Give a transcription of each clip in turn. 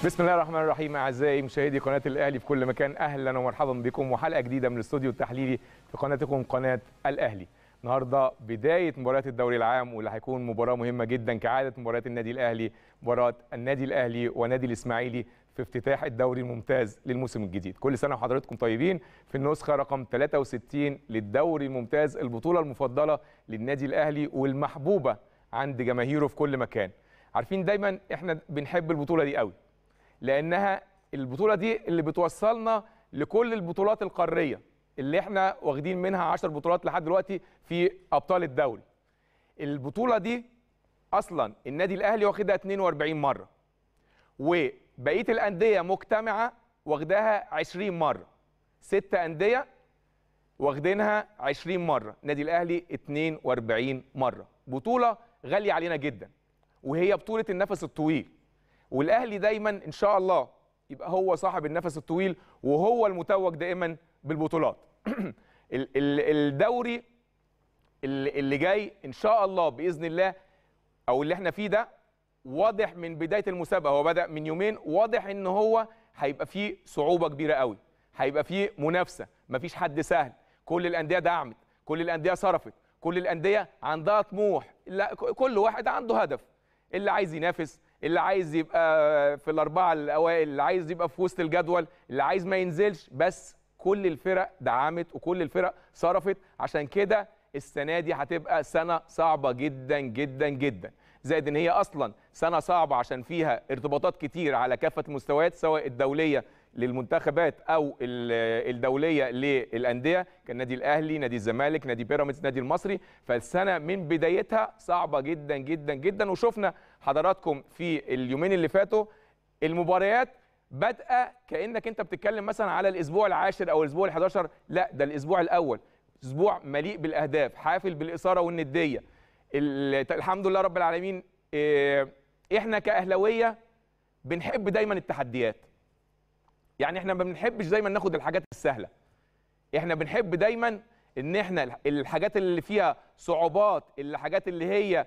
بسم الله الرحمن الرحيم اعزائي مشاهدي قناه الاهلي في كل مكان اهلا ومرحبا بكم وحلقه جديده من الاستوديو التحليلي في قناتكم قناه الاهلي النهارده بدايه مباراه الدوري العام واللي هيكون مباراه مهمه جدا كعاده مباريات النادي الاهلي مباراه النادي الاهلي ونادي الاسماعيلي في افتتاح الدوري الممتاز للموسم الجديد كل سنه وحضراتكم طيبين في النسخه رقم 63 للدوري الممتاز البطوله المفضله للنادي الاهلي والمحبوبه عند جماهيره في كل مكان عارفين دايما احنا بنحب البطوله دي قوي لانها البطوله دي اللي بتوصلنا لكل البطولات القاريه اللي احنا واخدين منها 10 بطولات لحد دلوقتي في ابطال الدوري البطوله دي اصلا النادي الاهلي واخدها 42 مره وبقيه الانديه مجتمعه واخداها 20 مره ست انديه واخدينها 20 مره نادي الاهلي 42 مره بطوله غاليه علينا جدا وهي بطوله النفس الطويل والاهلي دايما ان شاء الله يبقى هو صاحب النفس الطويل وهو المتوج دائما بالبطولات الدوري اللي جاي ان شاء الله باذن الله او اللي احنا فيه ده واضح من بدايه المسابقه هو بدا من يومين واضح ان هو هيبقى فيه صعوبه كبيره قوي هيبقى فيه منافسه مفيش حد سهل كل الانديه دعمت كل الانديه صرفت كل الانديه عندها طموح لا كل واحد عنده هدف اللي عايز ينافس اللي عايز يبقى في الاربعه الاوائل اللي عايز يبقى في وسط الجدول اللي عايز ما ينزلش بس كل الفرق دعمت وكل الفرق صرفت عشان كده السنه دي هتبقى سنه صعبه جدا جدا جدا زائد ان هي اصلا سنه صعبه عشان فيها ارتباطات كتير على كافه المستويات سواء الدوليه للمنتخبات او الدوليه للانديه كالنادي الاهلي نادي الزمالك نادي بيراميدز نادي المصري فالسنه من بدايتها صعبه جدا جدا جدا وشفنا حضراتكم في اليومين اللي فاتوا المباريات بادئه كانك انت بتتكلم مثلا على الاسبوع العاشر او الاسبوع ال11 لا ده الاسبوع الاول اسبوع مليء بالاهداف حافل بالاثاره والنديه الحمد لله رب العالمين احنا كاهلاويه بنحب دايما التحديات يعني احنا ما بنحبش دايما ناخد الحاجات السهله احنا بنحب دايما ان احنا الحاجات اللي فيها صعوبات الحاجات اللي هي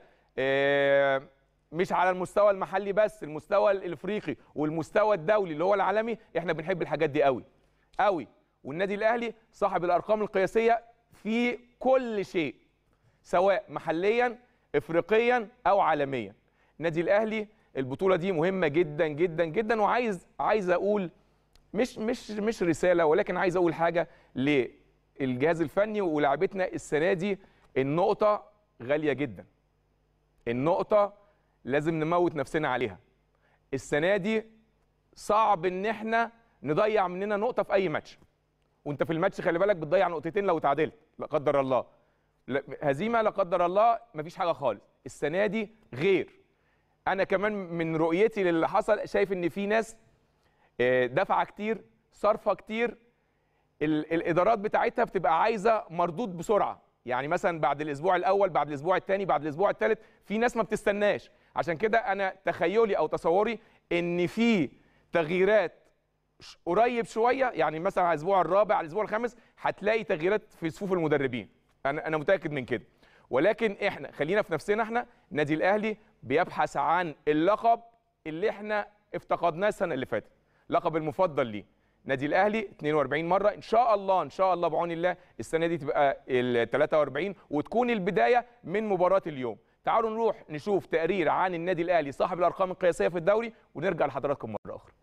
مش على المستوى المحلي بس المستوى الافريقي والمستوى الدولي اللي هو العالمي احنا بنحب الحاجات دي قوي قوي والنادي الاهلي صاحب الارقام القياسيه في كل شيء سواء محليا افريقيا او عالميا النادي الاهلي البطوله دي مهمه جدا جدا جدا وعايز عايز اقول مش مش مش رساله ولكن عايز اقول حاجه للجهاز الفني ولاعبتنا السنه دي النقطه غاليه جدا النقطه لازم نموت نفسنا عليها السنه دي صعب ان احنا نضيع مننا نقطه في اي ماتش وانت في الماتش خلي بالك بتضيع نقطتين لو تعادلت لا قدر الله هزيمه لا قدر الله مفيش حاجه خالص السنه دي غير انا كمان من رؤيتي للي حصل شايف ان في ناس دفعه كتير صرفه كتير الادارات بتاعتها بتبقى عايزه مردود بسرعه يعني مثلا بعد الاسبوع الاول بعد الاسبوع الثاني بعد الاسبوع الثالث في ناس ما بتستناش عشان كده انا تخيلي او تصوري ان في تغييرات قريب شويه يعني مثلا على الاسبوع الرابع على الاسبوع الخامس هتلاقي تغييرات في صفوف المدربين انا انا متاكد من كده ولكن احنا خلينا في نفسنا احنا النادي الاهلي بيبحث عن اللقب اللي احنا افتقدناه السنه اللي فاتت لقب المفضل ليه نادي الاهلي 42 مره ان شاء الله ان شاء الله بعون الله السنه دي تبقى ال 43 وتكون البدايه من مباراه اليوم تعالوا نروح نشوف تقرير عن النادي الاهلي صاحب الارقام القياسيه في الدوري ونرجع لحضراتكم مره اخرى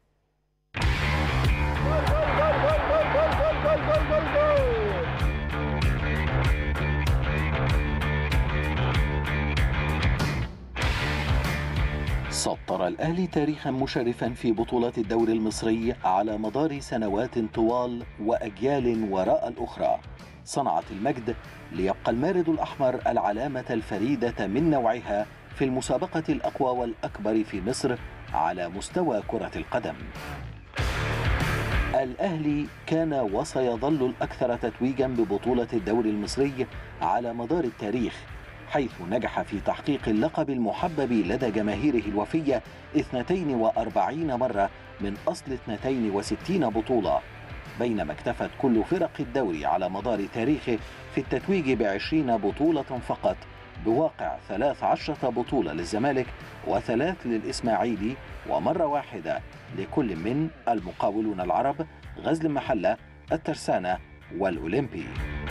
سطر الأهلي تاريخا مشرفا في بطولات الدوري المصري على مدار سنوات طوال وأجيال وراء الأخرى صنعت المجد ليبقى المارد الأحمر العلامة الفريدة من نوعها في المسابقة الأقوى والأكبر في مصر على مستوى كرة القدم الأهلي كان وسيظل الأكثر تتويجا ببطولة الدوري المصري على مدار التاريخ حيث نجح في تحقيق اللقب المحبب لدى جماهيره الوفية 42 مرة من أصل 62 بطولة بينما اكتفت كل فرق الدوري على مدار تاريخه في التتويج بعشرين بطولة فقط بواقع 13 بطولة للزمالك وثلاث للإسماعيلي ومرة واحدة لكل من المقاولون العرب غزل المحلة الترسانة والأولمبي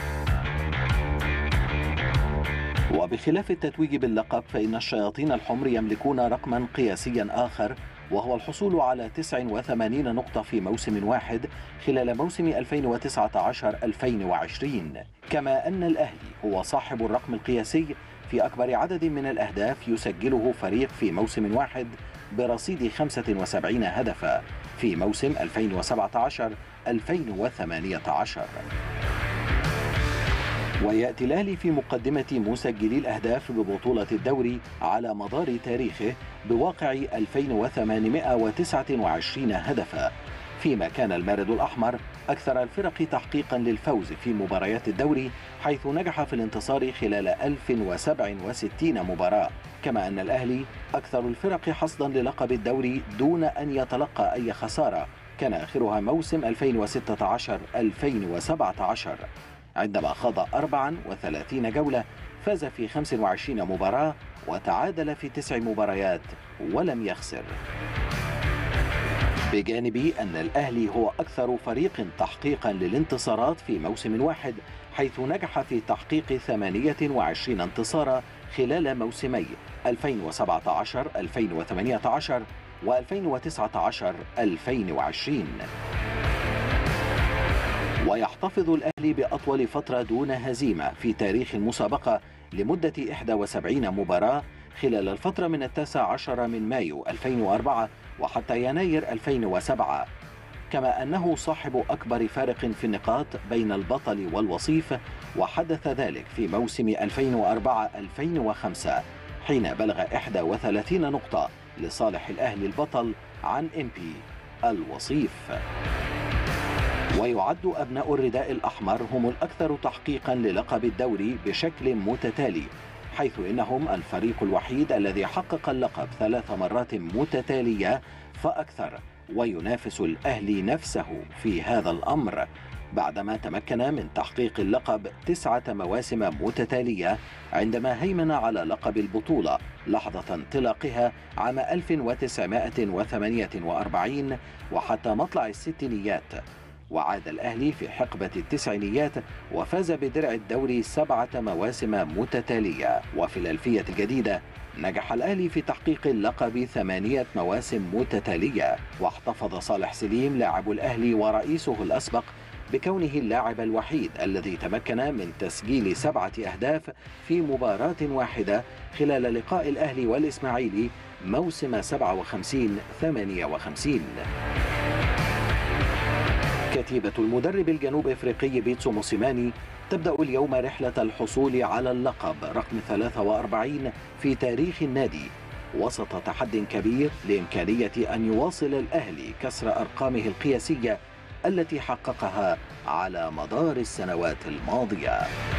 وبخلاف التتويج باللقب فإن الشياطين الحمر يملكون رقما قياسيا آخر وهو الحصول على 89 نقطة في موسم واحد خلال موسم 2019-2020 كما أن الأهلي هو صاحب الرقم القياسي في أكبر عدد من الأهداف يسجله فريق في موسم واحد برصيد 75 هدفا في موسم 2017-2018 ويأتي الأهلي في مقدمة مسجلي الأهداف ببطولة الدوري على مدار تاريخه بواقع 2829 هدفا فيما كان المارد الأحمر أكثر الفرق تحقيقا للفوز في مباريات الدوري حيث نجح في الانتصار خلال 1067 مباراة كما أن الأهلي أكثر الفرق حصدا للقب الدوري دون أن يتلقى أي خسارة كان آخرها موسم 2016-2017 عندما خاض 34 جولة فاز في 25 مباراة وتعادل في تسع مباريات ولم يخسر بجانب أن الأهلي هو أكثر فريق تحقيقا للانتصارات في موسم واحد حيث نجح في تحقيق 28 انتصارا خلال موسمي 2017-2018 و2019-2020 ويحتفظ الأهلي بأطول فترة دون هزيمة في تاريخ المسابقة لمدة 71 مباراة خلال الفترة من التاسع عشر من مايو 2004 وحتى يناير 2007 كما أنه صاحب أكبر فارق في النقاط بين البطل والوصيف وحدث ذلك في موسم 2004-2005 حين بلغ 31 نقطة لصالح الأهلي البطل عن إمبي الوصيف ويعد أبناء الرداء الأحمر هم الأكثر تحقيقا للقب الدوري بشكل متتالي حيث إنهم الفريق الوحيد الذي حقق اللقب ثلاث مرات متتالية فأكثر وينافس الأهلي نفسه في هذا الأمر بعدما تمكن من تحقيق اللقب تسعة مواسم متتالية عندما هيمن على لقب البطولة لحظة انطلاقها عام 1948 وحتى مطلع الستينيات وعاد الأهلي في حقبة التسعينيات وفاز بدرع الدوري سبعة مواسم متتالية وفي الألفية الجديدة نجح الأهلي في تحقيق اللقب ثمانية مواسم متتالية واحتفظ صالح سليم لاعب الأهلي ورئيسه الأسبق بكونه اللاعب الوحيد الذي تمكن من تسجيل سبعة أهداف في مباراة واحدة خلال لقاء الأهلي والإسماعيلي موسم 57 58 كتيبة المدرب الجنوب افريقي بيتسو موسيماني تبدأ اليوم رحلة الحصول على اللقب رقم 43 في تاريخ النادي وسط تحد كبير لإمكانية أن يواصل الأهلي كسر أرقامه القياسية التي حققها على مدار السنوات الماضية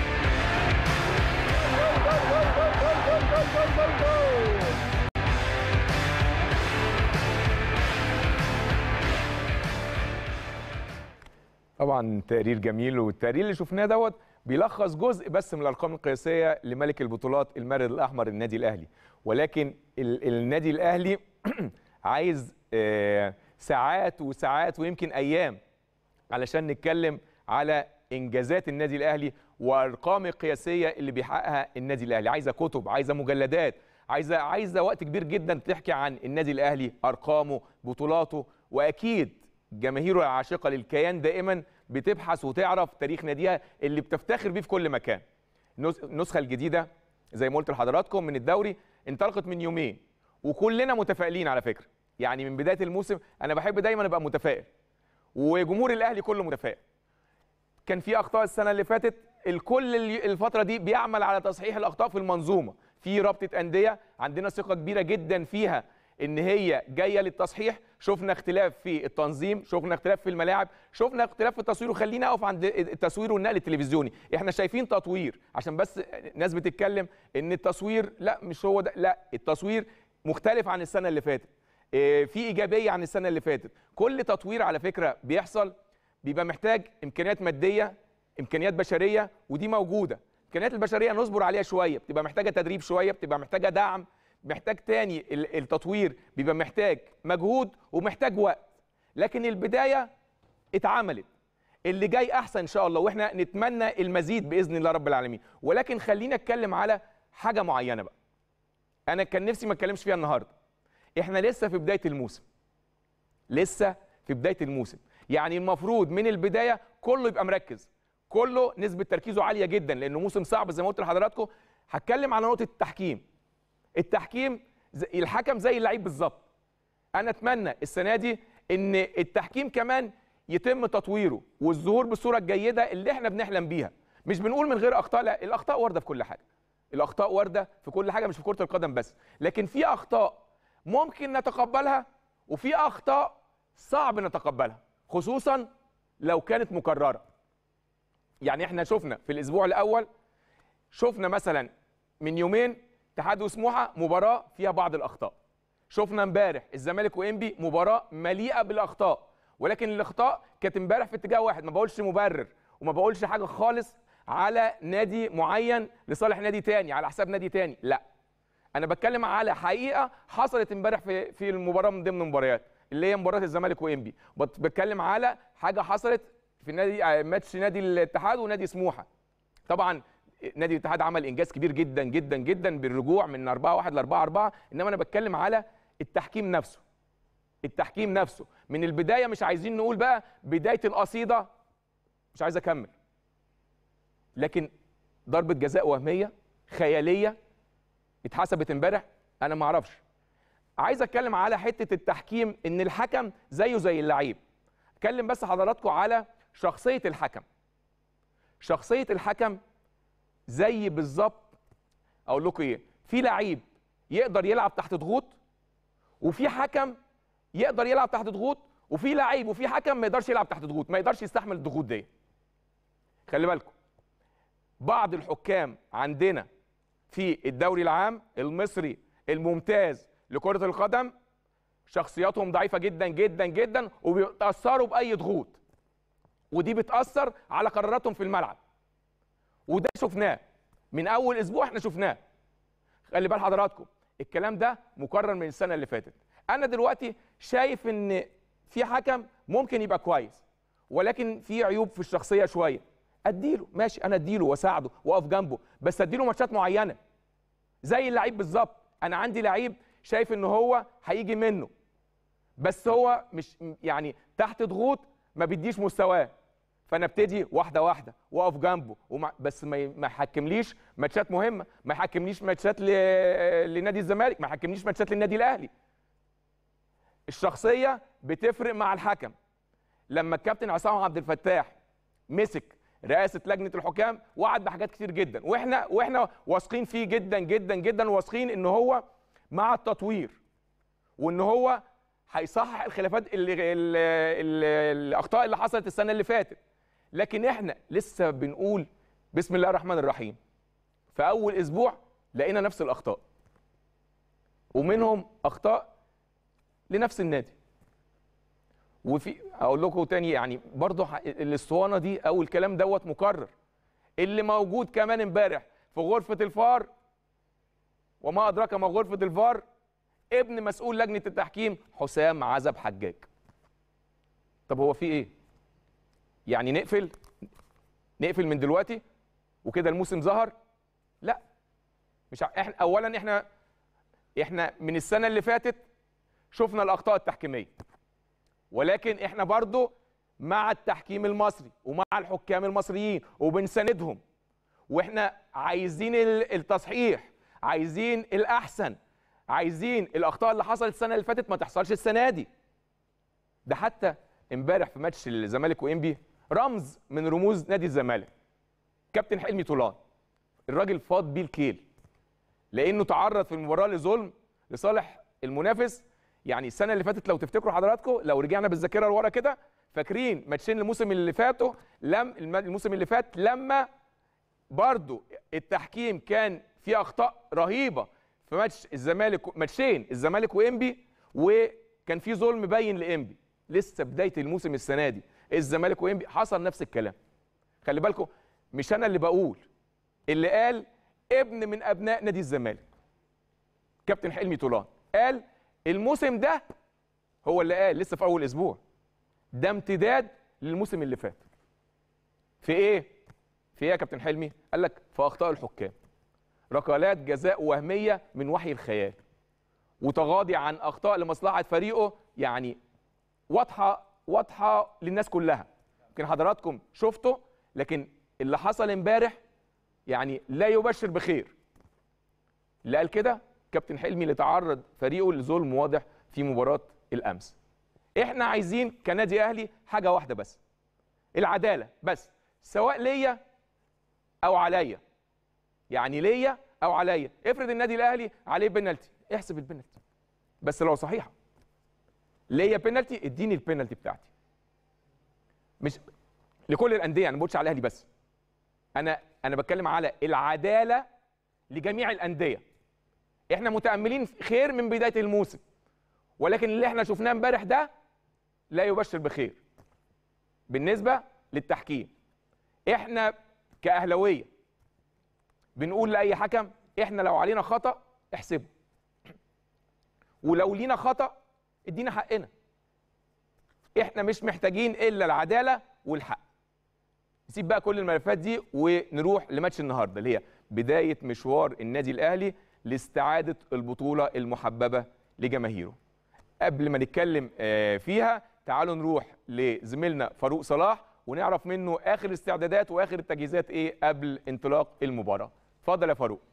طبعا تقرير جميل والتقرير اللي شفناه دوت بيلخص جزء بس من الارقام القياسيه لملك البطولات المارد الاحمر النادي الاهلي ولكن ال النادي الاهلي عايز آه ساعات وساعات ويمكن ايام علشان نتكلم على انجازات النادي الاهلي وارقام القياسيه اللي بيحققها النادي الاهلي عايزه كتب عايزه مجلدات عايزه عايزه وقت كبير جدا تحكي عن النادي الاهلي ارقامه بطولاته واكيد جماهيره العاشقه للكيان دائما بتبحث وتعرف تاريخ ناديها اللي بتفتخر بيه في كل مكان النسخه الجديده زي ما قلت لحضراتكم من الدوري انطلقت من يومين وكلنا متفائلين على فكره يعني من بدايه الموسم انا بحب دايما ابقى متفائل وجمهور الاهلي كله متفائل كان في اخطاء السنه اللي فاتت الكل الفتره دي بيعمل على تصحيح الاخطاء في المنظومه في رابطه انديه عندنا ثقه كبيره جدا فيها ان هي جايه للتصحيح شفنا اختلاف في التنظيم شفنا اختلاف في الملاعب شفنا اختلاف في التصوير وخلينا اقف عند التصوير والنقل التلفزيوني احنا شايفين تطوير عشان بس ناس بتتكلم ان التصوير لا مش هو ده لا التصوير مختلف عن السنه اللي فاتت في ايجابيه عن السنه اللي فاتت كل تطوير على فكره بيحصل بيبقى محتاج امكانيات ماديه امكانيات بشريه ودي موجوده الامكانيات البشريه نصبر عليها شويه بتبقى محتاجه تدريب شويه بتبقى محتاجه دعم محتاج تاني ال- التطوير بيبقى محتاج مجهود ومحتاج وقت لكن البدايه اتعملت اللي جاي احسن ان شاء الله واحنا نتمنى المزيد باذن الله رب العالمين ولكن خلينا اتكلم على حاجه معينه بقى انا كان نفسي ما اتكلمش فيها النهارده احنا لسه في بدايه الموسم لسه في بدايه الموسم يعني المفروض من البدايه كله يبقى مركز كله نسبه تركيزه عاليه جدا لانه موسم صعب زي ما قلت لحضراتكم هتكلم على نقطه التحكيم التحكيم زي الحكم زي اللعيب بالظبط انا اتمنى السنه دي ان التحكيم كمان يتم تطويره والظهور بالصوره الجيده اللي احنا بنحلم بيها مش بنقول من غير اخطاء لا الاخطاء وارده في كل حاجه الاخطاء وارده في كل حاجه مش في كره القدم بس لكن في اخطاء ممكن نتقبلها وفي اخطاء صعب نتقبلها خصوصا لو كانت مكرره يعني احنا شفنا في الاسبوع الاول شفنا مثلا من يومين اتحاد وسموحه مباراه فيها بعض الاخطاء شفنا امبارح الزمالك وانبي مباراه مليئه بالاخطاء ولكن الاخطاء كانت امبارح في اتجاه واحد ما بقولش مبرر وما بقولش حاجه خالص على نادي معين لصالح نادي تاني على حساب نادي تاني لا انا بتكلم على حقيقه حصلت امبارح في في المباراه من ضمن المباريات اللي هي مباراه الزمالك وانبي بت- بتكلم على حاجه حصلت في نادي آه، ماتش نادي الاتحاد ونادي سموحه طبعا نادي الاتحاد عمل انجاز كبير جدا جدا جدا بالرجوع من 4 1 ل 4 4 انما انا بتكلم على التحكيم نفسه التحكيم نفسه من البدايه مش عايزين نقول بقى بدايه القصيده مش عايز اكمل لكن ضربه جزاء وهميه خياليه اتحسبت امبارح انا ما اعرفش عايز اتكلم على حته التحكيم ان الحكم زيه زي اللعيب اتكلم بس حضراتكم على شخصيه الحكم شخصيه الحكم زي بالظبط اقول لكم ايه في لعيب يقدر يلعب تحت ضغوط وفي حكم يقدر يلعب تحت ضغوط وفي لعيب وفي حكم ما يقدرش يلعب تحت ضغوط ما يقدرش يستحمل الضغوط دي خلي بالكم بعض الحكام عندنا في الدوري العام المصري الممتاز لكرة القدم شخصياتهم ضعيفة جدا جدا جدا وبيتأثروا بأي ضغوط ودي بتأثر على قراراتهم في الملعب وده شفناه من أول أسبوع احنا شفناه خلي بال حضراتكم الكلام ده مكرر من السنة اللي فاتت أنا دلوقتي شايف إن في حكم ممكن يبقى كويس ولكن في عيوب في الشخصية شوية اديله ماشي انا اديله واساعده واقف جنبه بس اديله ماتشات معينه زي اللعيب بالظبط انا عندي لعيب شايف ان هو هيجي منه بس هو مش يعني تحت ضغوط ما بيديش مستواه فانا ابتدي واحده واحده واقف جنبه ومع بس ما ي- ما يحكمليش ماتشات مهمه ما يحكمليش ماتشات ل... لنادي الزمالك ما يحكمليش ماتشات للنادي الاهلي الشخصيه بتفرق مع الحكم لما الكابتن عصام عبد الفتاح مسك رئاسه لجنه الحكام وعد بحاجات كتير جدا واحنا واحنا واثقين فيه جدا جدا جدا واثقين ان هو مع التطوير وان هو هيصحح الخلافات اللي, اللي, اللي الاخطاء اللي حصلت السنه اللي فاتت لكن احنا لسه بنقول بسم الله الرحمن الرحيم في اول اسبوع لقينا نفس الاخطاء ومنهم اخطاء لنفس النادي وفي اقول لكم تاني يعني برضه ح- الاسطوانه دي او الكلام دوت مكرر اللي موجود كمان امبارح في غرفه الفار وما ادراك ما غرفه الفار ابن مسؤول لجنه التحكيم حسام عزب حجاج طب هو في ايه يعني نقفل نقفل من دلوقتي وكده الموسم ظهر لا مش ع... احنا اولا احنا احنا من السنه اللي فاتت شفنا الاخطاء التحكيميه ولكن احنا برضو مع التحكيم المصري ومع الحكام المصريين وبنساندهم واحنا عايزين ال- التصحيح عايزين الاحسن عايزين الاخطاء اللي حصلت السنه اللي فاتت ما تحصلش السنه دي ده حتى امبارح في ماتش الزمالك وانبي رمز من رموز نادي الزمالك كابتن حلمي طولان الراجل فاض بيه الكيل لانه تعرض في المباراه لظلم لصالح المنافس يعني السنه اللي فاتت لو تفتكروا حضراتكم لو رجعنا بالذاكره لورا كده فاكرين ماتشين الموسم اللي فاتوا لم الم- الموسم اللي فات لما برضو التحكيم كان فيه اخطاء رهيبه في ماتش الزمالك ماتشين الزمالك وانبي وكان في ظلم باين لانبي لسه بدايه الموسم السنه دي الزمالك وانبي حصل نفس الكلام خلي بالكم مش انا اللي بقول اللي قال ابن من ابناء نادي الزمالك كابتن حلمي طولان قال الموسم ده هو اللي قال لسه في اول اسبوع ده امتداد للموسم اللي فات في ايه في ايه يا كابتن حلمي قال لك في اخطاء الحكام ركلات جزاء وهميه من وحي الخيال وتغاضي عن اخطاء لمصلحه فريقه يعني واضحه واضحه للناس كلها يمكن حضراتكم شفتوا لكن اللي حصل امبارح يعني لا يبشر بخير اللي قال كده كابتن حلمي اللي تعرض فريقه لظلم واضح في مباراه الامس احنا عايزين كنادي اهلي حاجه واحده بس العداله بس سواء ليا او عليا يعني ليا او عليا افرض النادي الاهلي عليه بنالتي احسب البنالتي بس لو صحيحه ليا بنالتي اديني البنالتي بتاعتي مش لكل الانديه انا ما بقولش على الاهلي بس انا انا بتكلم على العداله لجميع الانديه احنا متاملين خير من بدايه الموسم ولكن اللي احنا شفناه امبارح ده لا يبشر بخير بالنسبه للتحكيم احنا كاهلاويه بنقول لاي حكم احنا لو علينا خطا احسبه ولو لينا خطا ادينا حقنا احنا مش محتاجين الا العداله والحق نسيب بقى كل الملفات دي ونروح لماتش النهارده اللي هي بدايه مشوار النادي الاهلي لاستعاده البطوله المحببه لجماهيره قبل ما نتكلم آه، فيها تعالوا نروح لزميلنا فاروق صلاح ونعرف منه اخر الاستعدادات واخر التجهيزات ايه قبل انطلاق المباراه اتفضل يا فاروق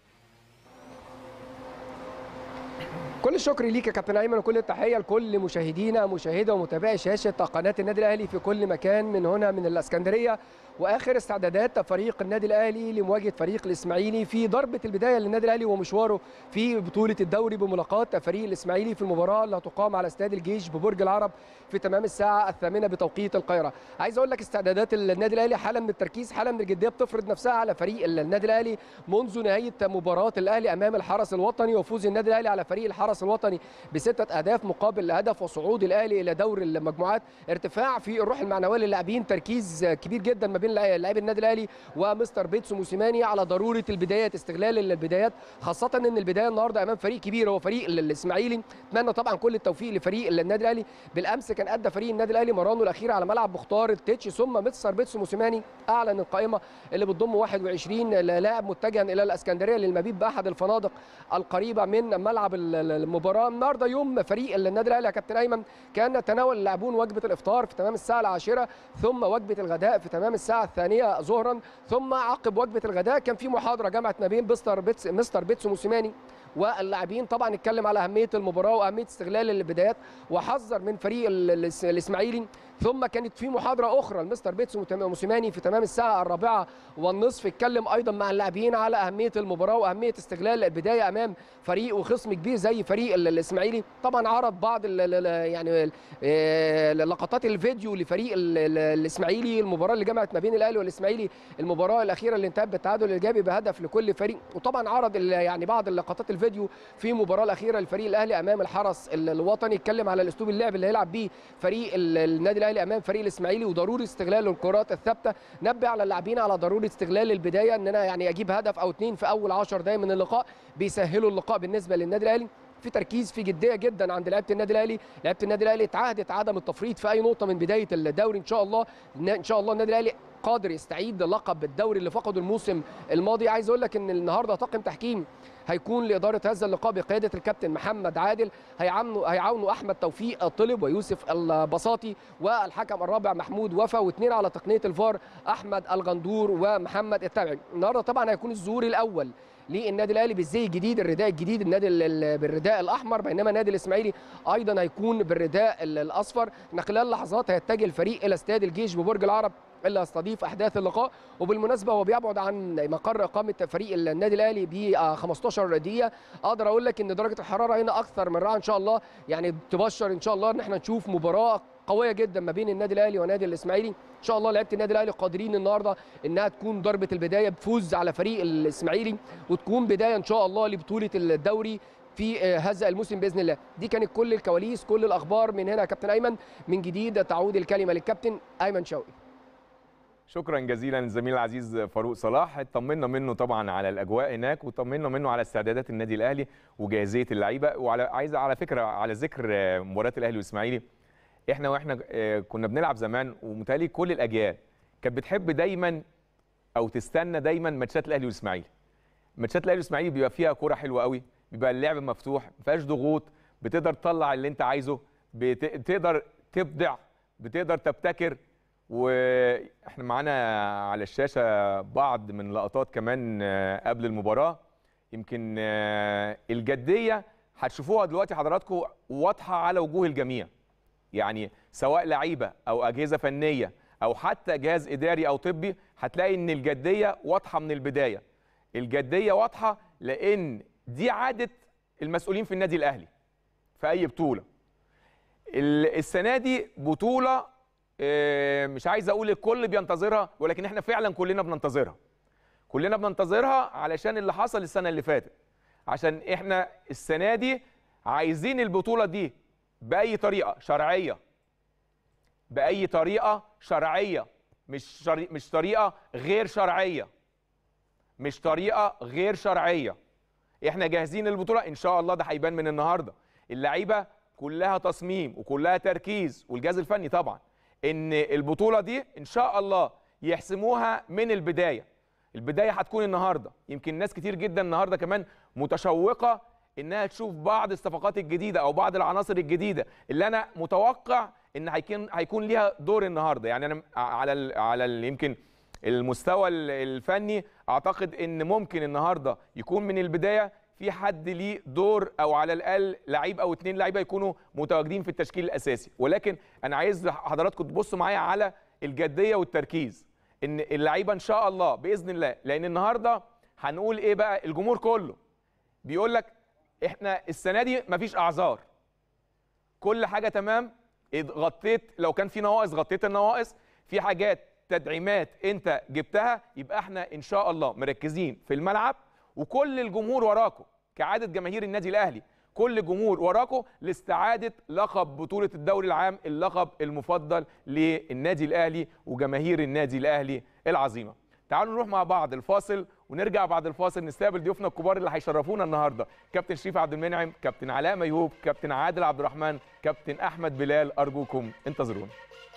كل الشكر ليك يا كابتن ايمن وكل التحيه لكل مشاهدينا مشاهده ومتابعي شاشه قناه النادي الاهلي في كل مكان من هنا من الاسكندريه واخر استعدادات فريق النادي الاهلي لمواجهه فريق الاسماعيلي في ضربه البدايه للنادي الاهلي ومشواره في بطوله الدوري بملاقاه فريق الاسماعيلي في المباراه اللي هتقام على استاد الجيش ببرج العرب في تمام الساعه الثامنه بتوقيت القاهره عايز اقول لك استعدادات النادي الاهلي حاله من التركيز حاله من الجديه بتفرض نفسها على فريق النادي الاهلي منذ نهايه مباراه الاهلي امام الحرس الوطني وفوز النادي الاهلي على فريق الحرس الوطني بسته اهداف مقابل هدف وصعود الاهلي الى دور المجموعات ارتفاع في الروح المعنويه للاعبين تركيز كبير جدا ما بين لاعبي النادي الاهلي ومستر بيتسو موسيماني على ضروره البدايات استغلال البدايات خاصه ان البدايه النهارده امام فريق كبير هو فريق الاسماعيلي اتمنى طبعا كل التوفيق لفريق النادي الاهلي بالامس كان ادى فريق النادي الاهلي مرانه الاخير على ملعب مختار التتش ثم مستر بيتسو موسيماني اعلن القائمه اللي بتضم 21 لاعب متجها الى الاسكندريه للمبيت باحد الفنادق القريبه من ملعب المباراه النهارده يوم فريق النادي الاهلي يا كابتن ايمن كان تناول اللاعبون وجبه الافطار في تمام الساعه العاشره ثم وجبه الغداء في تمام الساعه الثانيه ظهرا ثم عقب وجبه الغداء كان في محاضره جمعت ما بين مستر بيتس مستر بيتسو موسيماني واللاعبين طبعا اتكلم على اهميه المباراه واهميه استغلال البدايات وحذر من فريق الاسماعيلي ثم كانت في محاضره اخرى لمستر بيتسو موسيماني في تمام الساعه الرابعه والنصف اتكلم ايضا مع اللاعبين على اهميه المباراه واهميه استغلال البدايه امام فريق وخصم كبير زي فريق الاسماعيلي طبعا عرض بعض ال يعني لقطات الفيديو لفريق الاسماعيلي المباراه اللي جمعت ما بين الاهلي والاسماعيلي المباراه الاخيره اللي انتهت بالتعادل الايجابي بهدف لكل فريق وطبعا عرض يعني بعض اللقطات الفيديو في المباراه الاخيره للفريق الاهلي امام الحرس الوطني اتكلم على الاسلوب اللعب اللي هيلعب بيه فريق النادي الاهلي امام فريق الاسماعيلي وضروري استغلال الكرات الثابته نبه على اللاعبين على ضروره استغلال البدايه ان انا يعني اجيب هدف او اثنين في اول 10 دقائق من اللقاء بيسهلوا اللقاء بالنسبه للنادي الاهلي في تركيز في جديه جدا عند لعيبه النادي الاهلي لعيبه النادي الاهلي اتعهدت عدم التفريط في اي نقطه من بدايه الدوري ان شاء الله ان شاء الله النادي الاهلي قادر يستعيد لقب الدوري اللي فقده الموسم الماضي عايز اقول لك ان النهارده طاقم تحكيم هيكون لاداره هذا اللقاء بقياده الكابتن محمد عادل هيعاونوا هيعاونوا احمد توفيق الطلب ويوسف البساطي والحكم الرابع محمود وفا واثنين على تقنيه الفار احمد الغندور ومحمد التابعي النهارده طبعا هيكون الظهور الاول للنادي الاهلي بالزي الجديد الرداء الجديد النادي بالرداء الاحمر بينما النادي الاسماعيلي ايضا هيكون بالرداء الاصفر احنا خلال لحظات هيتجه الفريق الى استاد الجيش ببرج العرب اللي هيستضيف احداث اللقاء وبالمناسبه هو بيبعد عن مقر اقامه فريق النادي الاهلي ب 15 دقيقه اقدر اقول لك ان درجه الحراره هنا اكثر من رائعه ان شاء الله يعني تبشر ان شاء الله ان احنا نشوف مباراه قويه جدا ما بين النادي الاهلي والنادي الاسماعيلي ان شاء الله لعيبه النادي الاهلي قادرين النهارده انها تكون ضربه البدايه بفوز على فريق الاسماعيلي وتكون بدايه ان شاء الله لبطوله الدوري في هذا الموسم باذن الله دي كانت كل الكواليس كل الاخبار من هنا يا كابتن ايمن من جديد تعود الكلمه للكابتن ايمن شوقي شكرا جزيلا للزميل العزيز فاروق صلاح اطمنا منه طبعا على الاجواء هناك وطمنا منه على استعدادات النادي الاهلي وجاهزيه اللعيبه وعلى عايز على فكره على ذكر آه، مباراه الاهلي والاسماعيلي احنا واحنا آه، كنا بنلعب زمان ومتهيألي كل الاجيال كانت بتحب دايما او تستنى دايما ماتشات الاهلي والاسماعيلي ماتشات الاهلي والاسماعيلي بيبقى فيها كوره حلوه قوي بيبقى اللعب مفتوح ما فيهاش ضغوط بتقدر تطلع اللي انت عايزه بت- بتقدر تبدع بتقدر تبتكر واحنا معانا على الشاشه بعض من لقطات كمان آه، قبل المباراه يمكن آه، الجديه هتشوفوها دلوقتي حضراتكم واضحه على وجوه الجميع يعني سواء لعيبه او اجهزه فنيه او حتى جهاز اداري او طبي هتلاقي ان الجديه واضحه من البدايه الجديه واضحه لان دي عاده المسؤولين في النادي الاهلي في اي بطوله ال- السنه دي بطوله آه، مش عايز اقول الكل بينتظرها ولكن احنا فعلا كلنا بننتظرها كلنا بننتظرها علشان اللي حصل السنه اللي فاتت عشان احنا السنه دي عايزين البطوله دي باي طريقه شرعيه باي طريقه شرعيه مش شري... مش طريقه غير شرعيه مش طريقه غير شرعيه احنا جاهزين للبطوله ان شاء الله ده هيبان من النهارده اللعيبه كلها تصميم وكلها تركيز والجهاز الفني طبعا ان البطوله دي ان شاء الله يحسموها من البدايه البدايه هتكون النهارده يمكن ناس كتير جدا النهارده كمان متشوقه انها تشوف بعض الصفقات الجديده او بعض العناصر الجديده اللي انا متوقع ان هيكون هيكون ليها دور النهارده يعني انا على ال على ال يمكن المستوى ال- الفني اعتقد ان ممكن النهارده يكون من البدايه في حد ليه دور او على الاقل لعيب او اتنين لعيبه يكونوا متواجدين في التشكيل الاساسي ولكن انا عايز حضراتكم تبصوا معايا على الجديه والتركيز ان اللعيبه ان شاء الله باذن الله لان النهارده هنقول ايه بقى الجمهور كله بيقول لك احنا السنه دي مفيش اعذار كل حاجه تمام غطيت لو كان في نواقص غطيت النواقص في حاجات تدعيمات انت جبتها يبقى احنا ان شاء الله مركزين في الملعب وكل الجمهور وراكم كعاده جماهير النادي الاهلي كل الجمهور وراكم لاستعاده لقب بطوله الدوري العام اللقب المفضل للنادي الاهلي وجماهير النادي الاهلي العظيمه تعالوا نروح مع بعض الفاصل ونرجع بعد الفاصل نستقبل ضيوفنا الكبار اللي هيشرفونا النهارده كابتن شريف عبد المنعم كابتن علاء ميهوب كابتن عادل عبد الرحمن كابتن احمد بلال ارجوكم انتظرونا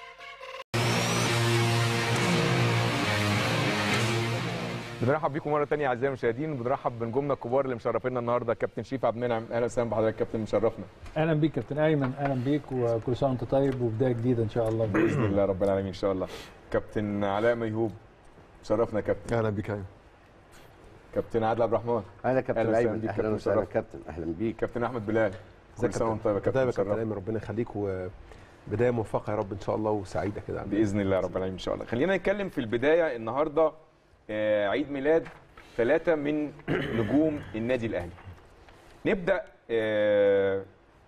بنرحب بيكم مره ثانيه اعزائي المشاهدين وبنرحب بنجومنا الكبار اللي مشرفينا النهارده كابتن شريف عبد المنعم اهلا وسهلا بحضرتك كابتن مشرفنا اهلا بيك كابتن ايمن اهلا بيك وكل سنه وانت طيب وبدايه جديده ان شاء الله باذن الله رب العالمين ان شاء الله كابتن علاء ميهوب شرفنا كابتن اهلا بك ايمن كابتن عادل عبد الرحمن اهلا كابتن أهلا وسهلا ايمن بيك اهلا كابتن وسهلا شرف. كابتن اهلا بيك كابتن احمد بلال كل سنه وانت طيب يا كابتن دايما كابتن مشرفنا ايمن ربنا يخليك وبدايه موفقه يا رب ان شاء الله وسعيده كده باذن الله رب العالمين ان شاء الله خلينا نتكلم في البدايه النهارده آه، عيد ميلاد ثلاثه من نجوم النادي الاهلي نبدا آه،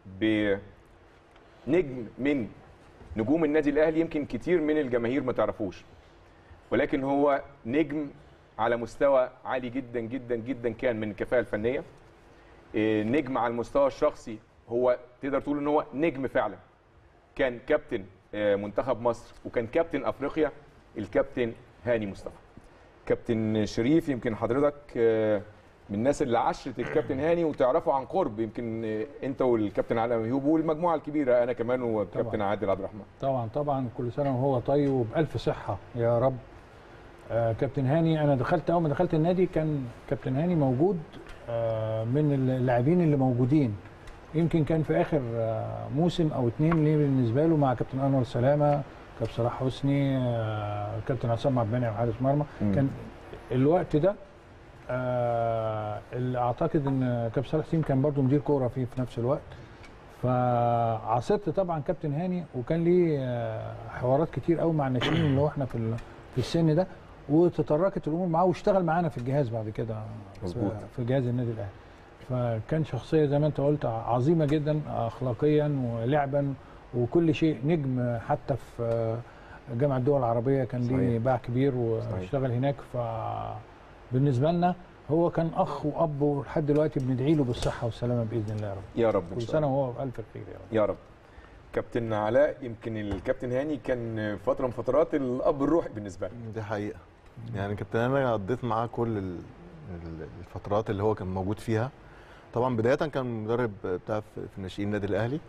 بنجم من نجوم النادي الاهلي يمكن كتير من الجماهير ما تعرفوش ولكن هو نجم على مستوى عالي جدا جدا جدا كان من الكفاءه الفنيه آه، نجم على المستوى الشخصي هو تقدر تقول ان هو نجم فعلا كان كابتن آه، منتخب مصر وكان كابتن افريقيا الكابتن هاني مصطفى كابتن شريف يمكن حضرتك آه، من الناس اللي عشرت الكابتن هاني وتعرفه عن قرب يمكن آه، انت والكابتن علاء ميهوب والمجموعه الكبيره انا كمان والكابتن طبعاً. عادل عبد الرحمن طبعا طبعا كل سنه وهو طيب وبالف صحه يا رب آه كابتن هاني انا دخلت اول ما دخلت النادي كان كابتن هاني موجود آه من اللاعبين اللي موجودين يمكن كان في اخر آه موسم او اتنين ليه بالنسبه له مع كابتن انور سلامه كابتن صلاح حسني آه كابتن عصام عبد المنعم حارس مرمى مم. كان الوقت ده آه اللي اعتقد ان كابتن صلاح حسين كان برضو مدير كوره فيه في نفس الوقت فعاصرت طبعا كابتن هاني وكان ليه آه، حوارات كتير قوي مع الناشئين اللي هو احنا في ال- في السن ده وتطرقت الامور معاه واشتغل معانا في الجهاز بعد كده في- مظبوط. في جهاز النادي الاهلي فكان شخصيه زي ما انت قلت عظيمه جدا اخلاقيا ولعبا وكل شيء نجم حتى في آه، جامعه الدول العربيه كان ليه صحيح. باع كبير واشتغل هناك فبالنسبه لنا هو كان اخ واب ولحد دلوقتي بندعي له بالصحه والسلامه باذن الله يا رب يا رب ان كل شاء سنه الله وهو بالف خير يا رب يا رب كابتن علاء يمكن الكابتن هاني كان فتره من فترات الاب الروحي بالنسبه لي دي حقيقة يعني كابتن انا قضيت معاه كل ال- ال- الفترات اللي هو كان موجود فيها طبعا بداية كان مدرب بتاع في في ناشئين النادي الاهلي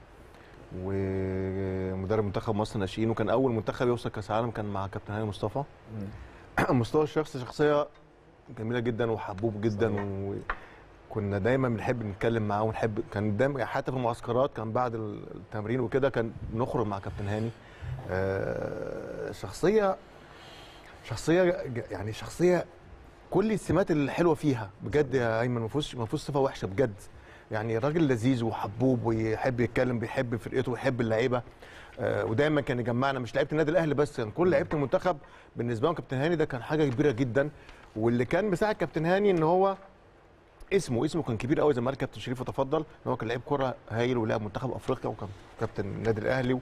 ومدرب منتخب مصر ناشئين وكان اول منتخب يوصل كاس العالم كان مع كابتن هاني مصطفى مستوى الشخص شخصية جميلة جدا وحبوب جدا وكنا دايما بنحب نتكلم معاه ونحب كان دايما حتى في المعسكرات كان بعد التمرين وكده كان نخرج مع كابتن هاني آه، شخصية شخصيه ج- يعني شخصيه كل السمات الحلوه فيها بجد يا ايمن ما فيهوش ما فيهوش صفه وحشه بجد يعني راجل لذيذ وحبوب ويحب يتكلم بيحب فرقته ويحب اللعيبه آه ودايما كان يجمعنا مش لعيبه النادي الاهلي بس كان كل لعيبه المنتخب بالنسبه لهم كابتن هاني ده كان حاجه كبيره جدا واللي كان مساعد كابتن هاني ان هو اسمه اسمه كان كبير قوي زي ما قال كابتن شريف وتفضل ان هو كان لعيب كره هايل ولعب منتخب افريقيا وكان كابتن النادي الاهلي و...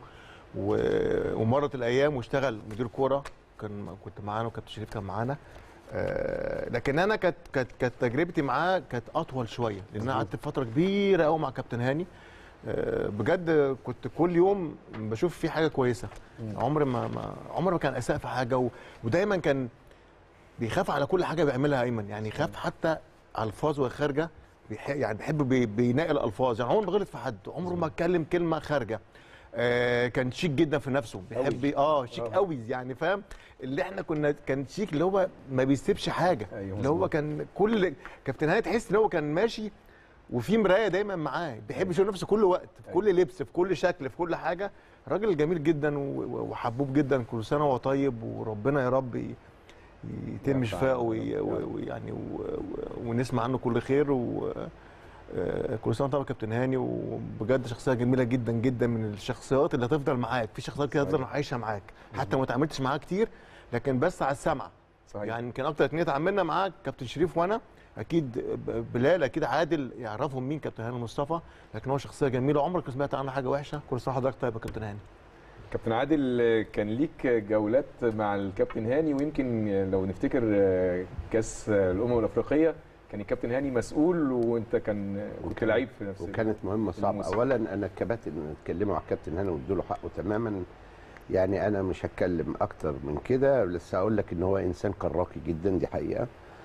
ومرت الايام واشتغل مدير كوره كان كنت معانا وكابتن شريف كان معانا آه، لكن انا كانت كانت كانت تجربتي معاه كانت اطول شويه لان انا قعدت فتره كبيره قوي مع كابتن هاني آه، بجد كنت كل يوم بشوف فيه حاجه كويسه عمر ما, ما عمر ما كان اساء في حاجه و... ودايما كان بيخاف على كل حاجه بيعملها ايمن يعني يخاف حتى الفاظ وهي خارجه بيح... يعني بيحب بي... بينقل الالفاظ يعني عمره ما غلط في حد عمره ما اتكلم كلمه خارجه آه كان شيك جدا في نفسه بيحب اه شيك قوي يعني فاهم اللي احنا كنا كان شيك اللي هو ما بيسيبش حاجه أيوة اللي هو مظبوط. كان كل كابتن هاني تحس ان هو كان ماشي وفي مرايه دايما معاه بيحب يشوف نفسه كل وقت في كل لبس في كل شكل في كل حاجه راجل جميل جدا و- و- وحبوب جدا كل سنه وهو طيب وربنا يا رب ي- يتم شفائه وي- و- ويعني و- و- ونسمع عنه كل خير و آه، كل سنه طبعا كابتن هاني وبجد شخصيه جميله جدا جدا من الشخصيات اللي هتفضل معاك في شخصيات كده هتفضل عايشه معاك حتى ما اتعاملتش معاها كتير لكن بس على السمع صحيح. يعني يمكن اكتر اتنين اتعاملنا معاه كابتن شريف وانا اكيد ب- بلال اكيد عادل يعرفهم مين كابتن هاني مصطفى لكن هو شخصيه جميله عمرك ما سمعت عنه حاجه وحشه كل سنه حضرتك طيب يا كابتن هاني كابتن عادل كان ليك جولات مع الكابتن هاني ويمكن لو نفتكر كاس الامم الافريقيه كان الكابتن هاني مسؤول وانت كان كنت لعيب في نفس وكانت مهمه صعبه الموسم. اولا انا الكباتن اتكلموا على الكابتن هاني وادوا له حقه تماما يعني انا مش هتكلم اكتر من كده بس هقول لك ان هو انسان كان راقي جدا دي حقيقه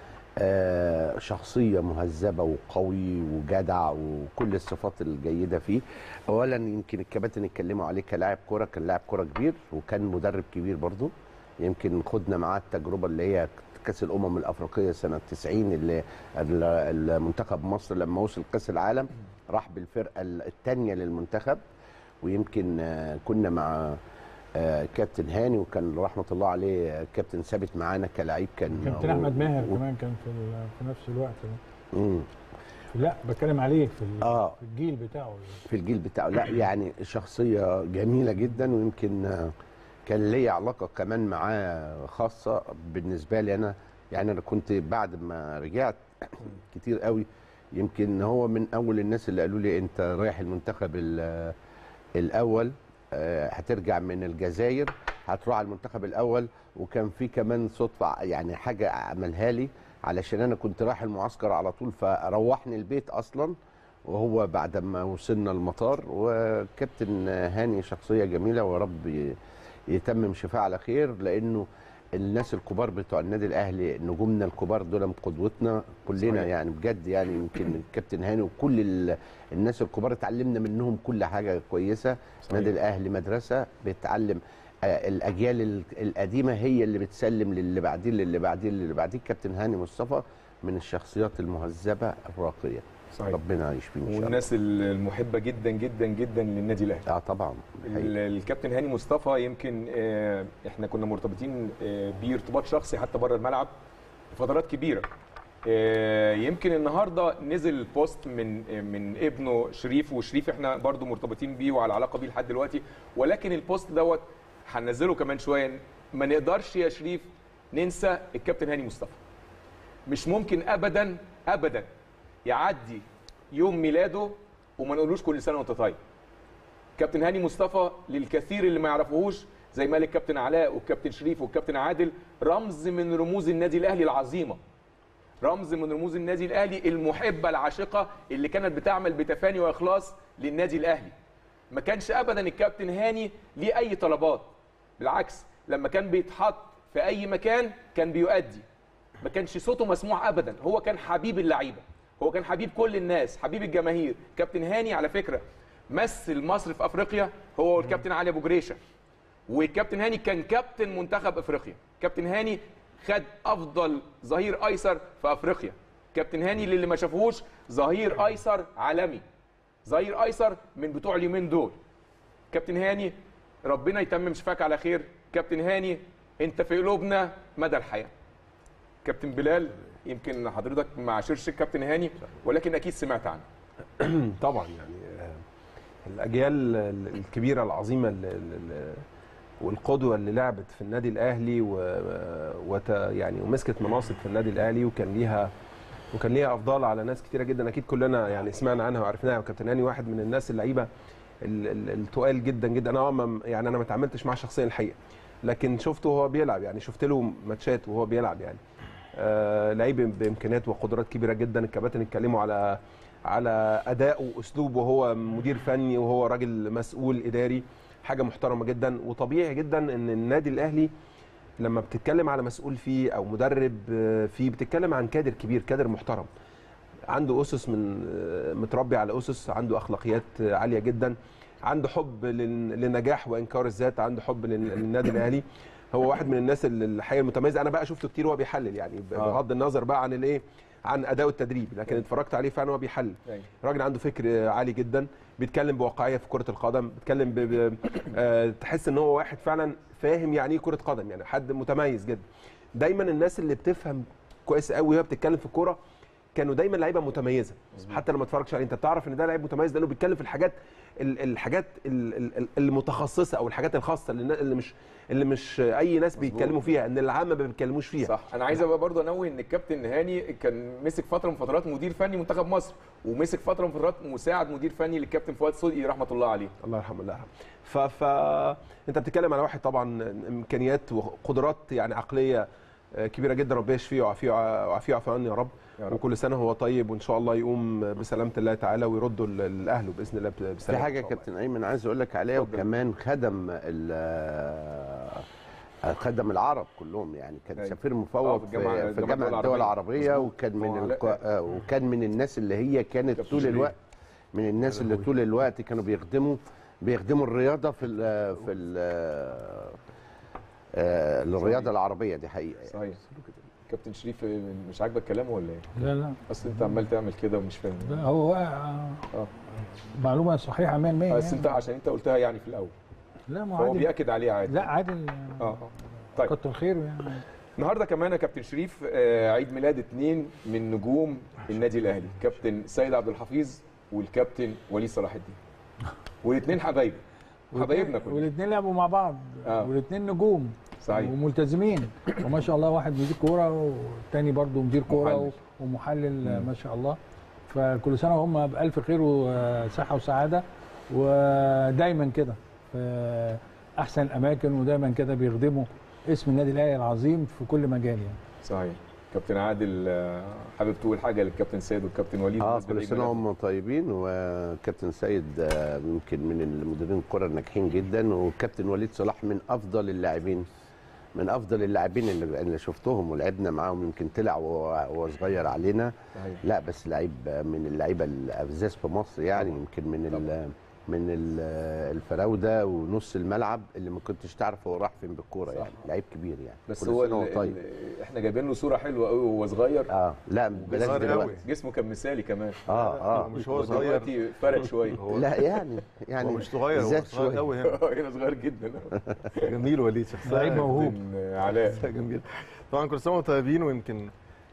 آه شخصيه مهذبه وقوي وجدع وكل الصفات الجيده فيه اولا يمكن الكباتن اتكلموا عليه كلاعب كوره كان لاعب كوره كبير وكان مدرب كبير برضه يمكن خدنا معاه التجربه اللي هي كاس الامم الافريقيه سنه 90 اللي ال- المنتخب مصر لما وصل كاس العالم راح بالفرقه الثانيه للمنتخب ويمكن آه، كنا مع آه، كابتن هاني وكان رحمه الله عليه آه، كابتن ثابت معانا كلاعب كان كابتن و- احمد ماهر و- كمان كان في ال- في نفس الوقت ده. مم. لا بتكلم عليه في ال- آه. في الجيل بتاعه في الجيل بتاعه لا يعني شخصيه جميله جدا ويمكن آه، كان لي علاقه كمان معاه خاصه بالنسبه لي انا يعني انا كنت بعد ما رجعت كتير قوي يمكن هو من اول الناس اللي قالوا لي انت رايح المنتخب ال- الاول آه، هترجع من الجزائر هتروح على المنتخب الاول وكان في كمان صدفه يعني حاجه عملها لي علشان انا كنت رايح المعسكر على طول فروحني البيت اصلا وهو بعد ما وصلنا المطار وكابتن هاني شخصيه جميله ورب ي- يتمم شفاء على خير لانه الناس الكبار بتوع النادي الاهلي نجومنا الكبار دول قدوتنا كلنا صحيح. صحيح. يعني بجد يعني يمكن الكابتن هاني وكل ال- الناس الكبار اتعلمنا منهم كل حاجه كويسه النادي الاهلي مدرسه بتعلم آه، الاجيال ال- القديمه هي اللي بتسلم للي بعديه للي بعديه للي بعديه الكابتن هاني مصطفى من الشخصيات المهذبه الراقيه صحيح. ربنا يشفيه ان شاء الله والناس المحبه جدا جدا جدا للنادي الاهلي اه طبعا ال- الحقيقة. الكابتن هاني مصطفى يمكن آه، احنا كنا مرتبطين آه، بيه ارتباط شخصي حتى بره الملعب فترات كبيره آه، يمكن النهارده نزل بوست من آه، من ابنه شريف وشريف احنا برضو مرتبطين بيه وعلى علاقه بيه لحد دلوقتي ولكن البوست دوت هننزله كمان شويه ما نقدرش يا شريف ننسى الكابتن هاني مصطفى مش ممكن ابدا ابدا يعدي يوم ميلاده وما نقولوش كل سنه وانت طيب كابتن هاني مصطفى للكثير اللي ما يعرفوهوش زي ما قال الكابتن علاء والكابتن شريف والكابتن عادل رمز من رموز النادي الاهلي العظيمه رمز من رموز النادي الاهلي المحبه العاشقه اللي كانت بتعمل بتفاني واخلاص للنادي الاهلي ما كانش ابدا الكابتن هاني ليه اي طلبات بالعكس لما كان بيتحط في اي مكان كان بيؤدي ما كانش صوته مسموع ابدا هو كان حبيب اللعيبه هو كان حبيب كل الناس حبيب الجماهير كابتن هاني على فكره مثل مصر في افريقيا هو والكابتن علي ابو جريشه والكابتن هاني كان كابتن منتخب افريقيا كابتن هاني خد افضل ظهير ايسر في افريقيا كابتن هاني للي ما شافوهوش ظهير ايسر عالمي ظهير ايسر من بتوع اليومين دول كابتن هاني ربنا يتمم شفاك على خير كابتن هاني انت في قلوبنا مدى الحياه كابتن بلال يمكن حضرتك ما عاشرش الكابتن هاني ولكن اكيد سمعت عنه طبعا يعني آه، الاجيال ال- الكبيره العظيمه ال- ال- ال- والقدوه اللي لعبت في النادي الاهلي و وت يعني ومسكت مناصب في النادي الاهلي وكان ليها وكان ليها افضال على ناس كتيره جدا اكيد كلنا يعني سمعنا عنها وعرفناها وكابتن هاني واحد من الناس اللعيبه ال- ال- التقال جدا جدا انا ما- يعني انا ما اتعاملتش معاه شخصيا الحقيقه لكن شفته وهو بيلعب يعني شفت له ماتشات وهو بيلعب يعني آه لعيب بامكانيات وقدرات كبيره جدا الكباتن اتكلموا على على ادائه واسلوبه وهو مدير فني وهو راجل مسؤول اداري حاجه محترمه جدا وطبيعي جدا ان النادي الاهلي لما بتتكلم على مسؤول فيه او مدرب آه، فيه بتتكلم عن كادر كبير كادر محترم عنده اسس من آه، متربي على اسس عنده اخلاقيات آه، عاليه جدا عنده حب لل- للنجاح وانكار الذات عنده حب لل- للنادي الاهلي هو واحد من الناس اللي الحقيقه المتميزه انا بقى شفته كتير وهو بيحلل يعني بغض النظر بقى عن الايه عن اداء التدريب لكن اتفرجت عليه فعلا وهو بيحلل أيوة. راجل عنده فكر آه، عالي جدا بيتكلم بواقعيه في كره القدم بيتكلم ب... ب... آه، تحس ان هو واحد فعلا فاهم يعني ايه كره قدم يعني حد متميز جدا دايما الناس اللي بتفهم كويس قوي وهي بتتكلم في الكوره كانوا دايما لعيبه متميزه حتى لما اتفرجش عليه انت بتعرف ان ده لعيب متميز لانه بيتكلم في الحاجات ال- الحاجات ال- ال- ال- المتخصصه او الحاجات الخاصه اللي النا- اللي مش اللي مش اي ناس بيتكلموا فيها ان العامه ما بيتكلموا فيها صح انا عايز ابقى برضه انوه ان الكابتن هاني كان مسك فتره من فترات مدير فني منتخب مصر ومسك فتره من فترات مساعد مدير فني للكابتن فؤاد صدقي رحمه الله عليه الله يرحمه الله يرحمه ف... ف انت بتتكلم على واحد طبعا امكانيات وقدرات يعني عقليه آه، كبيره جدا ربنا يشفيه ويعافيه ويعافيه ويعفو عنه يا رب يا رب. وكل سنه هو طيب وان شاء الله يقوم بسلامه الله تعالى ويرده ل- لاهله باذن الله بسلامه في حاجه إن شاء الله. كابتن ايمن عايز اقول لك عليها اتفضل. وكمان خدم ال- خدم العرب كلهم يعني كان أيوة. سفير آه، مفوض في في, الجامعة- في الجامعة جامعه الدول العربيه مظبوط. وكان من هو الق... علاء- آه، وكان من الناس اللي هي كانت كابتن طول شريف. الوقت من الناس اللي طول الوقت كانوا بيخدموا بيخدموا الرياضه في ال في ال آه، الرياضه العربيه دي حقيقه يعني. صحيح كابتن شريف مش عاجبك كلامه ولا ايه؟ لا لا اصل انت عمال تعمل كده ومش فاهم لا، هو آه. معلومه صحيحه 100% بس انت عشان انت قلتها يعني في الاول لا ما فهو عادل بياكد عليه عادي لا عادل اه اه طيب كتر خيره يعني النهارده كمان يا كابتن شريف آه، عيد ميلاد اثنين من نجوم النادي الاهلي كابتن سيد عبد الحفيظ والكابتن وليد صلاح الدين والاثنين حبايبي حبايبنا كلنا والاثنين لعبوا مع بعض آه. والاثنين نجوم صحيح وملتزمين وما شاء الله واحد مدير كوره والتاني برضه مدير كوره محلل. ومحلل ما شاء الله فكل سنه وهم بالف خير وصحه وسعاده ودايما كده في احسن الاماكن ودايما كده بيخدموا اسم النادي الاهلي العظيم في كل مجال يعني صحيح كابتن عادل آه، حابب تقول حاجه للكابتن سيد والكابتن وليد اه بالنسبة كل لعيد سنه ميلادهم؟ وهم طيبين وكابتن سيد آه، يمكن من المديرين الكره الناجحين جدا وكابتن وليد صلاح من افضل اللاعبين من افضل اللاعبين اللي اللي شفتهم ولعبنا معاهم يمكن طلع وهو وهو صغير علينا صحيح لا بس لعيب من اللعيبه الافزاز في مصر يعني طبعاً. يمكن من طبعاً. ال من ال- الفراوده ونص الملعب اللي ما كنتش تعرف هو راح فين بالكوره صح. يعني لعيب كبير يعني بس كل هو سنة ال- طيب ال- احنا جايبين له صوره حلوه قوي وهو صغير اه لا بلاش صغير دلوقتي أوي. جسمه كان مثالي كمان اه اه مش هو صغير دلوقتي فرق شويه هو لا يعني يعني هو مش صغير هو زاد صغير شوية. قوي هنا هنا صغير جدا جميل وليد شخصيه لعيب موهوب. كابتن علاء شخصية جميل طبعا كل سنه وانتم طيبين ويمكن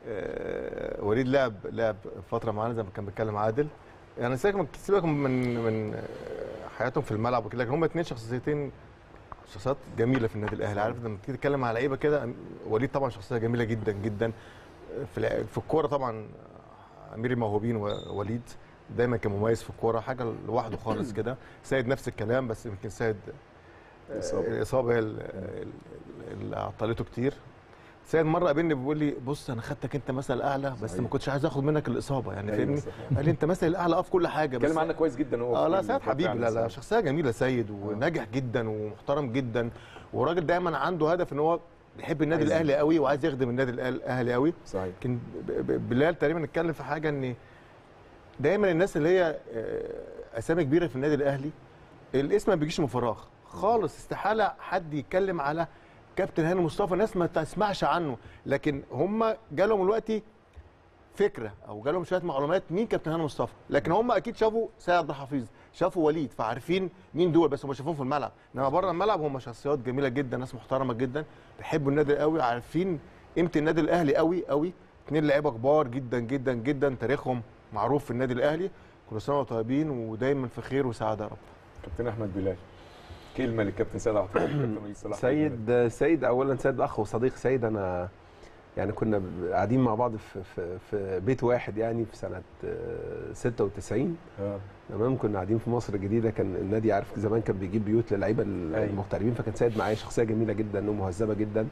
آه، وليد لعب لعب فتره معانا زي ما كان بيتكلم عادل يعني سيبك سيبك من من آه، حياتهم في الملعب وكده لكن هم اتنين شخصيتين شخصيات جميله في النادي الاهلي عارف لما تيجي تتكلم على لعيبه كده وليد طبعا شخصيه جميله جدا جدا في الع- في الكوره طبعا امير الموهوبين ووليد دايما كان مميز في الكوره حاجه لوحده خالص كده سيد نفس الكلام بس يمكن سيد آه، الإصابة. الاصابه هي ال- ال- اللي عطلته كتير سيد مره قابلني بيقول لي بص انا خدتك انت مثل الاعلى بس ما كنتش عايز اخد منك الاصابه يعني أيوة فاهمني صح. قال لي انت مثل الاعلى اه في كل حاجه بس اتكلم عنك كويس جدا هو اه في لا ال- سيد في حبيبي لا لا فعلا. شخصيه جميله سيد وناجح جدا ومحترم جدا وراجل دايما عنده هدف ان هو بيحب النادي عايز الاهلي قوي وعايز يخدم النادي الأهل- الاهلي قوي صحيح يمكن ب- ب- بلال تقريبا اتكلم في حاجه ان دايما الناس اللي هي آه، اسامي كبيره في النادي الاهلي الاسم ما بيجيش من فراغ خالص استحاله حد يتكلم على كابتن هاني مصطفى ناس ما تسمعش عنه لكن هم جالهم دلوقتي فكره او جالهم شويه معلومات مين كابتن هاني مصطفى لكن هم اكيد شافوا سيد عبد الحفيظ شافوا وليد فعارفين مين دول بس هم شافوهم في الملعب انما بره الملعب هم شخصيات جميله جدا ناس محترمه جدا بيحبوا النادي قوي عارفين قيمه النادي الاهلي قوي قوي اثنين لعيبه كبار جدا جدا جدا تاريخهم معروف في النادي الاهلي كل سنه وانتم طيبين ودايما في خير وسعاده يا رب كابتن احمد بلال كلمه للكابتن سيد عبد الحفيظ كابتن وليد صلاح سيد سيد اولا سيد اخ وصديق سيد انا يعني كنا ب- قاعدين مع بعض في في, في بيت واحد يعني في سنه آه، 96 آه. تمام كنا قاعدين في مصر الجديده كان النادي عارف زمان كان بيجيب بيوت للعيبه ال- أيوة. المغتربين فكان سيد معايا شخصيه جميله جدا ومهذبه جدا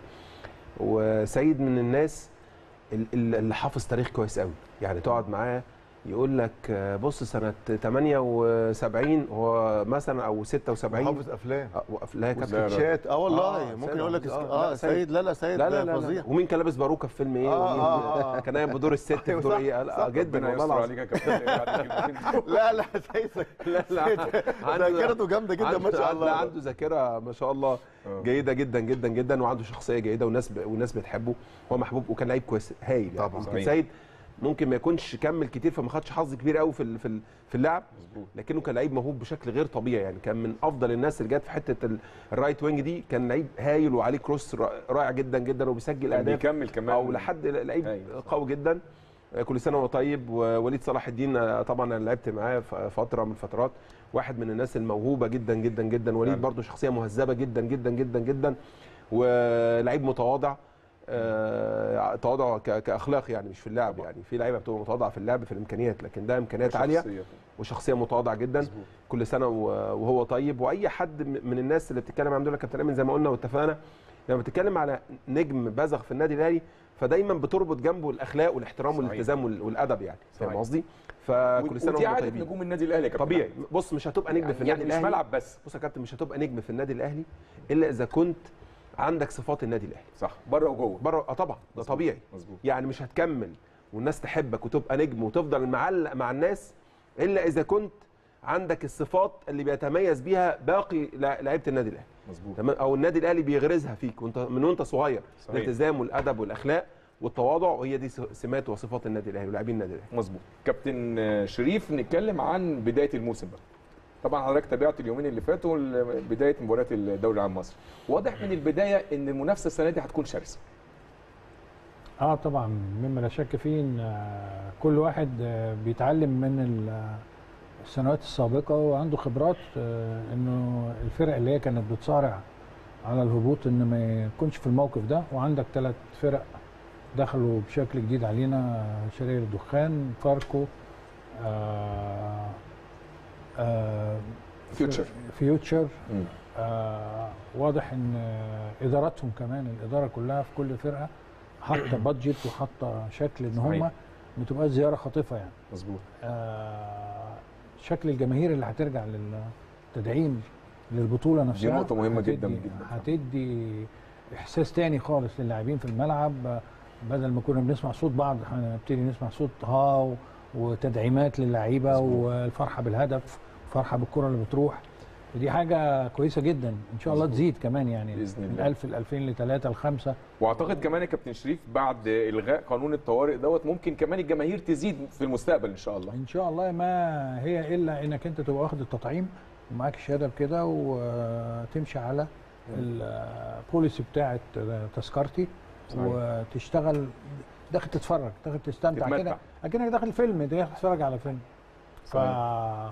وسيد من الناس ال- ال- اللي حافظ تاريخ كويس قوي يعني تقعد معاه يقول لك آه، بص سنه 78 هو مثلا او 76 حافظ افلام آه، وقف- لا يا كابتن لا، لا. شات اه والله آه، ممكن سيد يقول لك عبد- اسك- آه، اه لا، سيد لا لا سيد لا لا لا, فظيع لا. ومين كان لابس باروكه في فيلم ايه آه، ومين آه، آه. كان قايم بدور الست في أيوة، دور صح، ايه لا صح. آه، جدا ربنا والله يستر العظيم عليك يا كابتن بعد الكلمتين دول. لا لا سيد لا لا ذاكرته جامده جدا ما شاء عنده- الله عنده ذاكره ما شاء الله آه. جيده جدا جدا جدا وعنده شخصيه جيده والناس ب... والناس بتحبه هو محبوب وكان لعيب كويس هايل يعني طبعاً. يمكن صحيح. سيد ممكن ما يكونش كمل كتير فما خدش حظ كبير قوي في ال- في ال- في اللعب مظبوط لكنه كان لعيب موهوب بشكل غير طبيعي يعني كان من افضل الناس اللي جت في حته ال- الرايت وينج دي كان لعيب هايل وعليه كروس را- رائع جدا جدا وبيسجل كان اهداف بيكمل كمان او لحد لعيب أيوة. قوي جدا آه، كل سنه وهو طيب ووليد صلاح الدين آه، طبعا انا لعبت معاه ف- فتره من الفترات واحد من الناس الموهوبه جدا جدا جدا وليد فعلا. برضو شخصيه مهذبه جدا جدا جدا جدا ولعيب متواضع آه، تواضع ك- كاخلاق يعني مش في اللعب طبعا. يعني في لعيبه بتبقى متواضعه في اللعب في الامكانيات لكن ده امكانيات عاليه شخصية. وشخصيه متواضعه جدا مظبوط. كل سنه و- وهو طيب واي حد م- من الناس اللي بتتكلم عن دول يا كابتن امين زي ما قلنا واتفقنا لما بتتكلم على نجم بزغ في النادي الاهلي فدايما بتربط جنبه الاخلاق والاحترام صحيح. والالتزام وال- والادب يعني فاهم صحيح. قصدي فكل سنه ودي وهم عاده طيبين نجوم النادي الاهلي يا كابتن طبيعي أحمد. بص مش هتبقى نجم في النادي يعني مش الاهلي ملعب بس بص يا كابتن مش هتبقى نجم في النادي الاهلي الا اذا كنت عندك صفات النادي الاهلي صح بره وجوه بره اه طبعا ده مظبوط. طبيعي مظبوط يعني مش هتكمل والناس تحبك وتبقى نجم وتفضل معلق مع الناس الا اذا كنت عندك الصفات اللي بيتميز بيها باقي لع- لعيبه النادي الاهلي مظبوط تمام او النادي الاهلي بيغرزها فيك وانت من وانت صغير صحيح. الالتزام والادب والاخلاق والتواضع وهي دي س- سمات وصفات النادي الاهلي ولاعبين النادي الاهلي مظبوط كابتن آه، شريف نتكلم عن بدايه الموسم بقى طبعا حضرتك تابعت اليومين اللي فاتوا ال- بدايه مباريات الدوري العام مصر واضح من البدايه ان المنافسه السنه دي هتكون شرسه اه طبعا مما لا شك فيه ان آه، كل واحد آه، بيتعلم من ال- السنوات السابقه وعنده خبرات آه، انه الفرق اللي هي كانت بتصارع على الهبوط ان ما يكونش في الموقف ده وعندك ثلاث فرق دخلوا بشكل جديد علينا آه، شرير الدخان فاركو آه آه فيوتشر. فيوتشر آه واضح ان آه، اداراتهم كمان الاداره كلها في كل فرقه حاطه بادجت وحاطه شكل ان هم صحيح. ما تبقاش زياره خاطفه يعني مظبوط آه شكل الجماهير اللي هترجع للتدعيم للبطوله نفسها نقطة مهمة هتدي- جدا جدا. هتدي احساس تاني خالص للاعبين في الملعب آه، بدل ما كنا بنسمع صوت بعض هنبتدي نسمع صوت ها وتدعيمات للعيبه والفرحه بالهدف فرحه بالكره اللي بتروح ودي حاجه كويسه جدا ان شاء الله مظبوط. تزيد كمان يعني بإذن من الله. 1000 ل 2000 ل 3 ل 5 واعتقد كمان يا كابتن شريف بعد الغاء قانون الطوارئ دوت ممكن كمان الجماهير تزيد في المستقبل ان شاء الله ان شاء الله ما هي الا انك انت تبقى واخد التطعيم ومعاك الشهاده بكده وتمشي على البوليسي بتاعه تذكرتي صحيح. وتشتغل داخل تتفرج داخل تستمتع تتمتع. كده اكنك داخل فيلم داخل تتفرج على فيلم ف صحيح.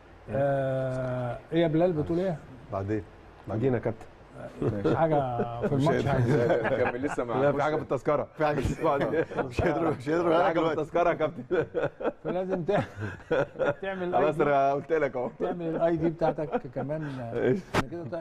آه ايه يا بلال بتقول ايه؟ بعدين بعدين يا كابتن في حاجه في الماتش عايز- كمل لسه مع لا في حاجه في التذكره في حاجه مش هيضرب مش هيضرب في عليك حاجه في دلوقتي التذكره يا كابتن فلازم تع- تعمل الاي خلاص دي انا قلت لك اهو تعمل الاي دي بتاعتك كمان إيش؟ إن كده تع-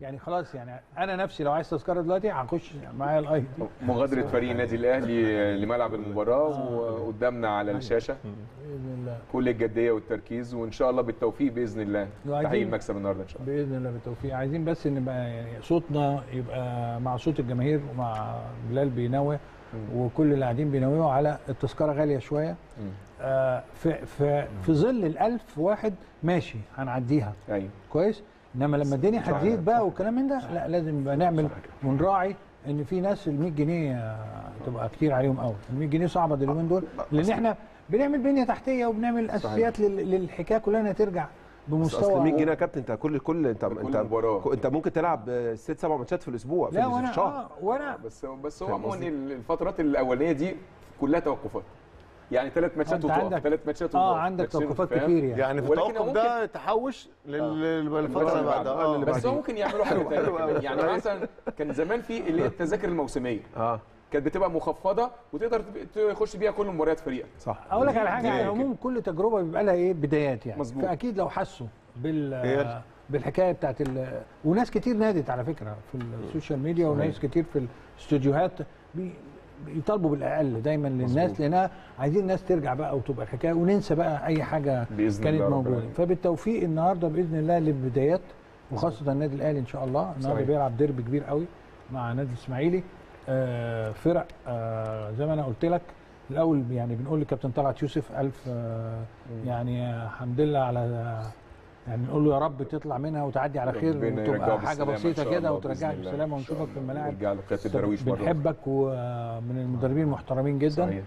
يعني خلاص يعني انا نفسي لو عايز تذكره دلوقتي هخش معايا الاي دي مغادره فريق النادي الاهلي لملعب المباراه وقدامنا على الشاشه باذن الله كل الجديه والتركيز وان شاء الله بالتوفيق باذن الله وعايزين- تحقيق المكسب النهارده ان شاء الله باذن الله بالتوفيق عايزين بس نبقى يعني صوتنا يبقى مع صوت الجماهير ومع بلال بينوه وكل اللي قاعدين بينوهوا على التذكره غاليه شويه آه في في في ظل الألف واحد ماشي هنعديها ايوه كويس انما لما الدنيا هتزيد بقى والكلام من ده لا لازم يبقى نعمل ونراعي ان في ناس ال 100 جنيه آه، تبقى كتير عليهم قوي ال 100 جنيه صعبه دول اليومين دول لان احنا بنعمل بنيه تحتيه وبنعمل اساسيات لل- للحكايه كلها انها ترجع بس اصل بمستوى 100 جنيه يا كابتن انت كل كل انت انت مباراة. انت ممكن تلعب آه، ست سبع ماتشات في الاسبوع في لا وانا الشهر آه وانا بس بس هو فاهم عموما قصدي؟ الفترات الاولانيه دي كلها توقفات يعني ثلاث ماتشات أنت وتقف عندك- ثلاث ماتشات اه وتقف عندك ماتشين، توقفات فاهم؟ كتير يعني يعني في ولكن التوقف ممكن- ده تحوش لل- للفتره اللي بعدها اه اللي بس بعدها هو ممكن يعملوا حاجه ثانيه كمان. يعني مثلا كان زمان في اللي هي التذاكر الموسميه اه كانت بتبقى مخفضه وتقدر تخش بيها كل مباريات فريقك صح اقول لك على حاجه دي- على العموم كل تجربه بيبقى لها ايه بدايات يعني مظبوط. فاكيد لو حسوا بال هي- بالحكايه بتاعت ال... وناس كتير نادت على فكره في السوشيال ميديا وناس كتير في الاستوديوهات بي... بيطالبوا بالاقل دايما للناس لانها عايزين الناس ترجع بقى وتبقى الحكايه وننسى بقى اي حاجه بإذن كانت الله رب موجوده العالمين. فبالتوفيق النهارده باذن الله للبدايات وخاصه النادي الاهلي ان شاء الله النهارده صحيح. بيلعب ديربي كبير قوي مع نادي الاسماعيلي آه فرق آه زي ما انا قلت لك الاول يعني بنقول لكابتن طلعت يوسف الف آه يعني آه، الحمد لله على يعني نقول له يا رب تطلع منها وتعدي على خير ربنا يرجعه وتبقى حاجه بالسلامة إن بسيطه شاء كده الله وترجعك بإذن الله. بالسلامه إن شاء ونشوفك في الله. الملاعب ونرجع لقياده الدراويش مره بنحبك ومن المدربين المحترمين جدا صحيح.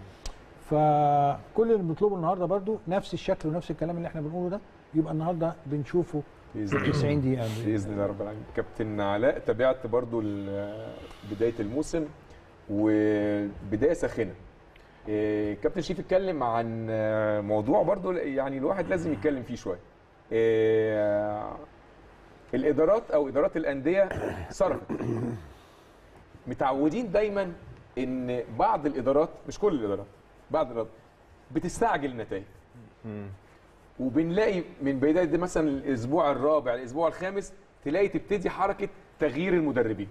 فكل اللي بنطلبه النهارده برضو نفس الشكل ونفس الكلام اللي احنا بنقوله ده يبقى النهارده بنشوفه باذن في الله 90 دقيقه باذن الله رب العالمين كابتن علاء تابعت برضو ال- بدايه الموسم وبدايه ساخنه إيه، كابتن شريف اتكلم عن آه، موضوع برضو يعني الواحد لازم يتكلم فيه شويه إيه، الادارات او ادارات الانديه صرفت متعودين دايما ان بعض الادارات مش كل الادارات بعض الادارات بتستعجل النتائج وبنلاقي من بدايه مثلا الاسبوع الرابع الاسبوع الخامس تلاقي تبتدي حركه تغيير المدربين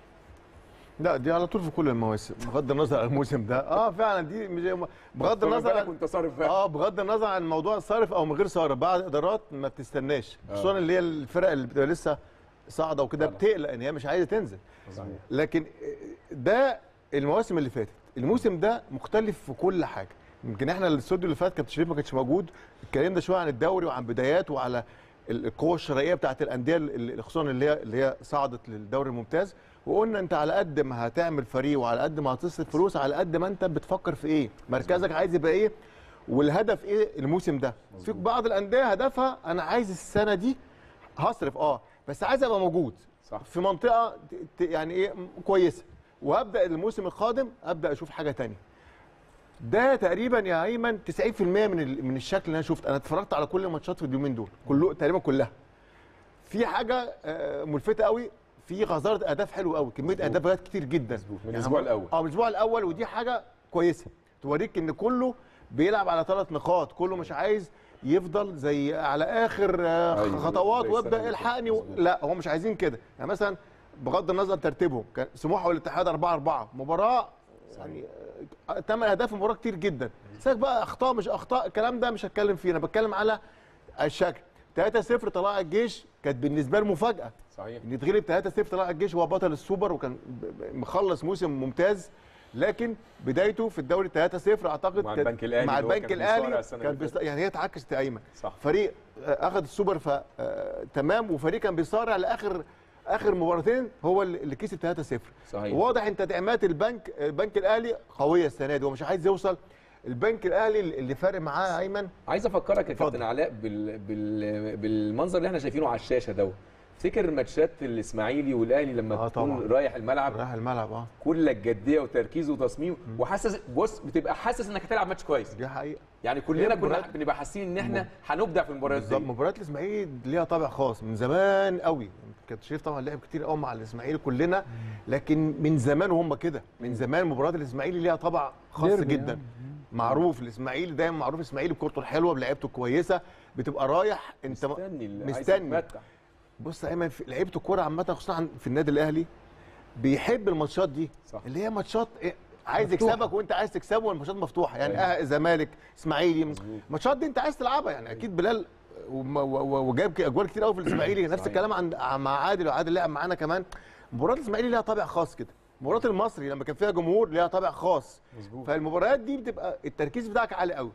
لا دي على طول في كل المواسم بغض النظر عن الموسم ده اه فعلا دي مش بغض النظر بالك عن وانت صارف بقى اه بغض النظر عن موضوع صارف او من غير صارف بعض الادارات ما بتستناش خصوصا اللي هي الفرق اللي بتبقى لسه صاعده وكده بتقلق ان هي مش عايزه تنزل لكن ده المواسم اللي فاتت الموسم ده مختلف في كل حاجه يمكن احنا الاستوديو اللي فات كابتن شريف ما كانش موجود اتكلمنا شويه عن الدوري وعن بداياته وعلى القوه الشرائيه بتاعت الانديه اللي- خصوصا اللي هي اللي هي صعدت للدوري الممتاز وقلنا انت على قد ما هتعمل فريق وعلى قد ما هتصرف فلوس على قد ما انت بتفكر في ايه مركزك عايز يبقى ايه والهدف ايه الموسم ده في بعض الانديه هدفها انا عايز السنه دي هصرف اه بس عايز ابقى موجود صح. في منطقه ت- ت- يعني ايه م- كويسه وهبدا الموسم القادم ابدا اشوف حاجه تانية ده تقريبا يا ايمن 90% من ال- من الشكل اللي انا شفت انا اتفرجت على كل الماتشات في اليومين دول كله تقريبا كلها في حاجه آه، ملفته قوي في غزاره اهداف حلوه قوي كميه اهداف جت كتير جدا من الأسبوع هم- الأول. اه من الاسبوع الاول ودي حاجه كويسه توريك ان كله بيلعب على ثلاث نقاط كله مش عايز يفضل زي على اخر آه، أيوة، خطوات زي السنة وابدا اللي الحقني فاتت. و... مظبوط. لا هم مش عايزين كده يعني مثلا بغض النظر عن ترتيبهم كان سموحه والاتحاد 4 4 مباراه يعني آه، تم اهداف المباراه كتير جدا سيبك بقى اخطاء مش اخطاء الكلام ده مش هتكلم فيه انا بتكلم على الشكل 3 0 طلائع الجيش كانت بالنسبه له مفاجاه صحيح ان يتغلب 3 0 طلائع الجيش هو بطل السوبر وكان ب- ب- مخلص موسم ممتاز لكن بدايته في الدوري 3 0 اعتقد مع كانت- البنك الأهلي مع اللي هو البنك كان بيصارع الاهلي السنة كان اللي بيص... يعني هي اتعكست يا ايمن صح فريق آه، اخذ السوبر ف آه، تمام وفريق كان بيصارع لاخر اخر مباراتين هو اللي اللي كسب 3 0 صحيح. واضح ان تدعيمات البنك البنك الاهلي قويه السنه دي هو مش عايز يوصل البنك الاهلي اللي فارق معاه ايمن عايز افكرك يا اتفضل. كابتن علاء بال... بال... بالمنظر اللي احنا شايفينه على الشاشه دوت تفتكر ماتشات الاسماعيلي والاهلي لما آه تكون طبعاً. رايح الملعب راح الملعب اه كلك جديه وتركيز وتصميم وحاسس بص بتبقى حاسس انك هتلعب ماتش كويس دي حقيقه يعني كلنا هي كنا مباريات- بنبقى حاسين ان احنا هنبدع في المباريات بالظبط دي مباريات الاسماعيلي ليها طابع خاص من زمان قوي كابتن شريف طبعا لعب كتير قوي مع الاسماعيلي كلنا لكن من زمان وهم كده من زمان مباريات الاسماعيلي ليها طابع خاص ديربي جدا يعني. معروف الاسماعيلي دايما معروف الاسماعيلي بكورته الحلوه بلعيبته الكويسه بتبقى رايح انت مستني اللي عايز مستني يتمتع. بص يا ايمن في- لعيبه الكوره عامه خصوصا عن- في النادي الاهلي بيحب الماتشات دي صح. اللي هي ماتشات إيه، عايز مفتوحة. يكسبك وانت عايز تكسبه والماتشات مفتوحه يعني اه زمالك اسماعيلي الماتشات دي انت عايز تلعبها يعني اكيد بلال وم- و- و- وجاب ك- اجوال كتير قوي في الاسماعيلي نفس صحيح. الكلام عند مع عادل وعادل لعب معانا كمان مباراه الاسماعيلي ليها طابع خاص كده مباراه المصري لما كان فيها جمهور ليها طابع خاص مظبوط فالمباريات دي بتبقى التركيز بتاعك عالي قوي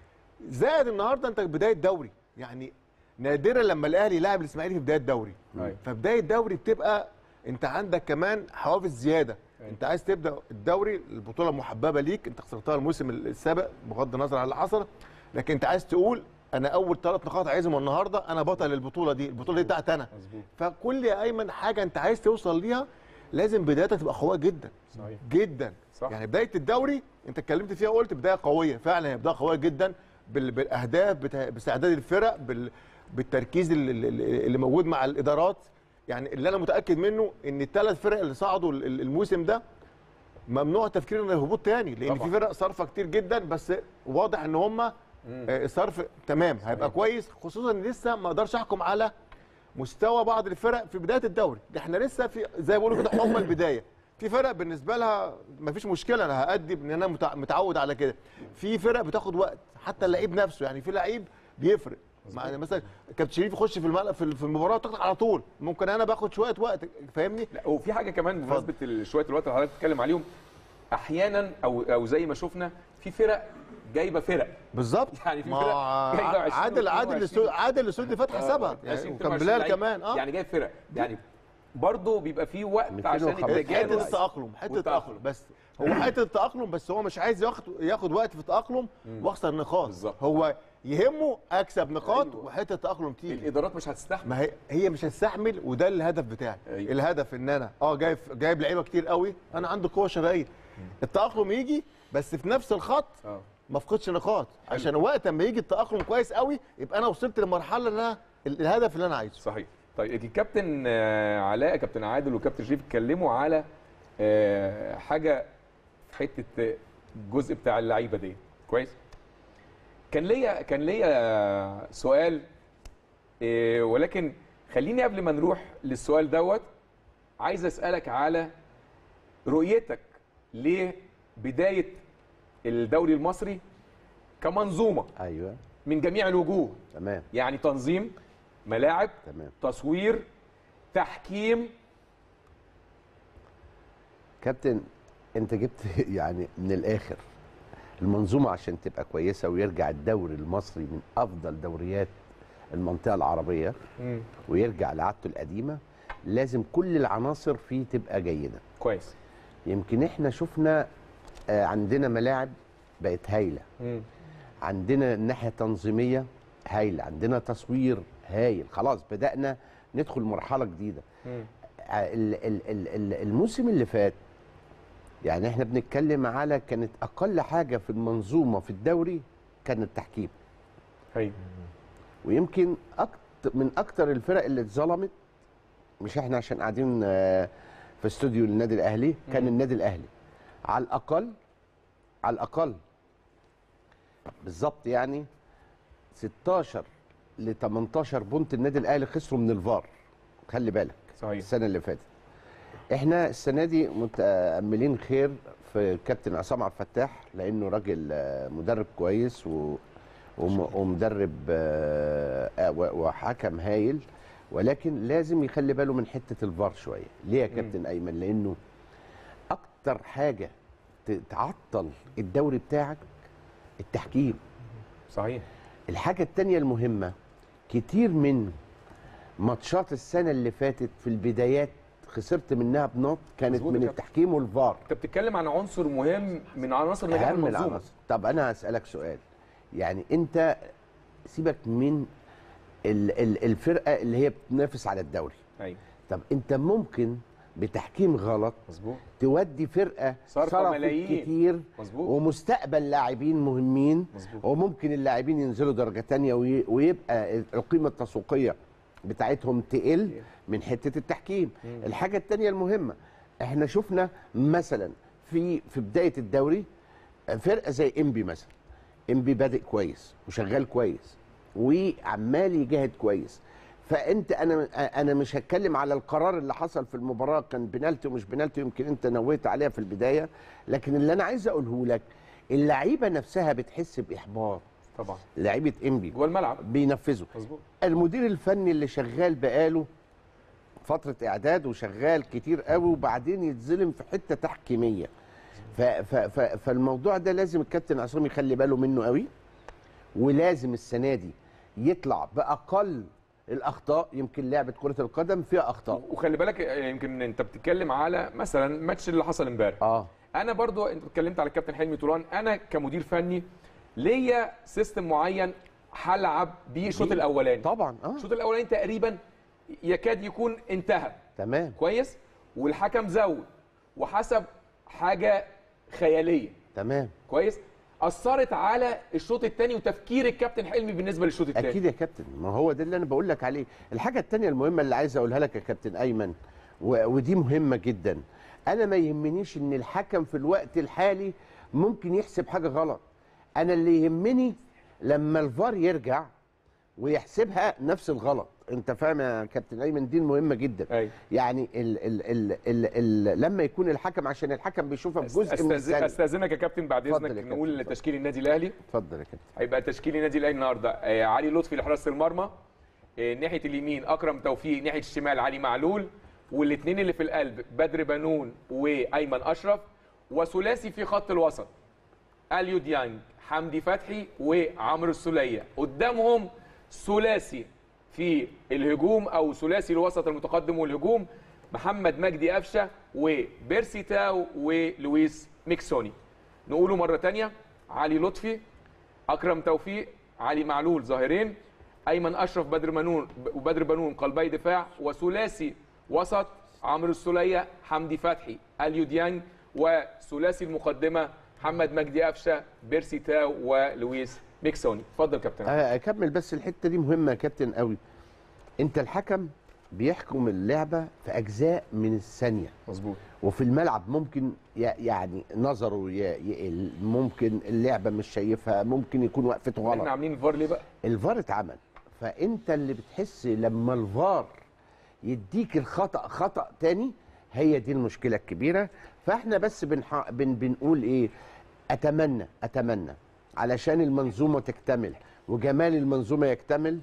زائد النهارده انت بدايه دوري يعني نادرا لما الاهلي يلاعب الاسماعيلي في بدايه دوري أيوة. فبدايه دوري بتبقى انت عندك كمان حوافز زياده انت عايز تبدا الدوري البطوله محببه ليك انت خسرتها الموسم السابق بغض النظر عن اللي حصل لكن انت عايز تقول انا اول ثلاث نقاط عايزهم النهارده انا بطل البطوله دي البطوله دي بتاعتي انا مظبوط فكل يا ايمن حاجه انت عايز توصل ليها لازم بدايتها تبقى قويه جدا صحيح جدا صح. يعني بدايه الدوري انت اتكلمت فيها وقلت بدايه قويه فعلا هي بدايه قويه جدا بال- بالاهداف بتا- باستعداد الفرق بال- بالتركيز اللي, اللي اللي موجود مع الادارات يعني اللي انا متاكد منه ان الثلاث فرق اللي صعدوا ال- ال- الموسم ده ممنوع تفكير ان الهبوط تاني لان طبعا. في فرق صارفه كتير جدا بس واضح ان هم الصرف تمام هيبقى كويس خصوصا ان لسه ما اقدرش احكم على مستوى بعض الفرق في بدايه الدوري ده احنا لسه في زي ما بيقولوا كده حكم البدايه في فرق بالنسبه لها ما فيش مشكله انا هادي ان انا متع- متعود على كده في فرق بتاخد وقت حتى اللعيب نفسه يعني في لعيب بيفرق مع مثلا كابتن شريف يخش في الملعب في في المباراه وتطلع على طول ممكن انا باخد شويه وقت فاهمني لا وفي حاجه كمان بمناسبه ال- شويه الوقت اللي حضرتك بتتكلم عليهم احيانا او او زي ما شفنا في فرق جايبه فرق بالظبط يعني في ما فرق جايبه 20 عادل عادل و22. السو- عادل السودي فتح حسابها آه، يعني 20 وكان 22 بلال لعيب. كمان اه يعني جايب فرق يعني برضه بيبقى في وقت عشان 250. حته التجانس التاقلم حته والتأقلم. التاقلم بس هو حته التاقلم بس هو مش عايز ياخد ياخد وقت في التاقلم واخسر نقاط بالظبط. هو يهمه اكسب نقاط أيوة. وحته التاقلم تيجي الادارات مش هتستحمل ما هي هي مش هتستحمل وده الهدف بتاعي أيوة. الهدف ان انا اه جايب جايب لعيبه كتير قوي انا عندي قوه شرائيه التاقلم يجي بس في نفس الخط اه ما افقدش نقاط عشان وقت ما يجي التاقلم كويس قوي يبقى انا وصلت للمرحله اللي انا ال- الهدف اللي انا عايزه صحيح طيب الكابتن آه، علاء كابتن عادل وكابتن شريف اتكلموا على آه، حاجه في حته الجزء بتاع اللعيبه دي كويس كان ليا كان ليا سؤال آه، ولكن خليني قبل ما نروح للسؤال دوت عايز اسالك على رؤيتك لبدايه الدوري المصري كمنظومه ايوه من جميع الوجوه تمام يعني تنظيم ملاعب تمام تصوير تحكيم كابتن انت جبت يعني من الاخر المنظومه عشان تبقى كويسه ويرجع الدوري المصري من افضل دوريات المنطقه العربيه ويرجع لعادته القديمه لازم كل العناصر فيه تبقى جيده كويس يمكن احنا شفنا آه، عندنا ملاعب بقت هايله عندنا الناحيه التنظيميه هايله عندنا تصوير هايل خلاص بدانا ندخل مرحله جديده ع- ال- ال- ال- ال- الموسم اللي فات يعني احنا بنتكلم على كانت اقل حاجه في المنظومه في الدوري كان التحكيم ايوه ويمكن أكتر من اكتر الفرق اللي اتظلمت مش احنا عشان قاعدين آه، في استوديو النادي الاهلي كان مم. النادي الاهلي على الاقل على الاقل بالظبط يعني 16 ل 18 بونت النادي الاهلي خسروا من الفار خلي بالك صحيح السنه اللي فاتت احنا السنه دي متاملين خير في كابتن عصام عبد الفتاح لانه راجل آه، مدرب كويس و وم- ومدرب آه، آه، و- وحكم هايل ولكن لازم يخلي باله من حته الفار شويه ليه يا كابتن ايمن لانه اكتر حاجه ت- تعطل الدوري بتاعك التحكيم صحيح الحاجة التانية المهمة كتير من ماتشات السنة اللي فاتت في البدايات خسرت منها بنقط كانت مظبوط من يا كابتن. التحكيم والفار انت بتتكلم عن عنصر مهم من عناصر نجاح أهم المنظومه العناصر طب أنا هسألك سؤال يعني أنت سيبك من ال- ال- الفرقة اللي هي بتنافس على الدوري ايوه طب أنت ممكن بتحكيم غلط مظبوط تودي فرقة صرفة صرفت ملايين. كتير مظبوط ومستقبل لاعبين مهمين مظبوط وممكن اللاعبين ينزلوا درجه تانية وي- ويبقى القيمه التسويقيه بتاعتهم تقل من حته التحكيم الحاجه التانية المهمه احنا شفنا مثلا في في بدايه الدوري فرقه زي انبي مثلا انبي بادئ كويس وشغال كويس وعمال يجاهد كويس فانت انا انا مش هتكلم على القرار اللي حصل في المباراه كان بنالتي ومش بنالتي يمكن انت نويت عليها في البدايه لكن اللي انا عايز اقوله لك اللعيبه نفسها بتحس باحباط طبعا لعيبه انبي جوه الملعب بينفذوا مظبوط المدير الفني اللي شغال بقاله فتره اعداد وشغال كتير قوي وبعدين يتظلم في حته تحكيميه ف ف ف فالموضوع ده لازم الكابتن عصام يخلي باله منه قوي ولازم السنه دي يطلع باقل الاخطاء يمكن لعبه كره القدم فيها اخطاء وخلي بالك آه، يمكن انت بتتكلم على مثلا ماتش اللي حصل امبارح اه انا برضو انت اتكلمت على الكابتن حلمي طولان انا كمدير فني ليا سيستم معين هلعب بيه الشوط الاولاني طبعا اه الشوط الاولاني تقريبا يكاد يكون انتهى تمام كويس والحكم زود وحسب حاجه خياليه تمام كويس اثرت على الشوط الثاني وتفكير الكابتن حلمي بالنسبه للشوط الثاني اكيد يا كابتن ما هو ده اللي انا بقول لك عليه الحاجه الثانيه المهمه اللي عايز اقولها لك يا كابتن ايمن و... ودي مهمه جدا انا ما يهمنيش ان الحكم في الوقت الحالي ممكن يحسب حاجه غلط انا اللي يهمني لما الفار يرجع ويحسبها نفس الغلط انت فاهم يا كابتن ايمن دي المهمه جدا أيوة. يعني ال ال ال ال ال لما يكون الحكم عشان الحكم بيشوفها في جزء من أستاذ- الثانيه استاذنك يا كابتن بعد اتفضل اذنك يا كابتن، نقول اتفضل. تشكيل النادي الاهلي اتفضل يا كابتن هيبقى تشكيل النادي الاهلي النهارده آه، علي لطفي لحراسه المرمى آه، ناحيه اليمين اكرم توفيق ناحيه الشمال علي معلول والاثنين اللي في القلب بدر بنون وايمن اشرف وثلاثي في خط الوسط اليو ديانج حمدي فتحي وعمرو السوليه قدامهم ثلاثي في الهجوم او ثلاثي الوسط المتقدم والهجوم محمد مجدي قفشه وبيرسي تاو ولويس ميكسوني نقوله مره تانية علي لطفي اكرم توفيق علي معلول ظاهرين ايمن اشرف بدر منون وبدر بنون قلبي دفاع وثلاثي وسط عمرو السوليه حمدي فتحي اليو ديانج وثلاثي المقدمه محمد مجدي قفشه بيرسي تاو ولويس ميكسوني اتفضل كابتن آه، اكمل بس الحته دي مهمه يا كابتن قوي انت الحكم بيحكم اللعبه في اجزاء من الثانيه مظبوط وفي الملعب ممكن ي- يعني نظره ي- يقل ممكن اللعبه مش شايفها ممكن يكون وقفته احنا غلط عاملين الفار ليه بقى الفار اتعمل فانت اللي بتحس لما الفار يديك الخطا خطا تاني هي دي المشكله الكبيره فاحنا بس بنح... بن... بنقول ايه اتمنى اتمنى علشان المنظومه تكتمل وجمال المنظومه يكتمل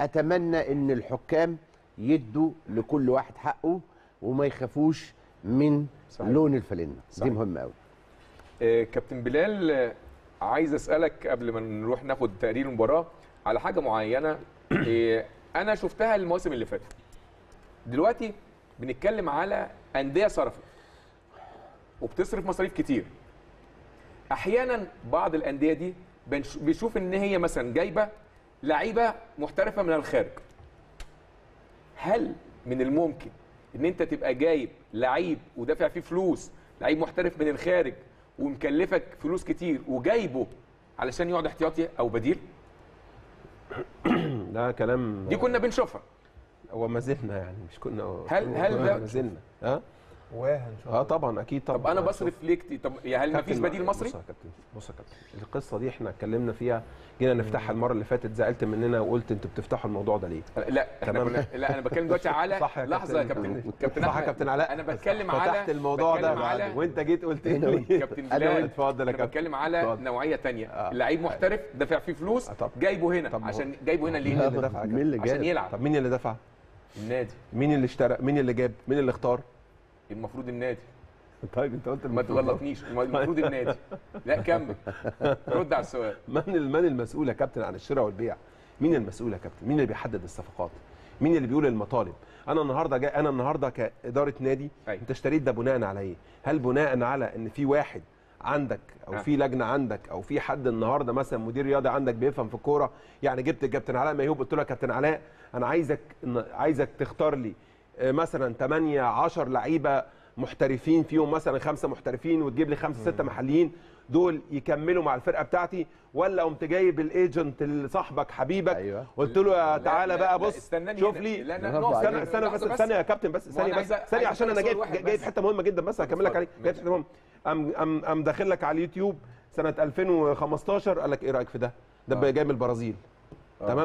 اتمنى ان الحكام يدوا لكل واحد حقه وما يخافوش من صحيح. لون الفانلة دي صحيح. مهمه قوي آه، كابتن بلال آه، عايز اسالك قبل ما نروح ناخد تقرير المباراه على حاجه معينه آه، انا شفتها المواسم اللي فاتت دلوقتي بنتكلم على انديه صرفت وبتصرف مصاريف كتير احيانا بعض الانديه دي بنش- بيشوف ان هي مثلا جايبه لعيبه محترفه من الخارج هل من الممكن ان انت تبقى جايب لعيب ودافع فيه فلوس لعيب محترف من الخارج ومكلفك فلوس كتير وجايبه علشان يقعد احتياطي او بديل ده كلام دي كنا بنشوفها هو ما زلنا يعني مش كنا هل- هل ده- ما زلنا ها وهنشوف اه طبعا اكيد طبعا طب انا هنشوف. بصرف ليه كتير طب يا هل ما فيش كابتن، بديل مصري بص يا كابتن بص يا كابتن القصه دي احنا اتكلمنا فيها جينا نفتحها المره اللي فاتت زعلت مننا وقلت انتوا بتفتحوا الموضوع ده ليه لا احنا تمام. كنا لا انا بتكلم دلوقتي على صح يا لحظه يا كابتن. كابتن كابتن صح يا أحمد. كابتن علاء انا بتكلم على فتحت الموضوع ده بتكلم على وانت جيت قلت لي كابتن انا بلال اتفضل يا انا كابتن بتكلم على اتفضل. نوعيه تانية آه. لعيب محترف دافع فيه فلوس آه، طب. جايبه هنا طب ما هو- عشان جايبه هنا مين ليه اللي دفع يا مين اللي عشان جاب يلعب طب مين اللي دفع النادي مين اللي اشترى مين اللي جاب مين اللي اختار المفروض النادي طيب انت قلت ما تغلطنيش المفروض النادي لا كمل رد على السؤال من ال- من المسؤول يا كابتن عن الشراء والبيع مين المسؤول يا كابتن مين اللي بيحدد الصفقات مين اللي بيقول المطالب انا النهارده جاي انا النهارده كاداره نادي أيوة. انت اشتريت ده بناء على ايه هل بناء على ان في واحد عندك او آه. في لجنه عندك او في حد النهارده مثلا مدير رياضي عندك بيفهم في الكوره يعني جبت الكابتن علاء ميهوب قلت له يا كابتن علاء انا عايزك إن- عايزك تختار لي آه، مثلا 8 10 لعيبه محترفين فيهم مثلا خمسه محترفين وتجيب لي خمسه سته محليين دول يكملوا مع الفرقه بتاعتي ولا قمت جايب الايجنت اللي صاحبك حبيبك أيوة. قلت له يا لا، تعالى لا، بقى لا، بص استناني شوف هنا. لي لا لا برافو نقف عليك. استنى استنى لحظة بس ثانيه يا كابتن بس ما ثانيه أنا بس عايز- ثانيه عايز عشان انا أسأل جايب واحد جايب بس. حته مهمه جدا بس هكمل لك عليه جايب حته مهمه ام ام ام داخل لك على اليوتيوب سنه 2015 قال لك ايه رايك في ده؟ ده آه. جاي من البرازيل تمام؟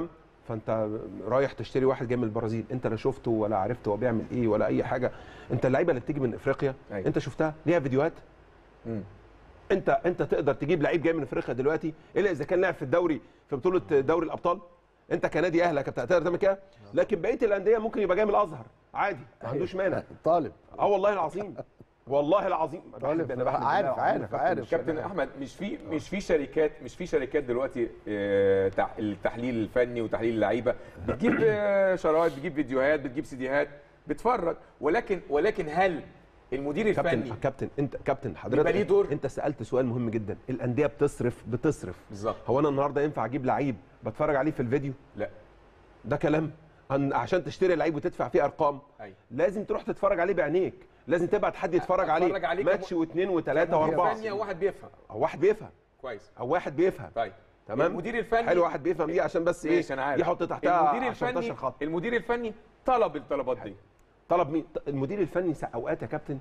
فانت رايح تشتري واحد جاي من البرازيل انت لا شفته ولا عرفته هو بيعمل ايه ولا اي حاجه انت اللعيبه اللي بتيجي من افريقيا أيوة. انت شفتها ليها فيديوهات مم. انت انت تقدر تجيب لعيب جاي من افريقيا دلوقتي الا اذا كان لاعب في الدوري في بطوله دوري الابطال انت كنادي اهلك تقدر تعمل كده لكن بقيه الانديه ممكن يبقى جاي من الازهر عادي ما عندوش مانع طالب اه والله العظيم والله العظيم طالب أنا بحمد الله عارف وأحمد عارف كابتن عارف كابتن احمد مش في مش في شركات مش في شركات دلوقتي آه، تح- التحليل الفني وتحليل اللعيبه بتجيب آه، شرايط بتجيب فيديوهات بتجيب سيديهات بتفرج ولكن ولكن هل المدير الفني كابتن كابتن انت كابتن بيبقى حضرتك ليه دور؟ انت سالت سؤال مهم جدا الانديه بتصرف بتصرف بالظبط هو انا النهارده ينفع اجيب لعيب بتفرج عليه في الفيديو لا ده كلام أن عشان تشتري لعيب وتدفع فيه ارقام ايوه لازم تروح تتفرج عليه بعينيك لازم تبعت حد يتفرج عليه, أتفرج عليه ماتش كم- واثنين وثلاثه مدير واربعه فني واحد بيفهم او واحد بيفهم كويس او واحد بيفهم طيب تمام المدير الفني حلو واحد بيفهم دي عشان بس ايه ماشي انا عارف يحط تحتها المدير 10 الفني 11 خط المدير الفني طلب الطلبات دي طلب مين المدير الفني سا- اوقات يا كابتن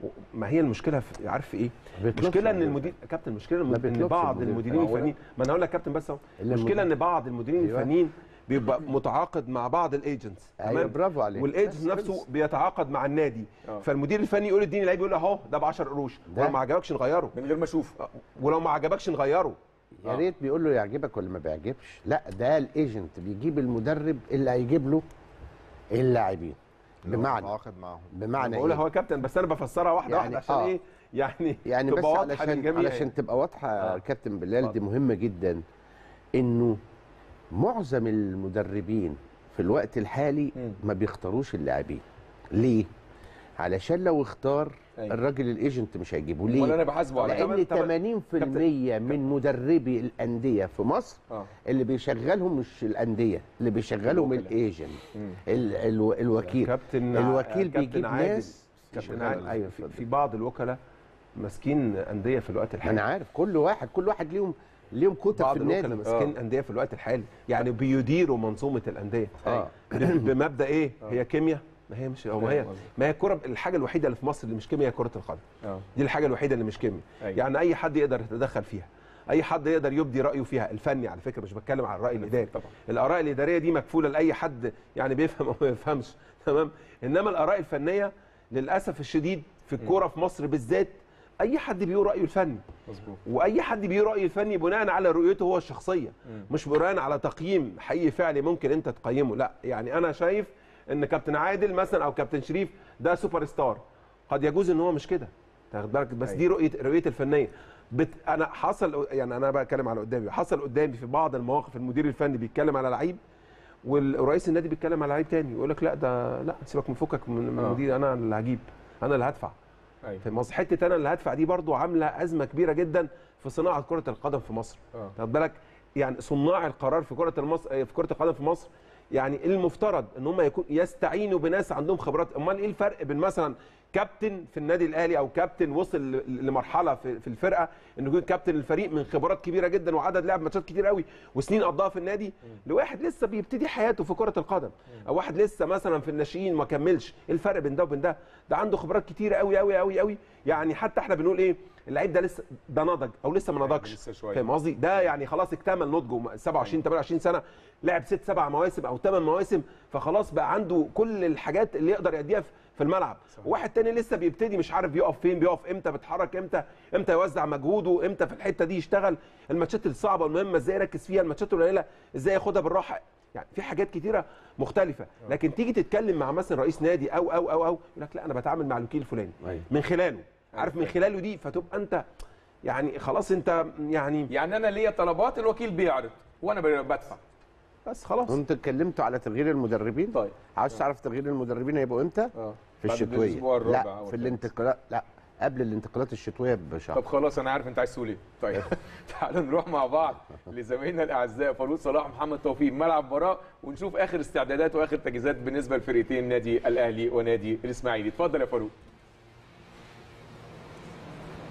ما هي المشكله في عارف في ايه بيطلبش المشكله ان المدير المدير كابتن المشكله ما ان بيطلبش بعض المدير المديرين الفني. الفنيين ما انا هقول لك كابتن بس اهو اللي المشكله المدير- ان بعض المديرين أيوة. الفنيين بيبقى متعاقد مع بعض الايجنتس ايوه برافو عليك والايجنت بس نفسه خلص. بيتعاقد مع النادي آه. فالمدير الفني يقول اديني لعيب يقول له اهو ده ب 10 قروش ده- ولو ما عجبكش نغيره من غير ما اشوفه ولو ما عجبكش نغيره يا ريت بيقول له يعجبك ولا ما بيعجبش لا ده الايجنت بيجيب المدرب اللي هيجيب له اللاعبين بمعنى متعاقد معاهم بمعنى بقول ايه هو كابتن بس انا بفسرها واحده يعني واحده عشان آه. ايه يعني يعني تبقى بس واضحه علشان للجميع علشان تبقى واضحه آه. آه. كابتن بلال دي اتفضل. مهمه جدا انه معظم المدربين في الوقت الحالي مم. ما بيختاروش اللاعبين ليه علشان لو اختار أيوة. الراجل الايجنت مش هيجيبه ولا ليه انا بحاسبه على طب- لان طب- 80% من مدربي الانديه في مصر اه اللي بيشغلهم مش الانديه اللي بيشغلهم الوكلاء. الايجنت مم. ال الو الوكيل كابتن الوكيل كابتن بيجيب عادل. ناس كابتن شغالة. عادل ايوه في, اتفضل. في بعض الوكلاء ماسكين انديه في الوقت ما الحالي انا عارف كل واحد كل واحد ليهم ليهم كتب بعض في الوكلاء النادي ماسكين انديه في الوقت الحالي يعني بيديروا منظومه الانديه اه ب- بمبدا ايه هي كيمياء ما هي مش هو ما هي فاهم قصدك. ما هي الكره الحاجه الوحيده اللي في مصر اللي مش كيمياء هي كره القدم اه دي الحاجه الوحيده اللي مش كيمياء أيوة. يعني اي حد يقدر يتدخل فيها اي حد يقدر يبدي رايه فيها الفني على فكره مش بتكلم على الراي الاداري طبعا الاراء الاداريه دي مكفوله لاي حد يعني بيفهم او ما يفهمش تمام انما الاراء الفنيه للاسف الشديد في الكوره في مصر بالذات اي حد بيقول رايه الفني مظبوط واي حد بيقول رايه الفني بناء على رؤيته هو الشخصيه مم. مش بناء على تقييم حقيقي فعلي ممكن انت تقيمه لا يعني انا شايف ان كابتن عادل مثلا او كابتن شريف ده سوبر ستار قد يجوز ان هو مش كده تاخد بالك بس دي رؤيه رؤيتي الفنيه بت... انا حصل يعني انا بتكلم على قدامي حصل قدامي في بعض المواقف المدير الفني بيتكلم على لعيب ورئيس النادي بيتكلم على لعيب تاني يقول لك لا ده لا سيبك من فكك من من آه. المدير انا اللي هجيب انا اللي هدفع ايوه في مصر حته انا اللي هدفع دي برضو عامله ازمه كبيره جدا في صناعه كره القدم في مصر اه خد بالك يعني صناع القرار في كره المصر في كره القدم في مصر يعني المفترض ان هم يكون يستعينوا بناس عندهم خبرات امال ايه الفرق بين مثلا كابتن في النادي الاهلي او كابتن وصل ل- لمرحله في في الفرقه انه يكون كابتن الفريق من خبرات كبيره جدا وعدد لعب ماتشات كتير قوي وسنين قضاها في النادي لواحد لسه بيبتدي حياته في كره القدم او واحد لسه مثلا في الناشئين ما كملش ايه الفرق بين ده وبين ده ده عنده خبرات كتيره قوي قوي قوي قوي يعني حتى احنا بنقول ايه اللعيب ده لسه ده نضج او لسه ما نضجش لسه شويه فاهم قصدي ده يعني خلاص اكتمل نضجه 27 28 سنه لعب ست سبع مواسم او ثمان مواسم فخلاص بقى عنده كل الحاجات اللي يقدر يأديها في- في الملعب واحد تاني لسه بيبتدي مش عارف يقف فين بيقف امتى بيتحرك امتى امتى يوزع مجهوده امتى في الحته دي يشتغل الماتشات الصعبه المهمه ازاي يركز فيها الماتشات القليله ازاي ياخدها بالراحه يعني في حاجات كتيره مختلفه لكن تيجي تتكلم مع مثلا رئيس نادي او او او او يقول لك لا انا بتعامل مع الوكيل الفلاني أيوة. من خلاله عارف من خلاله دي فتبقى انت يعني خلاص انت يعني يعني انا ليا طلبات الوكيل بيعرض وانا ب- بدفع بس خلاص انتوا اتكلمتوا على تغيير المدربين طيب عاوز تعرف تغيير المدربين هيبقوا امتى اه في بعد الشتويه الأسبوع الرابع لا أو في الخامس. الانتقالات لا قبل الانتقالات الشتويه بشهر طب خلاص انا عارف انت عايز تقول ايه طيب تعالوا نروح مع بعض لزمايلنا الاعزاء فاروق صلاح ومحمد توفيق ملعب مباراه ونشوف اخر استعدادات واخر تجهيزات بالنسبه للفرقتين نادي الاهلي ونادي الاسماعيلي اتفضل يا فاروق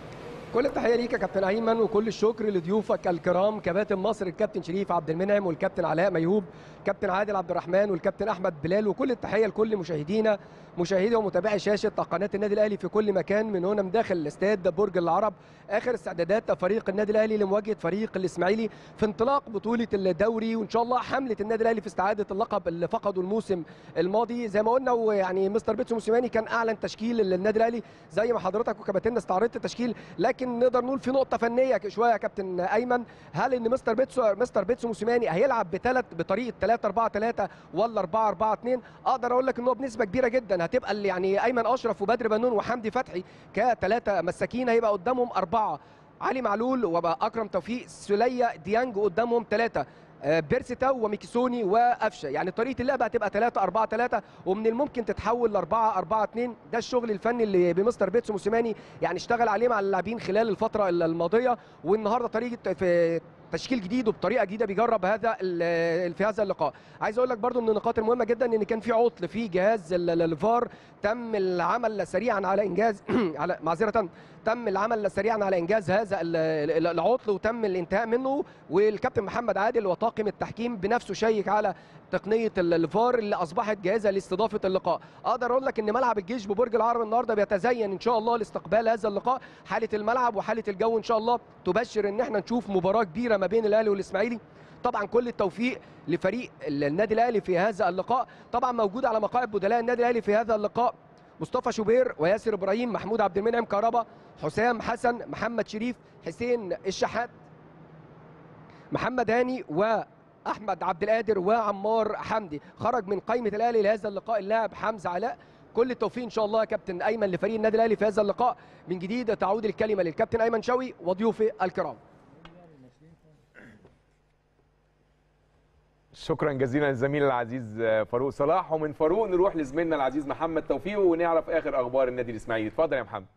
كل التحيه ليك يا كابتن ايمن وكل الشكر لضيوفك الكرام كباتن مصر الكابتن شريف عبد المنعم والكابتن علاء ميهوب كابتن عادل عبد الرحمن والكابتن احمد بلال وكل التحيه لكل مشاهدينا مشاهدي ومتابعي شاشه قناه النادي الاهلي في كل مكان من هنا من داخل الاستاد برج العرب اخر استعدادات فريق النادي الاهلي لمواجهه فريق الاسماعيلي في انطلاق بطوله الدوري وان شاء الله حمله النادي الاهلي في استعاده اللقب اللي فقده الموسم الماضي زي ما قلنا ويعني مستر بيتسو موسيماني كان اعلن تشكيل للنادي الاهلي زي ما حضرتك وكباتننا استعرضت التشكيل لكن نقدر نقول في نقطه فنيه شويه يا كابتن ايمن هل ان مستر بيتسو مستر بيتسو موسيماني هيلعب بثلاث بطريقه 3 4 3 ولا 4 4 2 اقدر اقول لك ان هو بنسبه كبيره جدا هتبقى اللي يعني ايمن اشرف وبدر بنون وحمدي فتحي كثلاثه مساكين هيبقى قدامهم اربعه علي معلول واكرم توفيق سوليه ديانج قدامهم ثلاثه بيرسيتاو وميكيسوني وقفشه يعني طريقه اللعب هتبقى 3 4 3 ومن الممكن تتحول ل 4 4 2 ده الشغل الفني اللي بمستر بيتسو موسيماني يعني اشتغل عليه مع اللاعبين خلال الفتره الماضيه والنهارده طريقه في تشكيل جديد وبطريقه جديده بيجرب هذا في هذا اللقاء عايز اقول لك برضو من النقاط المهمه جدا ان كان في عطل في جهاز الفار تم العمل سريعا على انجاز على معذره تم العمل سريعا على انجاز هذا العطل وتم الانتهاء منه والكابتن محمد عادل وطاقم التحكيم بنفسه شيك على تقنيه الفار اللي اصبحت جاهزه لاستضافه اللقاء اقدر اقول لك ان ملعب الجيش ببرج العرب النهارده بيتزين ان شاء الله لاستقبال هذا اللقاء حاله الملعب وحاله الجو ان شاء الله تبشر ان احنا نشوف مباراه كبيره ما بين الاهلي والاسماعيلي طبعا كل التوفيق لفريق النادي الاهلي في هذا اللقاء طبعا موجود على مقاعد بدلاء النادي الاهلي في هذا اللقاء مصطفى شوبير وياسر ابراهيم محمود عبد المنعم كهربا حسام حسن محمد شريف حسين الشحات محمد هاني واحمد عبد القادر وعمار حمدي خرج من قائمه الاهلي لهذا اللقاء اللاعب حمزه علاء كل التوفيق ان شاء الله يا كابتن ايمن لفريق النادي الاهلي في هذا اللقاء من جديد تعود الكلمه للكابتن ايمن شوقي وضيوفه الكرام شكرا جزيلا للزميل العزيز فاروق صلاح ومن فاروق نروح لزميلنا العزيز محمد توفيق ونعرف اخر اخبار النادي الاسماعيلي اتفضل يا محمد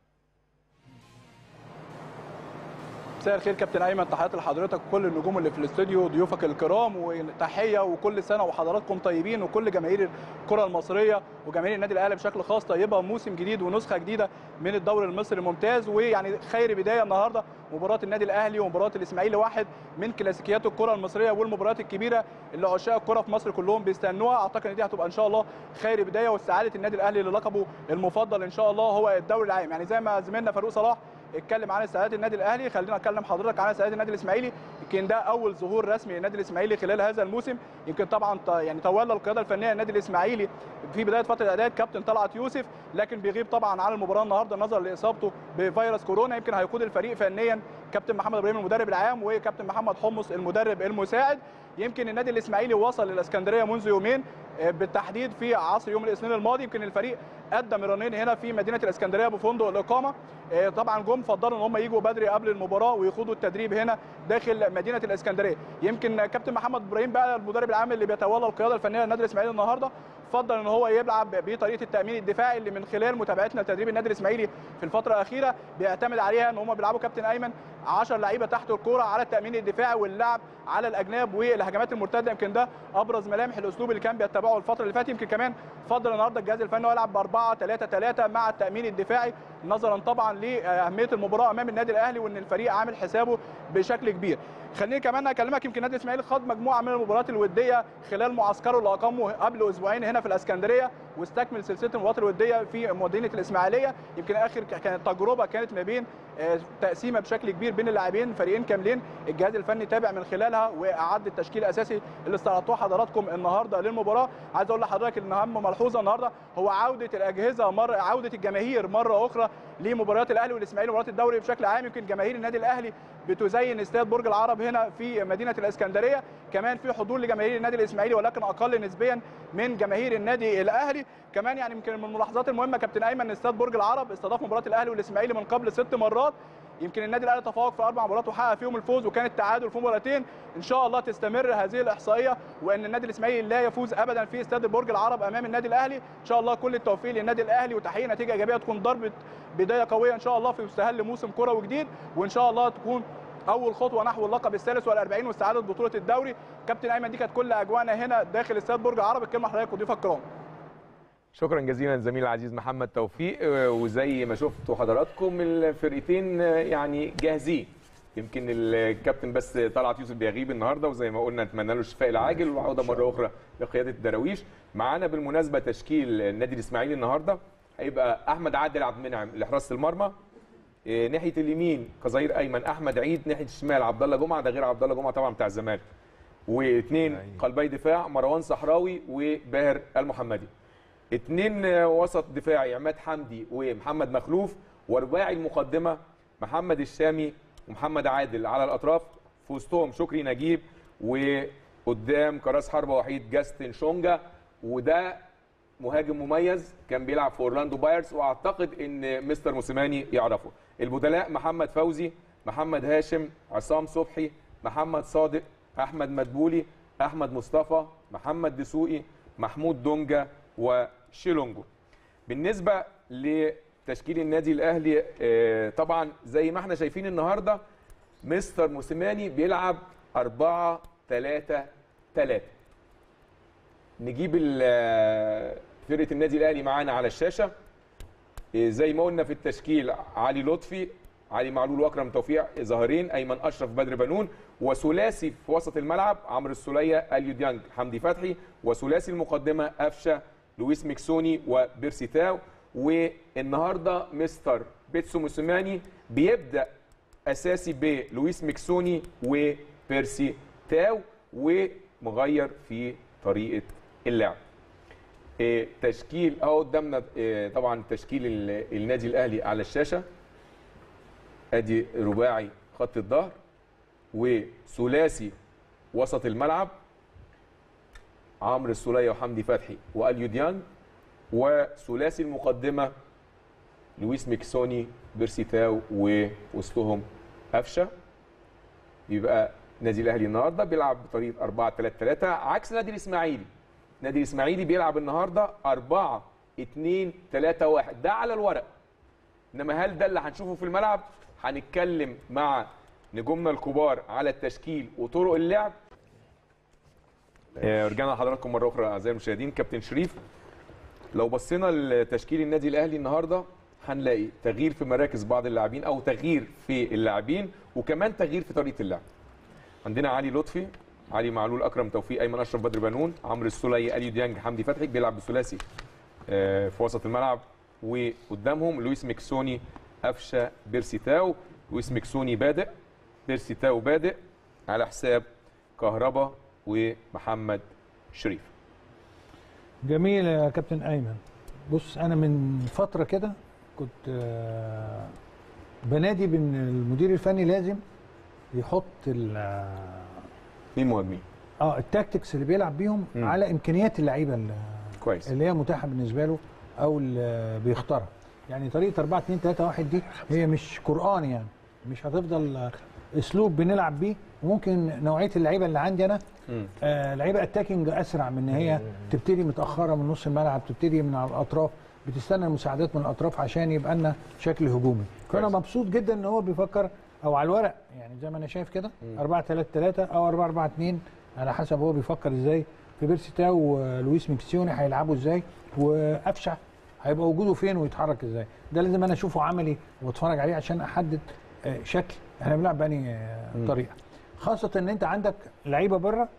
مساء الخير كابتن ايمن تحياتي لحضرتك وكل النجوم اللي في الاستوديو ضيوفك الكرام وتحيه وكل سنه وحضراتكم طيبين وكل جماهير الكره المصريه وجماهير النادي الاهلي بشكل خاص طيبه موسم جديد ونسخه جديده من الدوري المصري الممتاز ويعني خير بدايه النهارده مباراه النادي الاهلي ومباراه الاسماعيلي واحد من كلاسيكيات الكره المصريه والمباريات الكبيره اللي عشاق الكره في مصر كلهم بيستنوها اعتقد ان دي هتبقى ان شاء الله خير بدايه واستعاده النادي الاهلي للقبه المفضل ان شاء الله هو الدوري العام يعني زي ما زميلنا فاروق صلاح اتكلم عن استعداد النادي الاهلي خلينا اكلم حضرتك عن استعداد النادي الاسماعيلي يمكن ده اول ظهور رسمي للنادي الاسماعيلي خلال هذا الموسم يمكن طبعا يعني تولى القياده الفنيه للنادي الاسماعيلي في بدايه فتره الاعداد كابتن طلعت يوسف لكن بيغيب طبعا عن المباراه النهارده نظرا لاصابته بفيروس كورونا يمكن هيقود الفريق فنيا كابتن محمد ابراهيم المدرب العام وكابتن محمد حمص المدرب المساعد يمكن النادي الاسماعيلي وصل للاسكندريه منذ يومين بالتحديد في عصر يوم الاثنين الماضي يمكن الفريق ادى مرانين هنا في مدينه الاسكندريه بفندق الاقامه طبعا جم فضلوا ان هم يجوا بدري قبل المباراه ويخوضوا التدريب هنا داخل مدينه الاسكندريه يمكن كابتن محمد ابراهيم بقى المدرب العام اللي بيتولى القياده الفنيه للنادي الاسماعيلي النهارده فضل ان هو يلعب بطريقه التامين الدفاعي اللي من خلال متابعتنا لتدريب النادي الاسماعيلي في الفتره الاخيره بيعتمد عليها ان هم بيلعبوا كابتن ايمن 10 لعيبه تحت الكوره على التامين الدفاعي واللعب على الاجناب والهجمات المرتده يمكن ده ابرز ملامح الاسلوب اللي كان بيتبعه الفتره اللي فاتت يمكن كمان فضل النهارده الجهاز الفني هو يلعب ب 4 3 3 مع التامين الدفاعي نظرا طبعا لاهميه المباراه امام النادي الاهلي وان الفريق عامل حسابه بشكل كبير خليني كمان اكلمك يمكن النادي الاسماعيلي خاض مجموعه من المباريات الوديه خلال معسكره اللي اقامه قبل اسبوعين هنا في الاسكندريه واستكمل سلسله المباريات الوديه في مدينه الاسماعيليه يمكن اخر كانت تجربه كانت ما بين تقسيمه بشكل كبير بين اللاعبين فريقين كاملين الجهاز الفني تابع من خلالها واعد التشكيل الاساسي اللي استعرضتوه حضراتكم النهارده للمباراه عايز اقول لحضرتك ان اهم ملحوظه النهارده هو عوده الاجهزه مره عوده الجماهير مره اخرى لمباريات الاهلي والاسماعيلي ومباريات الدوري بشكل عام يمكن جماهير النادي الاهلي بتزين استاد برج العرب هنا في مدينه الاسكندريه كمان في حضور لجماهير النادي الاسماعيلي ولكن اقل نسبيا من جماهير النادي الاهلي كمان يعني يمكن من الملاحظات المهمه كابتن ايمن استاد برج العرب استضاف مباراه الاهلي والاسماعيلي من قبل ست مرات يمكن النادي الاهلي تفوق في اربع مباريات وحقق فيهم الفوز وكان التعادل في مباراتين ان شاء الله تستمر هذه الاحصائيه وان النادي الاسماعيلي لا يفوز ابدا في استاد برج العرب امام النادي الاهلي ان شاء الله كل التوفيق للنادي الاهلي وتحقيق نتيجه ايجابيه تكون ضربه بدايه قويه ان شاء الله في مستهل موسم كروي جديد وان شاء الله تكون اول خطوه نحو اللقب الثالث والأربعين واستعاده بطوله الدوري كابتن ايمن دي كانت كل اجواءنا هنا داخل استاد برج العرب الكلمه لحضرتك وضيوفك الكرام شكرا جزيلا زميل العزيز محمد توفيق آه، وزي ما شفتوا حضراتكم الفرقتين آه، يعني جاهزين يمكن الكابتن بس طلعت يوسف بيغيب النهارده وزي ما قلنا نتمنى له الشفاء العاجل والعوده مره اخرى لقياده الدراويش معانا بالمناسبه تشكيل النادي الاسماعيلي النهارده هيبقى احمد عادل عبد المنعم لحراسه المرمى آه، ناحيه اليمين كظهير ايمن احمد عيد ناحيه الشمال عبد الله جمعه ده غير عبد الله جمعه طبعا بتاع الزمالك واثنين قلبي دفاع مروان صحراوي وباهر المحمدي اثنين وسط دفاعي عماد حمدي ومحمد مخلوف ورباعي المقدمه محمد الشامي ومحمد عادل على الاطراف في وسطهم شكري نجيب وقدام كراس حربه وحيد جاستن شونجا وده مهاجم مميز كان بيلعب في اورلاندو بايرز واعتقد ان مستر موسيماني يعرفه البدلاء محمد فوزي محمد هاشم عصام صبحي محمد صادق احمد مدبولي احمد مصطفى محمد دسوقي محمود دونجا وشيلونجو بالنسبه لتشكيل النادي الاهلي آه، طبعا زي ما احنا شايفين النهارده مستر موسيماني بيلعب 4 3 3 نجيب ال- فرقه النادي الاهلي معانا على الشاشه إيه زي ما قلنا في التشكيل علي لطفي علي معلول واكرم توفيق ظاهرين ايمن اشرف بدر بنون وثلاثي في وسط الملعب عمرو السوليه اليو ديانج حمدي فتحي وثلاثي المقدمه قفشه لويس ميكسوني وبيرسي تاو والنهارده مستر بيتسو موسيماني بيبدا اساسي بلويس ميكسوني وبيرسي تاو ومغير في طريقه اللعب إيه، تشكيل اهو قدامنا إيه، طبعا تشكيل ال- النادي الاهلي على الشاشه ادي رباعي خط الظهر وثلاثي وسط الملعب عمرو السوليه وحمدي فتحي واليو ديانج وثلاثي المقدمه لويس ميكسوني بيرسي تاو ووسطهم قفشه يبقى نادي الاهلي النهارده بيلعب بطريقه 4 3 3 عكس نادي الاسماعيلي نادي الاسماعيلي بيلعب النهارده 4 2 3 1 ده على الورق انما هل ده اللي هنشوفه في الملعب هنتكلم مع نجومنا الكبار على التشكيل وطرق اللعب آه، رجعنا لحضراتكم مره اخرى اعزائي المشاهدين كابتن شريف لو بصينا لتشكيل النادي الاهلي النهارده هنلاقي تغيير في مراكز بعض اللاعبين او تغيير في اللاعبين وكمان تغيير في طريقه اللعب عندنا علي لطفي علي معلول اكرم توفيق ايمن اشرف بدر بنون عمرو السوليه اليو ديانج حمدي فتحي بيلعب بثلاثي آه، في وسط الملعب وقدامهم لويس ميكسوني قفشه بيرسي تاو لويس ميكسوني بادئ بيرسي تاو بادئ على حساب كهربا ومحمد شريف جميل يا كابتن ايمن بص انا من فتره كده كنت آه، بنادي بان المدير الفني لازم يحط ال- مين مهاجمين اه التاكتكس اللي بيلعب بيهم مم. على امكانيات اللعيبه اللي- كويس اللي هي متاحه بالنسبه له او اللي بيختارها يعني طريقه 4 2 3 1 دي هي مش قران يعني مش هتفضل آه، اسلوب بنلعب بيه وممكن نوعيه اللعيبه اللي عندي انا مم. آه لعيبه اتاكينج اسرع من ان هي تبتدي متاخره من نص الملعب تبتدي من على الاطراف بتستنى المساعدات من الاطراف عشان يبقى لنا شكل هجومي فانا كويس. مبسوط جدا ان هو بيفكر او على الورق يعني زي ما انا شايف كده 4 3 3 او 4 4 2 على حسب هو بيفكر ازاي في بيرسي تاو ولويس ميكسيوني هيلعبوا ازاي وقفشه هيبقى وجوده فين ويتحرك ازاي ده لازم انا اشوفه عملي واتفرج عليه عشان احدد آه، شكل احنا بنلعب بأني آه، طريقه خاصه ان انت عندك لعيبه بره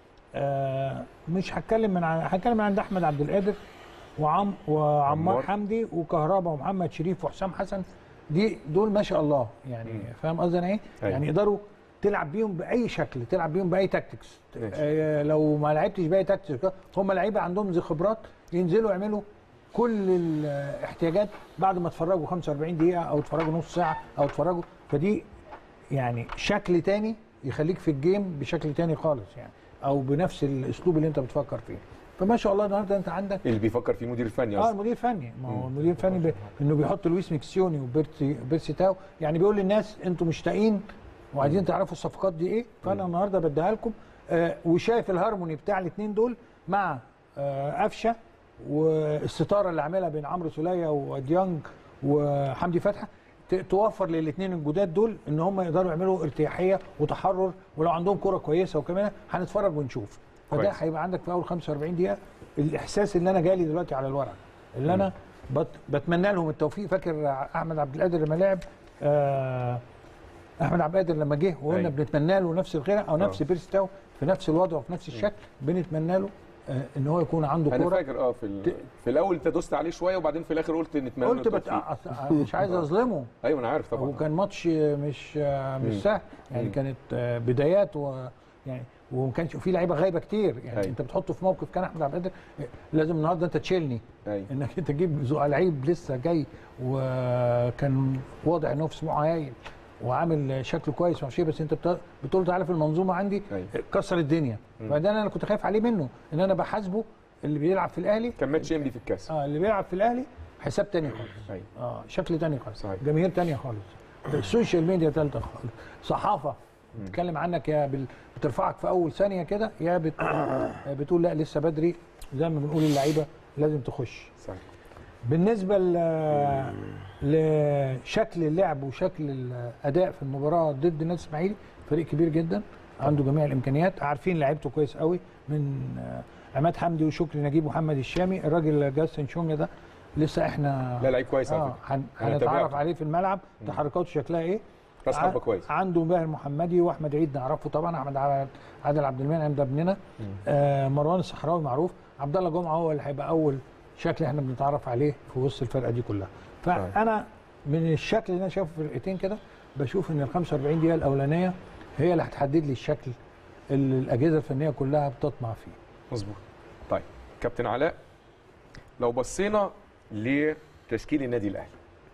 آه، مش هتكلم من عن هتكلم من عند احمد عبد القادر وعم وعمار عمار. حمدي وكهربا ومحمد شريف وحسام حسن دي دول ما شاء الله يعني فاهم قصدي انا ايه؟ أيوة. يعني يقدروا تلعب بيهم باي شكل تلعب بيهم باي تاكتكس ماشي. آه لو ما لعبتش باي تاكتكس هم لعيبه عندهم زي خبرات ينزلوا يعملوا كل الاحتياجات بعد ما اتفرجوا 45 دقيقه او اتفرجوا نص ساعه او اتفرجوا فدي يعني شكل تاني يخليك في الجيم بشكل تاني خالص يعني او بنفس الاسلوب اللي انت بتفكر فيه فما شاء الله النهارده انت عندك اللي بيفكر فيه المدير الفني اه اصلا المدير الفني ما هو المدير الفني ب... انه بيحط لويس ميكسيوني وبيرسي بيرسي تاو يعني بيقول للناس انتوا مشتاقين وعايزين تعرفوا الصفقات دي ايه فانا النهارده بديها لكم آه وشايف الهارموني بتاع الاثنين دول مع آه قفشه والستاره اللي عاملها بين عمرو سوليه وديانج وحمدي فتحي ت- توفر للاثنين الجداد دول ان هم يقدروا يعملوا ارتياحيه وتحرر ولو عندهم كره كويسه وكمان هنتفرج ونشوف فده كويس. هيبقى عندك في اول 45 دقيقه الاحساس اللي انا جالي دلوقتي على الورق اللي انا بت بتمنى لهم التوفيق فاكر احمد عبد القادر لما لعب آه احمد عبد القادر لما جه وقلنا أيوة. بنتمنى له نفس الغيره او نفس آه. بيرستاو في نفس الوضع وفي نفس الشكل بنتمنى له آه ان هو يكون عنده انا كوره فاكر اه في ال- في الاول انت دوست عليه شويه وبعدين في الاخر قلت نتمنى قلت له بت... التوفيق. أص- مش عايز اظلمه ايوه انا عارف طبعا وكان ماتش مش مش مم. سهل يعني مم. كانت آه، بدايات و يعني وما كانش في لعيبه غايبه كتير يعني أيوة. انت بتحطه في موقف كان احمد عبد القادر آه، لازم النهارده انت تشيلني ايوه انك انت تجيب زو- لعيب لسه جاي وكان واضح ان هو في سموحه هايل وعامل شكله كويس وماشي بس انت بت- بتقول تعالى في المنظومه عندي أيوة. كسر الدنيا فده انا كنت خايف عليه منه ان انا بحاسبه اللي بيلعب في الاهلي كان ماتش ام دي في الكاس اه اللي بيلعب في الاهلي حساب تاني خالص ايوه اه شكل تاني خالص صحيح. جماهير تانية خالص السوشيال ميديا تالتة خالص صحافة بتتكلم عنك يا بال... بترفعك في أول ثانية كده يا بت... يا بتقول لا لسه بدري زي ما بنقول اللعيبة لازم تخش صحيح بالنسبة ل... لشكل اللعب وشكل الأداء في المباراة ضد النادي الإسماعيلي فريق كبير جدا عنده جميع الإمكانيات عارفين لعيبته كويس قوي من آه، عماد حمدي وشكري نجيب محمد الشامي الراجل جاستن شونجا ده لسه احنا لا لعيب كويس على اه فكره هن- أنا هنتعرف تابعته. عليه في الملعب تحركاته شكلها ايه راس ع- حربه كويس عنده ماهر محمدي واحمد عيد نعرفه طبعا احمد ع- عادل عبد المنعم ده ابننا آه مروان الصحراوي معروف عبد الله جمعه هو اللي هيبقى اول شكل احنا بنتعرف عليه في وسط الفرقه دي كلها فانا من الشكل اللي انا شايفه في الفرقتين كده بشوف ان ال 45 دقيقه الاولانيه هي اللي هتحدد لي الشكل اللي الاجهزه الفنيه كلها بتطمع فيه مظبوط طيب كابتن علاء لو بصينا لتشكيل النادي الاهلي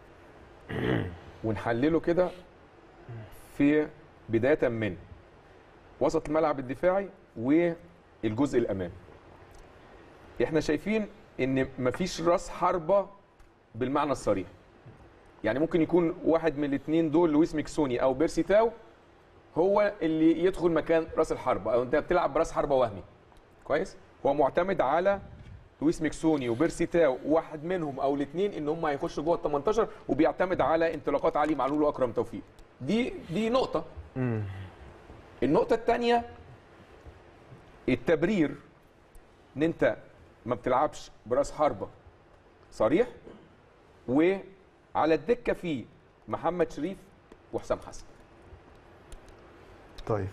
ونحلله كده في بدايه من وسط الملعب الدفاعي والجزء الامامي احنا شايفين ان مفيش راس حربه بالمعنى الصريح يعني ممكن يكون واحد من الاثنين دول لويس ميكسوني او بيرسي تاو هو اللي يدخل مكان راس الحربه او انت بتلعب براس حربه وهمي كويس هو معتمد على لويس ميكسوني وبيرسي تاو واحد منهم او الاثنين ان هم هيخشوا جوه ال 18 وبيعتمد على انطلاقات علي معلول واكرم توفيق دي دي نقطه النقطه الثانيه التبرير ان انت ما بتلعبش براس حربه صريح وعلى الدكه في محمد شريف وحسام حسن طيب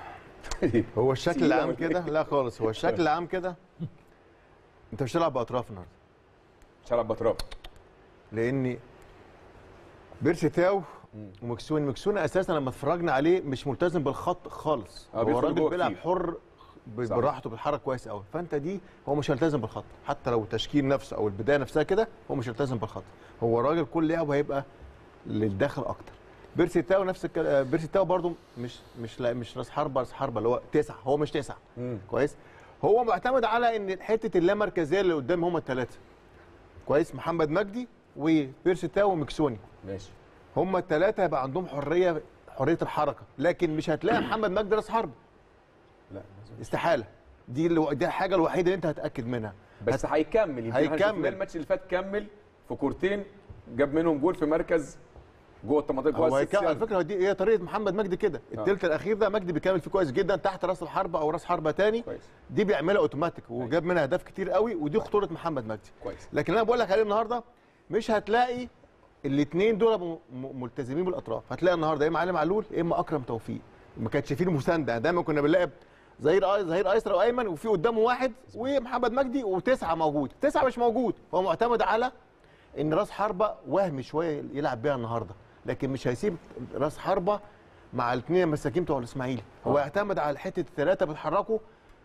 هو الشكل العام كده لا خالص هو الشكل العام كده انت مش هتلعب باطراف النهارده مش هلعب بطراف لان بيرسي تاو ومكسوني مكسوني اساسا لما اتفرجنا عليه مش ملتزم بالخط خالص آه، هو بيدخل راجل جوه بيلعب كتير. حر ب- صح. براحته بيتحرك كويس قوي فانت دي هو مش هيلتزم بالخط حتى لو التشكيل نفسه او البدايه نفسها كده هو مش هيلتزم بالخط هو راجل كل لعبه هيبقى للداخل اكتر بيرسي تاو نفس الك... آه، بيرسي تاو برضو مش مش لا مش راس حربه راس حربه اللي هو تسعه هو مش تسعه مم. كويس هو معتمد على ان حته اللامركزيه اللي قدام هم الثلاثه كويس محمد مجدي وبيرسي تاو ومكسوني ماشي هم الثلاثه هيبقى عندهم حريه حريه الحركه لكن مش هتلاقي محمد مجدي راس حرب لا استحاله دي اللي دي الحاجه الوحيده اللي انت هتاكد منها بس هيكمل يمكن احنا هيكمل. شفناه الماتش اللي فات كمل في كورتين جاب منهم جول في مركز جوه ال 18 هو جوه هيك- على فكره دي هي طريقه محمد مجدي كده الثلث الاخير ده مجدي بيكمل فيه كويس جدا تحت راس الحربه او راس حربه تاني كويس دي بيعملها اوتوماتيك وجاب منها اهداف كتير قوي ودي خطوره محمد مجدي كويس لكن انا بقول لك عليه النهارده مش هتلاقي الاثنين دول م- م- ملتزمين بالاطراف هتلاقي النهارده يا اما علي معلول يا اما اكرم توفيق ما كانش فيه المسانده دايما كنا بنلاعب ظهير أي- ظهير ايسر او ايمن وفي قدامه واحد ومحمد مجدي وتسعه موجود تسعه مش موجود فهو معتمد على ان راس حربه وهمي شويه يلعب بيها النهارده لكن مش هيسيب راس حربه مع الاثنين المساكين بتوع الاسماعيلي هو يعتمد على حته الثلاثه بيتحركوا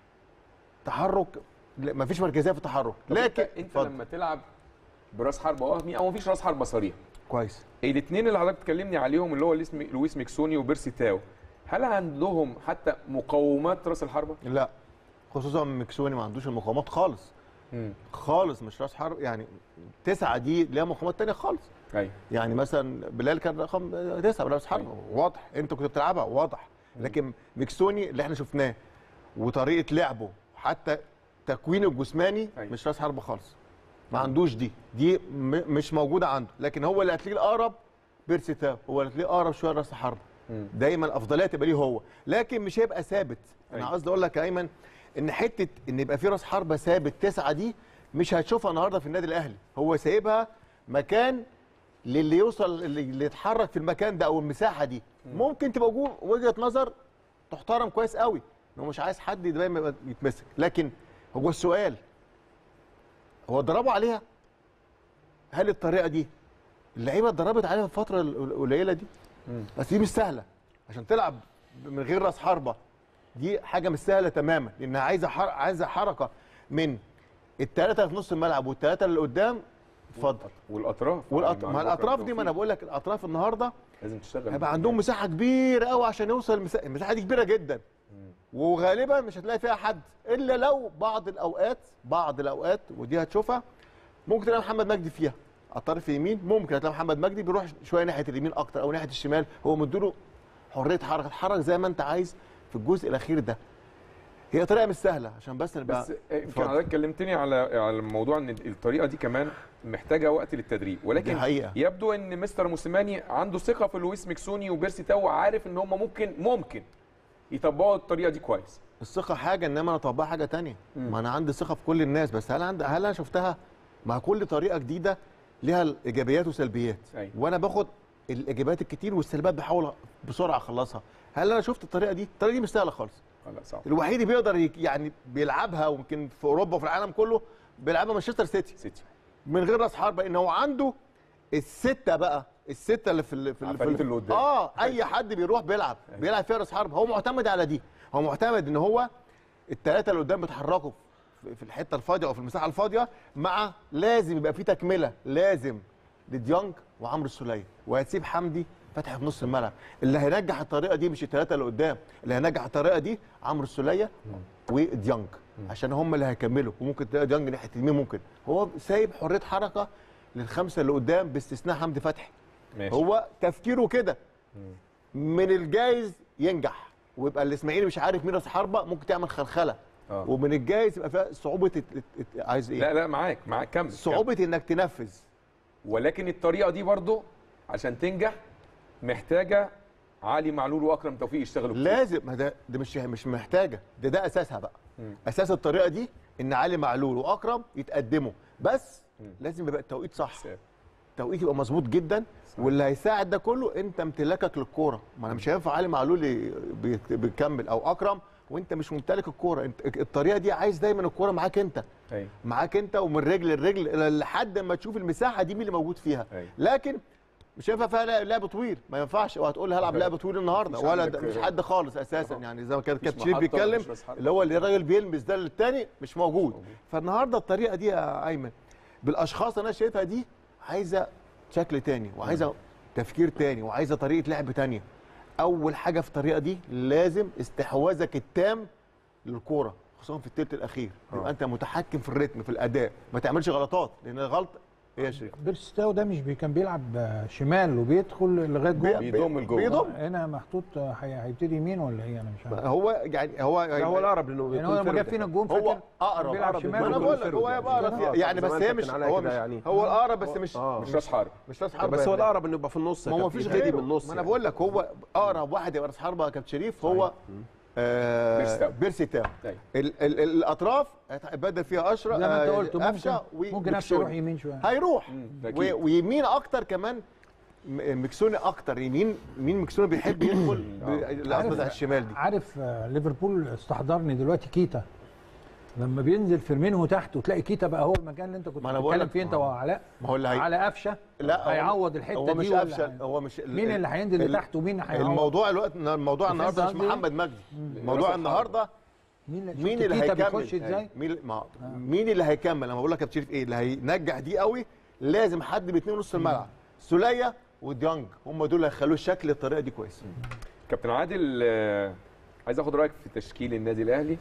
تحرك لا، مفيش مركزيه في التحرك لكن لكن انت اتفضل. لما تلعب براس حربه وهمي او مفيش راس حربه صريح كويس الاثنين اللي حضرتك بتكلمني عليهم اللي هو لويس مي- لويس ميكسوني وبيرسي تاو هل عندهم حتى مقومات راس الحربه؟ لا خصوصا مكسوني ما عندوش المقاومات خالص خالص مش راس حرب يعني تسعه دي ليها مقاومات تانية خالص ايوه يعني مثلا بلال كان رقم تسعه راس حرب واضح انت كنت بتلعبها واضح لكن مكسوني اللي احنا شفناه وطريقه لعبه حتى تكوينه الجسماني أيوة. مش راس حرب خالص ما عندوش دي دي م- مش موجوده عنده لكن هو اللي هتلاقيه الاقرب بيرسي تاو هو اللي هتلاقيه اقرب شويه راس حرب دايما الافضليه تبقى ليه هو لكن مش هيبقى ثابت انا أيوة. قصدي اقول لك يا ايمن ان حته ان يبقى في راس حربه ثابت تسعه دي مش هتشوفها النهارده في النادي الاهلي هو سايبها مكان للي يوصل اللي اللي يتحرك في المكان ده او المساحه دي ممكن تبقى جو- وجهه نظر تحترم كويس قوي انه مش عايز حد دايما يبقى يتمسك لكن هو السؤال هو ضربوا عليها هل الطريقه دي اللعيبه اتدربت عليها في الفتره ال- القليله دي بس دي مش سهله عشان تلعب من غير راس حربه دي حاجه مش سهله تماما لانها عايزه حر... عايزه حركه من الثلاثه في نص الملعب والثلاثه اللي قدام اتفضل والاطراف والأط... مع ما بكرة الاطراف دي ما انا توفيق. بقول لك الاطراف النهارده لازم تشتغل هيبقى عندهم مساحه كبيره قوي عشان يوصل المساحه المساحه دي كبيره جدا وغالبا مش هتلاقي فيها حد الا لو بعض الاوقات بعض الاوقات ودي هتشوفها ممكن تلاقي محمد مجدي فيها على الطرف اليمين ممكن هتلاقي محمد مجدي بيروح شويه ناحيه اليمين اكتر او ناحيه الشمال هو مديله حريه حركه اتحرك زي ما انت عايز في الجزء الاخير ده هي طريقه مش سهله عشان بس نبقى بس يمكن اتفضل. حضرتك كلمتني على على موضوع ان الطريقه دي كمان محتاجه وقت للتدريب ولكن دي حقيقة. يبدو ان مستر موسيماني عنده ثقه في لويس ميكسوني وبيرسي تاو عارف ان هم ممكن ممكن يطبقوا الطريقه دي كويس الثقه حاجه انما انا اطبقها حاجه تانية ما انا عندي ثقه في كل الناس بس هل عند هل انا شفتها مع كل طريقه جديده ليها ايجابيات وسلبيات أيوة. وانا باخد الايجابيات الكتير والسلبيات بحاول بسرعه اخلصها هل انا شفت الطريقه دي الطريقه دي مش سهله خالص آه، لا صعب الوحيد اللي بيقدر يك- يعني بيلعبها ويمكن في اوروبا وفي العالم كله بيلعبها مانشستر سيتي سيتي من غير راس حربه ان هو عنده السته بقى السته اللي في ال- في, ال- في عفاريت ال- اللي قدام. اه اي حد بيروح بيلعب بيلعب فيها راس حربه هو معتمد على دي هو معتمد ان هو الثلاثه اللي قدام بيتحركوا في- في الحته الفاضيه او في المساحه الفاضيه مع لازم يبقى في تكمله لازم لديانج وعمرو السوليه وهتسيب حمدي فتحي في نص الملعب اللي هينجح الطريقه دي مش الثلاثه اللي قدام اللي هينجح الطريقه دي عمرو السوليه وديانج عشان هم اللي هيكملوا وممكن تلاقي ديانج ناحيه اليمين ممكن هو سايب حريه حركه للخمسه اللي قدام باستثناء حمدي فتحي ماشي هو تفكيره كده من الجايز ينجح ويبقى الاسماعيلي مش عارف مين راس حربه ممكن تعمل خلخله آه. ومن الجايز يبقى فيها صعوبه الت- الت- الت- عايز ايه لا لا معاك معاك كمل كمل. صعوبه انك تنفذ ولكن الطريقه دي برضو عشان تنجح محتاجه علي معلول واكرم توفيق يشتغلوا كتير. لازم ما ده ده مش مش محتاجه ده ده اساسها بقى اساس الطريقه دي ان علي معلول واكرم يتقدموا بس لازم يبقى التوقيت صح ساب. التوقيت يبقى مظبوط جدا واللي هيساعد ده كله انت امتلاكك للكوره ما انا مش هينفع علي معلول ي- بي- بيكمل او اكرم وانت مش ممتلك الكوره انت الطريقه دي عايز دايما الكوره معاك انت أيوة. معاك انت ومن رجل لرجل لحد ما تشوف المساحه دي مين اللي موجود فيها أيوة. لكن مش هينفع فيها لعب- لعب طويل ما ينفعش وهتقول هلعب لعب طويل النهارده مفيش ولا عندك- ده مش حد خالص اساسا يعني زي ما كان مفيش كابتن شريف محطة، بيتكلم مفيش راس حربة. اللي هو اللي الراجل بيلمس ده للتاني مش موجود فالنهارده الطريقه دي يا ايمن بالاشخاص اللي انا شايفها دي عايزه شكل تاني وعايزه تفكير تاني وعايزه طريقه لعب تانيه اول حاجه في الطريقه دي لازم استحواذك التام للكوره خصوصا في الثلث الاخير يبقى انت متحكم في الريتم في الاداء ما تعملش غلطات لان الغلط هي يا شريف بيرستاو ده مش بي كان بيلعب آه، شمال وبيدخل لغايه جوه بيضم لجوه. بيضم هنا محطوط آه، هي- هيبتدي يمين ولا ايه انا مش عارف هو يعني هو لا هو الاقرب لانه يعني هو لما جاب فينا الجون هو فاكر اقرب بيلعب أقرب. شمال ما انا وبيقول بقول لك هو يبقى اقرب آه، يعني بس زمان هي كابتن مش علاء هو كده مش يعني. هو الاقرب بس مش آه. مش راس حرب مش راس حربه بس هو يعني. الاقرب انه يبقى في النص يا ما هو كابتن، مفيش يبتدي غيره من النص ما انا يعني. بقول لك هو اقرب واحد يبقى راس حربه يا كابتن شريف هو آه بيرسي تاو. بيرسي تاو أيوة. ال ال ال الاطراف هيتبدل فيها اشرف زي ما انت آه، قلت قفشه ممكن ممكن قفشه يروح ومكسوني. يمين شويه هيروح أكيد. و- ويمين اكتر كمان م- مكسوني اكتر يمين مين مكسوني بيحب يدخل الاصل على الشمال دي عارف آه، ليفربول استحضرني دلوقتي كيتا لما بينزل فيرمينو تحت وتلاقي كيتا بقى هو المكان اللي انت كنت ما أنا بقول بتتكلم لك- فيه انت وعلاء ما هو اللي هي... على قفشه لا هو- هيعوض الحته هو دي مش ولا قفشه هي- هو مش مين اللي هينزل ال- لتحت ومين هيعوض الموضوع الوقت الموضوع فهمت النهارده مش قصدي؟ محمد مجدي راس الموضوع الحربة. النهارده مين اللي, مين شفت اللي كيتا هيكمل بيخش ازاي مين ما مين اللي هيكمل انا بقول لك يا كابتن شريف ايه اللي هينجح دي قوي لازم حد باثنين نص الملعب سوليه وديانج هم دول اللي هيخلوه شكل الطريقه دي كويس كابتن عادل آه، عايز اخد رايك في تشكيل النادي الاهلي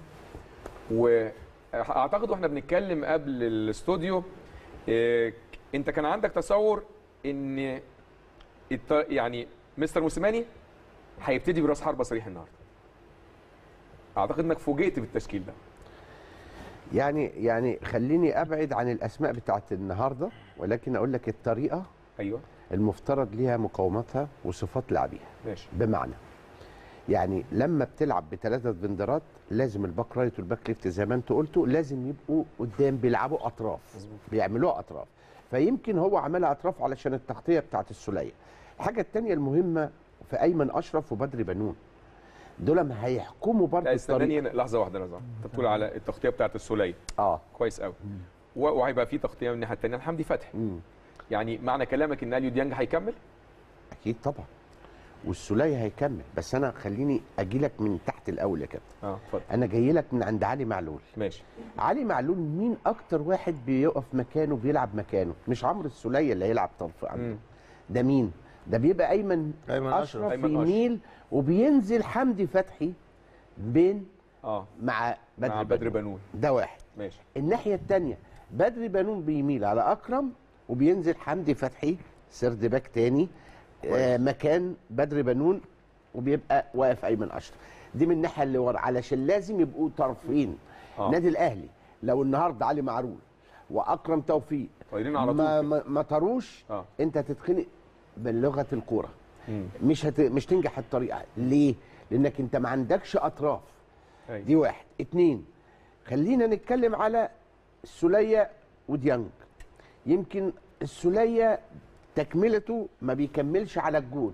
واعتقد واحنا بنتكلم قبل الاستوديو آه، انت كان عندك تصور ان الت- يعني مستر موسيماني هيبتدي براس حربه صريح النهارده اعتقد انك فوجئت بالتشكيل ده يعني يعني خليني ابعد عن الاسماء بتاعت النهارده ولكن اقول لك الطريقه ايوه المفترض ليها مقاومتها وصفات لاعبيها ماشي بمعنى يعني لما بتلعب بثلاثه فندرات لازم الباك رايت والباك ليفت زي ما انت قلتوا لازم يبقوا قدام بيلعبوا اطراف بيعملوها اطراف فيمكن هو عملها اطراف علشان التغطيه بتاعت السوليه الحاجه الثانيه المهمه في ايمن اشرف وبدري بنون دول ما هيحكموا برضه لا استناني الطريق هنا لحظه واحده لحظه انت بتقول على التغطيه بتاعت السوليه اه كويس قوي و- وهيبقى في تغطيه من الناحيه الثانيه لحمدي فتحي مم. يعني معنى كلامك ان اليو ديانج هيكمل اكيد طبعا والسوليه هيكمل بس انا خليني اجي لك من تحت الاول يا كابتن اه اتفضل انا جاي لك من عند علي معلول ماشي علي معلول مين اكتر واحد بيقف مكانه بيلعب مكانه مش عمرو السوليه اللي هيلعب طرف عنده مم. ده مين ده بيبقى ايمن أيمن اشرف أشرف. أيمن أشرف. يميل وبينزل حمدي فتحي بين اه مع بدر, مع بدر بنون ده واحد ماشي الناحيه الثانيه بدر بنون بيميل على اكرم وبينزل حمدي فتحي سرد باك تاني آه مكان بدر بنون وبيبقى واقف ايمن اشرف دي من الناحيه اللي ورا علشان لازم يبقوا طرفين آه. آه. نادي الاهلي لو النهارده علي معروف واكرم توفيق طايرين على طول ما كده. ما, ما طروش آه. انت هتتخنق بلغه الكوره مم. مش هت... مش تنجح الطريقه ليه لانك انت ما عندكش اطراف أيوة. دي واحد اتنين خلينا نتكلم على السولية وديانج يمكن السولية تكملته ما بيكملش على الجون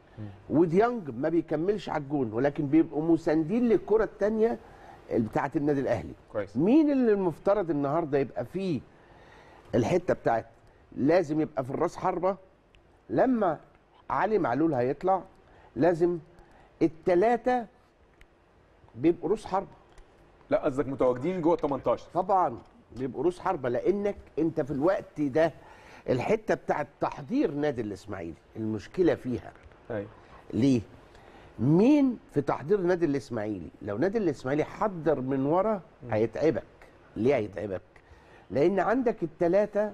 وديانج ما بيكملش على الجون ولكن بيبقوا مساندين للكرة التانية بتاعة النادي الأهلي كويس مين اللي المفترض النهارده يبقى فيه الحته بتاعت لازم يبقى في الراس حربه لما علي معلول هيطلع لازم الثلاثه بيبقوا روس حربه لا قصدك متواجدين جوه ال 18 طبعا بيبقوا روس حربه لانك انت في الوقت ده الحته بتاعت تحضير نادي الاسماعيلي المشكله فيها ايوه ليه؟ مين في تحضير نادي الاسماعيلي؟ لو نادي الاسماعيلي حضر من ورا هيتعبك. ليه هيتعبك؟ لان عندك الثلاثه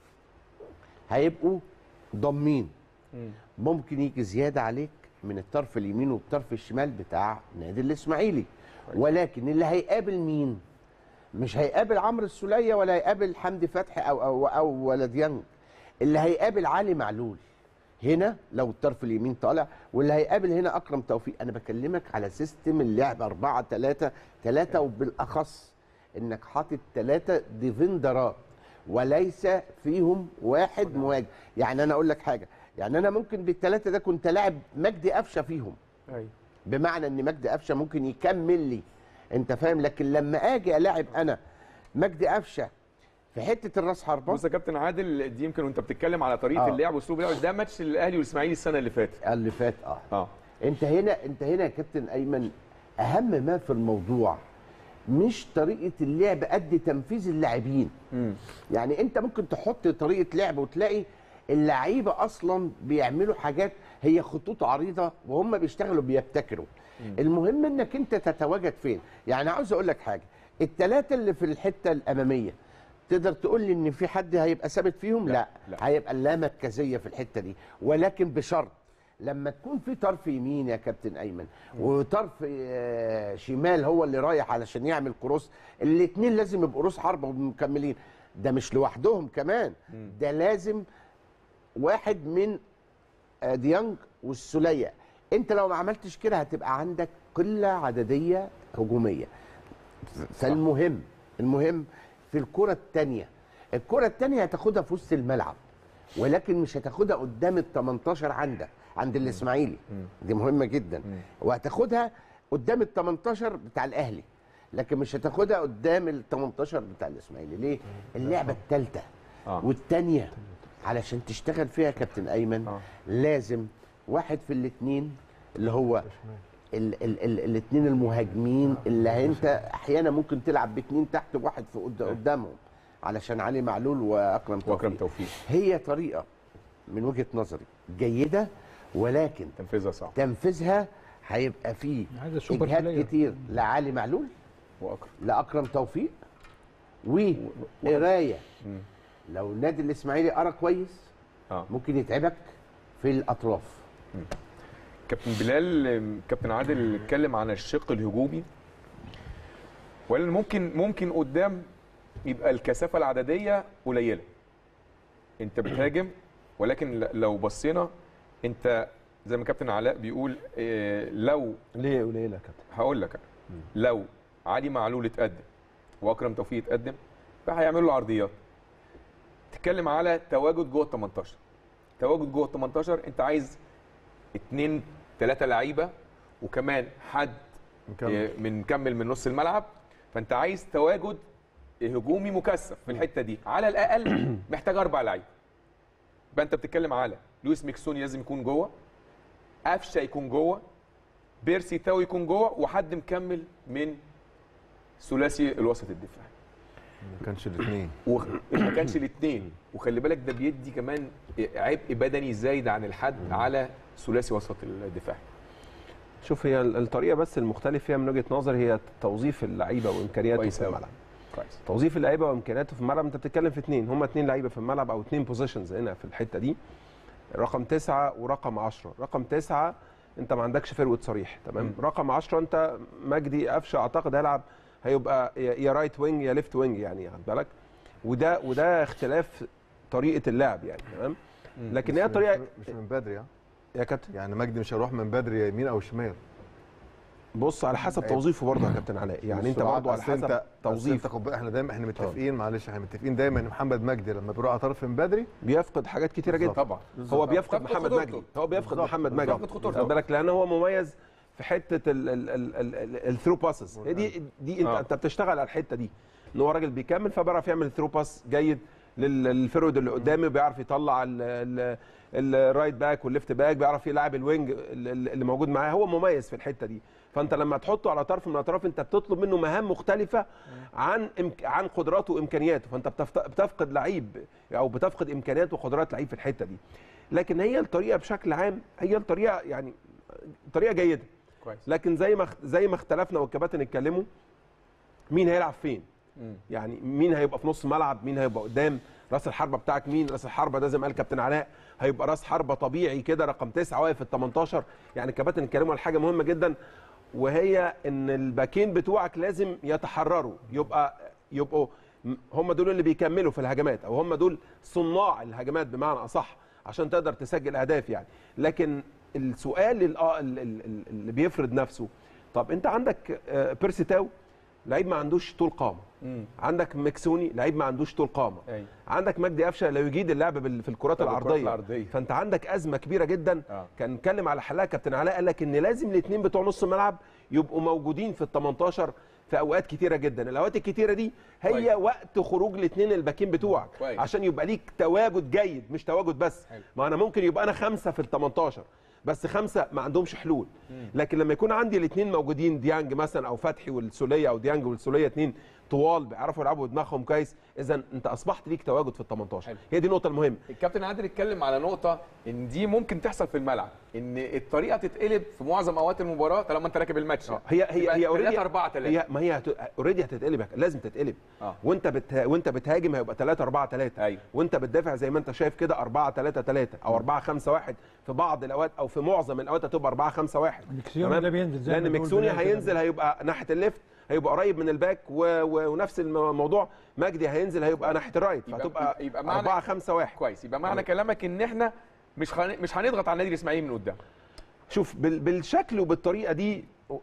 هيبقوا ضامين مم. ممكن يجي زياده عليك من الطرف اليمين والطرف الشمال بتاع نادي الاسماعيلي ولكن اللي هيقابل مين؟ مش هيقابل عمرو السوليه ولا هيقابل حمدي فتحي او او او ولا ديانج اللي هيقابل علي معلول هنا لو الطرف اليمين طالع واللي هيقابل هنا اكرم توفيق انا بكلمك على سيستم اللعب 4 3 3 وبالاخص انك حاطط ثلاثه ديفندرات وليس فيهم واحد مواجه يعني انا اقول لك حاجه يعني انا ممكن بالثلاثه ده كنت لاعب مجدي قفشه فيهم ايوه بمعنى ان مجدي قفشه ممكن يكمل لي انت فاهم لكن لما اجي الاعب انا مجدي قفشه في حته الراس حربه بص يا كابتن عادل دي يمكن وانت بتتكلم على طريقه آه. اللعب واسلوب اللعب ده ماتش الاهلي والاسماعيلي السنه اللي فاتت اللي فات اه اه انت هنا انت هنا يا كابتن ايمن اهم ما في الموضوع مش طريقه اللعب قد تنفيذ اللاعبين مم. يعني انت ممكن تحط طريقه لعب وتلاقي اللعيبه اصلا بيعملوا حاجات هي خطوط عريضه وهم بيشتغلوا بيبتكروا المهم انك انت تتواجد فين يعني عاوز اقول لك حاجه الثلاثه اللي في الحته الاماميه تقدر تقول لي ان في حد هيبقى ثابت فيهم لا، لا, لا. لا. هيبقى اللامركزيه في الحته دي ولكن بشرط لما تكون في طرف يمين يا كابتن ايمن وطرف آه، شمال هو اللي رايح علشان يعمل كروس الاثنين لازم يبقوا روس حربه ومكملين ده مش لوحدهم كمان ده لازم واحد من آه، ديانج والسوليه انت لو ما عملتش كده هتبقى عندك قله عدديه هجوميه فالمهم المهم في الكره الثانيه الكره الثانيه هتاخدها في وسط الملعب ولكن مش هتاخدها قدام ال 18 عندك عند الاسماعيلي دي مهمه جدا وهتاخدها قدام ال 18 بتاع الاهلي لكن مش هتاخدها قدام ال 18 بتاع الاسماعيلي ليه اللعبه الثالثه آه. والثانيه علشان تشتغل فيها يا كابتن ايمن آه. لازم واحد في الاثنين اللي هو ال ال ال الاثنين المهاجمين اللي انت احيانا ممكن تلعب باثنين تحت وواحد في قد- قدامهم علشان علي معلول واكرم توفيق واكرم توفيق هي طريقه من وجهه نظري جيده ولكن تنفيذها صعب تنفيذها هيبقى فيه عايزة سوبر اجهاد بلاير. كتير لعلي معلول واكرم لاكرم توفيق وقرايه لو النادي الاسماعيلي قرا كويس اه ممكن يتعبك في الاطراف كابتن بلال كابتن عادل اتكلم عن الشق الهجومي وقال إن ممكن ممكن قدام يبقى الكثافه العدديه قليله انت بتهاجم ولكن ل- لو بصينا انت زي ما كابتن علاء بيقول آه، لو ليه قليله يا كابتن هقول لك أنا. لو علي معلول اتقدم واكرم توفيق اتقدم فهيعملوا له عرضيات تتكلم على تواجد جوه ال 18 تواجد جوه ال 18 انت عايز اثنين ثلاثه لعيبه وكمان حد نكمل. آه، من مكمل من نص الملعب فانت عايز تواجد هجومي مكثف في الحته دي على الاقل محتاج اربع لعيبه يبقى انت بتتكلم على لويس ميكسوني لازم يكون جوه قفشه يكون جوه بيرسي تاو يكون جوه وحد مكمل من ثلاثي الوسط الدفاعي ما كانش الاثنين وما كانش الاثنين وخلي بالك ده بيدي كمان عبء بدني زايد عن الحد على ثلاثي وسط الدفاع شوف هي ال- الطريقه بس المختلف فيها من وجهه نظري هي توظيف اللعيبه وامكانياته كويس في أوي. الملعب كويس توظيف اللعيبه وامكانياته في الملعب انت بتتكلم في اثنين هم اثنين لعيبه في الملعب او اثنين بوزيشنز هنا في الحته دي رقم تسعة ورقم عشرة رقم تسعة انت ما عندكش فروت صريح تمام مم. رقم عشرة انت مجدي قفشه اعتقد هيلعب هيبقى يا يا رايت وينج يا ليفت وينج يعني خد بالك وده وده اختلاف طريقه اللعب يعني تمام لكن هي مش- طريقه مش من بدري ها يا كابتن يعني مجدي مش هيروح من بدري يا يمين او شمال بص على حسب توظيفه برضه يا كابتن علاء يعني انت والسرعات. برضه على أصل حسب انت توظيف انت خد بالك احنا دايما احنا متفقين معلش احنا متفقين دايما ان محمد مجدي لما بيروح على طرف من بدري بيفقد حاجات كتيره جدا طبعا هو بيفقد بيفقد محمد خطورته. مجدي هو بيفقد بالظبط. محمد مجدي بيفقد خطورته. خد بالك لان هو مميز في حته الثرو باسز هي دي دي انت آه. انت بتشتغل على الحته دي ان هو راجل بيكمل فبيعرف يعمل ثرو باس جيد لل- للفرود اللي قدامه بيعرف يطلع ال- ال- الرايت باك والليفت باك بيعرف يلعب الوينج ال- ال- اللي موجود معاه هو مميز في الحته دي فانت لما تحطه على طرف من الاطراف انت بتطلب منه مهام مختلفه عن إمك... عن قدراته وامكانياته فانت بتفت... بتفقد لعيب او بتفقد امكانيات وقدرات لعيب في الحته دي لكن هي الطريقه بشكل عام هي الطريقه يعني طريقه جيده كويس لكن زي ما زي ما اختلفنا والكباتن اتكلموا مين هيلعب فين مم. يعني مين هيبقى في نص الملعب مين هيبقى قدام راس الحربه بتاعك مين راس الحربه ده زي ما قال كابتن علاء هيبقى راس حربه طبيعي كده رقم تسعة واقف في ال 18 يعني الكباتن اتكلموا على حاجه مهمه جدا وهي ان الباكين بتوعك لازم يتحرروا يبقى يبقوا م- هم دول اللي بيكملوا في الهجمات او هم دول صناع الهجمات بمعنى اصح عشان تقدر تسجل اهداف يعني لكن السؤال ال- آه ال- ال- ال- اللي بيفرض نفسه طب انت عندك آه، بيرسي تاو لعيب ما عندوش طول قامه مم. عندك مكسوني لعيب ما عندوش طول قامه أيوة. عندك مجدي قفشه لا يجيد اللعب بال- في الكرات طب الكرات العرضيه العرضية. فانت عندك ازمه كبيره جدا آه. كان اتكلم على حلها كابتن علاء قال لك ان لازم الاثنين بتوع نص الملعب يبقوا موجودين في ال 18 في اوقات كتيره جدا الاوقات الكتيره دي هي كويس. وقت خروج الاثنين الباكين بتوعك كويس. عشان يبقى ليك تواجد جيد مش تواجد بس حلو. ما انا ممكن يبقى انا خمسه في ال 18 بس خمسه ما عندهمش حلول لكن لما يكون عندي الاثنين موجودين ديانج مثلا او فتحي والسوليه او ديانج والسوليه اثنين طوال بيعرفوا يلعبوا دماغهم كويس اذا انت اصبحت ليك تواجد في ال 18 حلو. هي دي النقطه المهمه الكابتن عادل اتكلم على نقطة إن دي ممكن تحصل في الملعب، إن الطريقة تتقلب في معظم أوقات المباراة طالما أنت راكب الماتش يعني. هي هي يبقى هي 3 4 3 هي ما هي اوريدي هتتقلب لازم تتقلب آه. وانت بت... وانت بتهاجم هيبقى 3 4 3 أيوة. وانت بتدافع زي ما انت شايف كده 4 3 3 او 4 5 1 في بعض الاوقات او في معظم الاوقات هتبقى 4 5 1 ميكسيوني ده بينزل زي ما لان بنقول ميكسوني بداية كده. هينزل هيبقى ناحيه الليفت هيبقى قريب من الباك و... و... ونفس الموضوع مجدي هينزل هيبقى ناحيه الرايت يبقى- فهتبقى يبقى- يبقى معنى- 4 5 1 كويس يبقى معنى يعني- كلامك إن إحنا مش خن... مش هنضغط على النادي الإسماعيلي من قدام. شوف بال- بالشكل وبالطريقه دي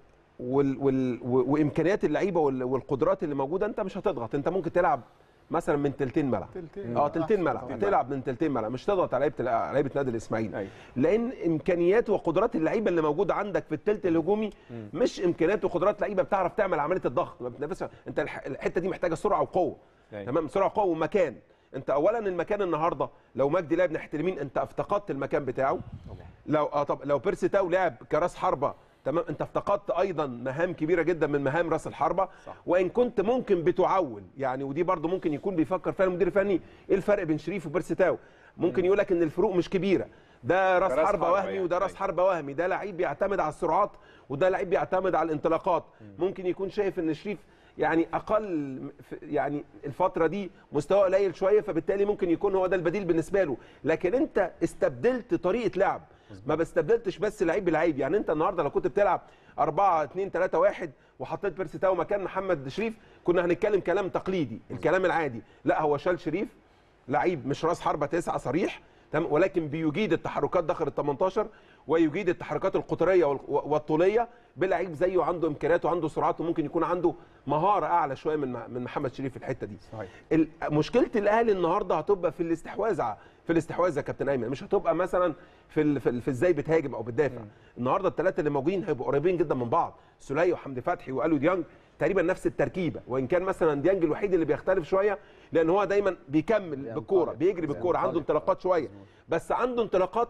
وال وال و- وامكانيات اللعيبه وال- والقدرات اللي موجوده انت مش هتضغط انت ممكن تلعب مثلا من تلتين ملعب تلتين. اه تلتين أحسن. ملعب تلتين هتلعب من تلتين ملعب مش تضغط على لعيبه لعيبه نادي الاسماعيلي أيوة. لان امكانيات وقدرات اللعيبه اللي موجوده عندك في التلت الهجومي مش امكانيات وقدرات لعيبه بتعرف تعمل عمليه الضغط ما بتنافسش انت الح- الحته دي محتاجه سرعه وقوه أيوة. تمام سرعه وقوه ومكان انت اولا المكان النهارده لو مجدي لعب ناحيه اليمين انت افتقدت المكان بتاعه لو اه طب لو بيرسي تاو لعب كراس حربه تمام انت افتقدت ايضا مهام كبيره جدا من مهام راس الحربه صح. وان كنت ممكن بتعول يعني ودي برضو ممكن يكون بيفكر فيها المدير الفني ايه الفرق بين شريف وبيرسي تاو ممكن يقول لك ان الفروق مش كبيره ده راس راس حربه حربة وهمي يعني. وده راس أيوة. حربه وهمي ده لعيب بيعتمد على السرعات وده لعيب بيعتمد على الانطلاقات ممكن يكون شايف ان شريف يعني اقل في- يعني الفتره دي مستواه قليل شويه فبالتالي ممكن يكون هو ده البديل بالنسبه له لكن انت استبدلت طريقه لعب ما بستبدلتش بس لعيب بلعيب يعني انت النهارده لو كنت بتلعب 4 2 3 1 وحطيت بيرسي تاو مكان محمد شريف كنا هنتكلم كلام تقليدي الكلام العادي لا هو شال شريف لعيب مش راس حربه تسعه صريح تمام ولكن بيجيد التحركات داخل ال 18 ويجيد التحركات القطريه وال- والطوليه بلعيب زيه عنده امكانيات وعنده سرعات وممكن يكون عنده مهاره اعلى شويه من من محمد شريف في الحته دي صحيح. ال- مشكله الاهلي النهارده هتبقى في الاستحواذ ع- في الاستحواذ يا كابتن ايمن مش هتبقى مثلا في ال- في, ال- في ازاي بتهاجم او بتدافع النهارده الثلاثه اللي موجودين هيبقوا قريبين جدا من بعض سوليه وحمدي فتحي والو ديانج تقريبا نفس التركيبه وان كان مثلا ديانج الوحيد اللي بيختلف شويه لان هو دايما بيكمل بالكوره بيجري بالكوره عنده انطلاقات شويه بس عنده انطلاقات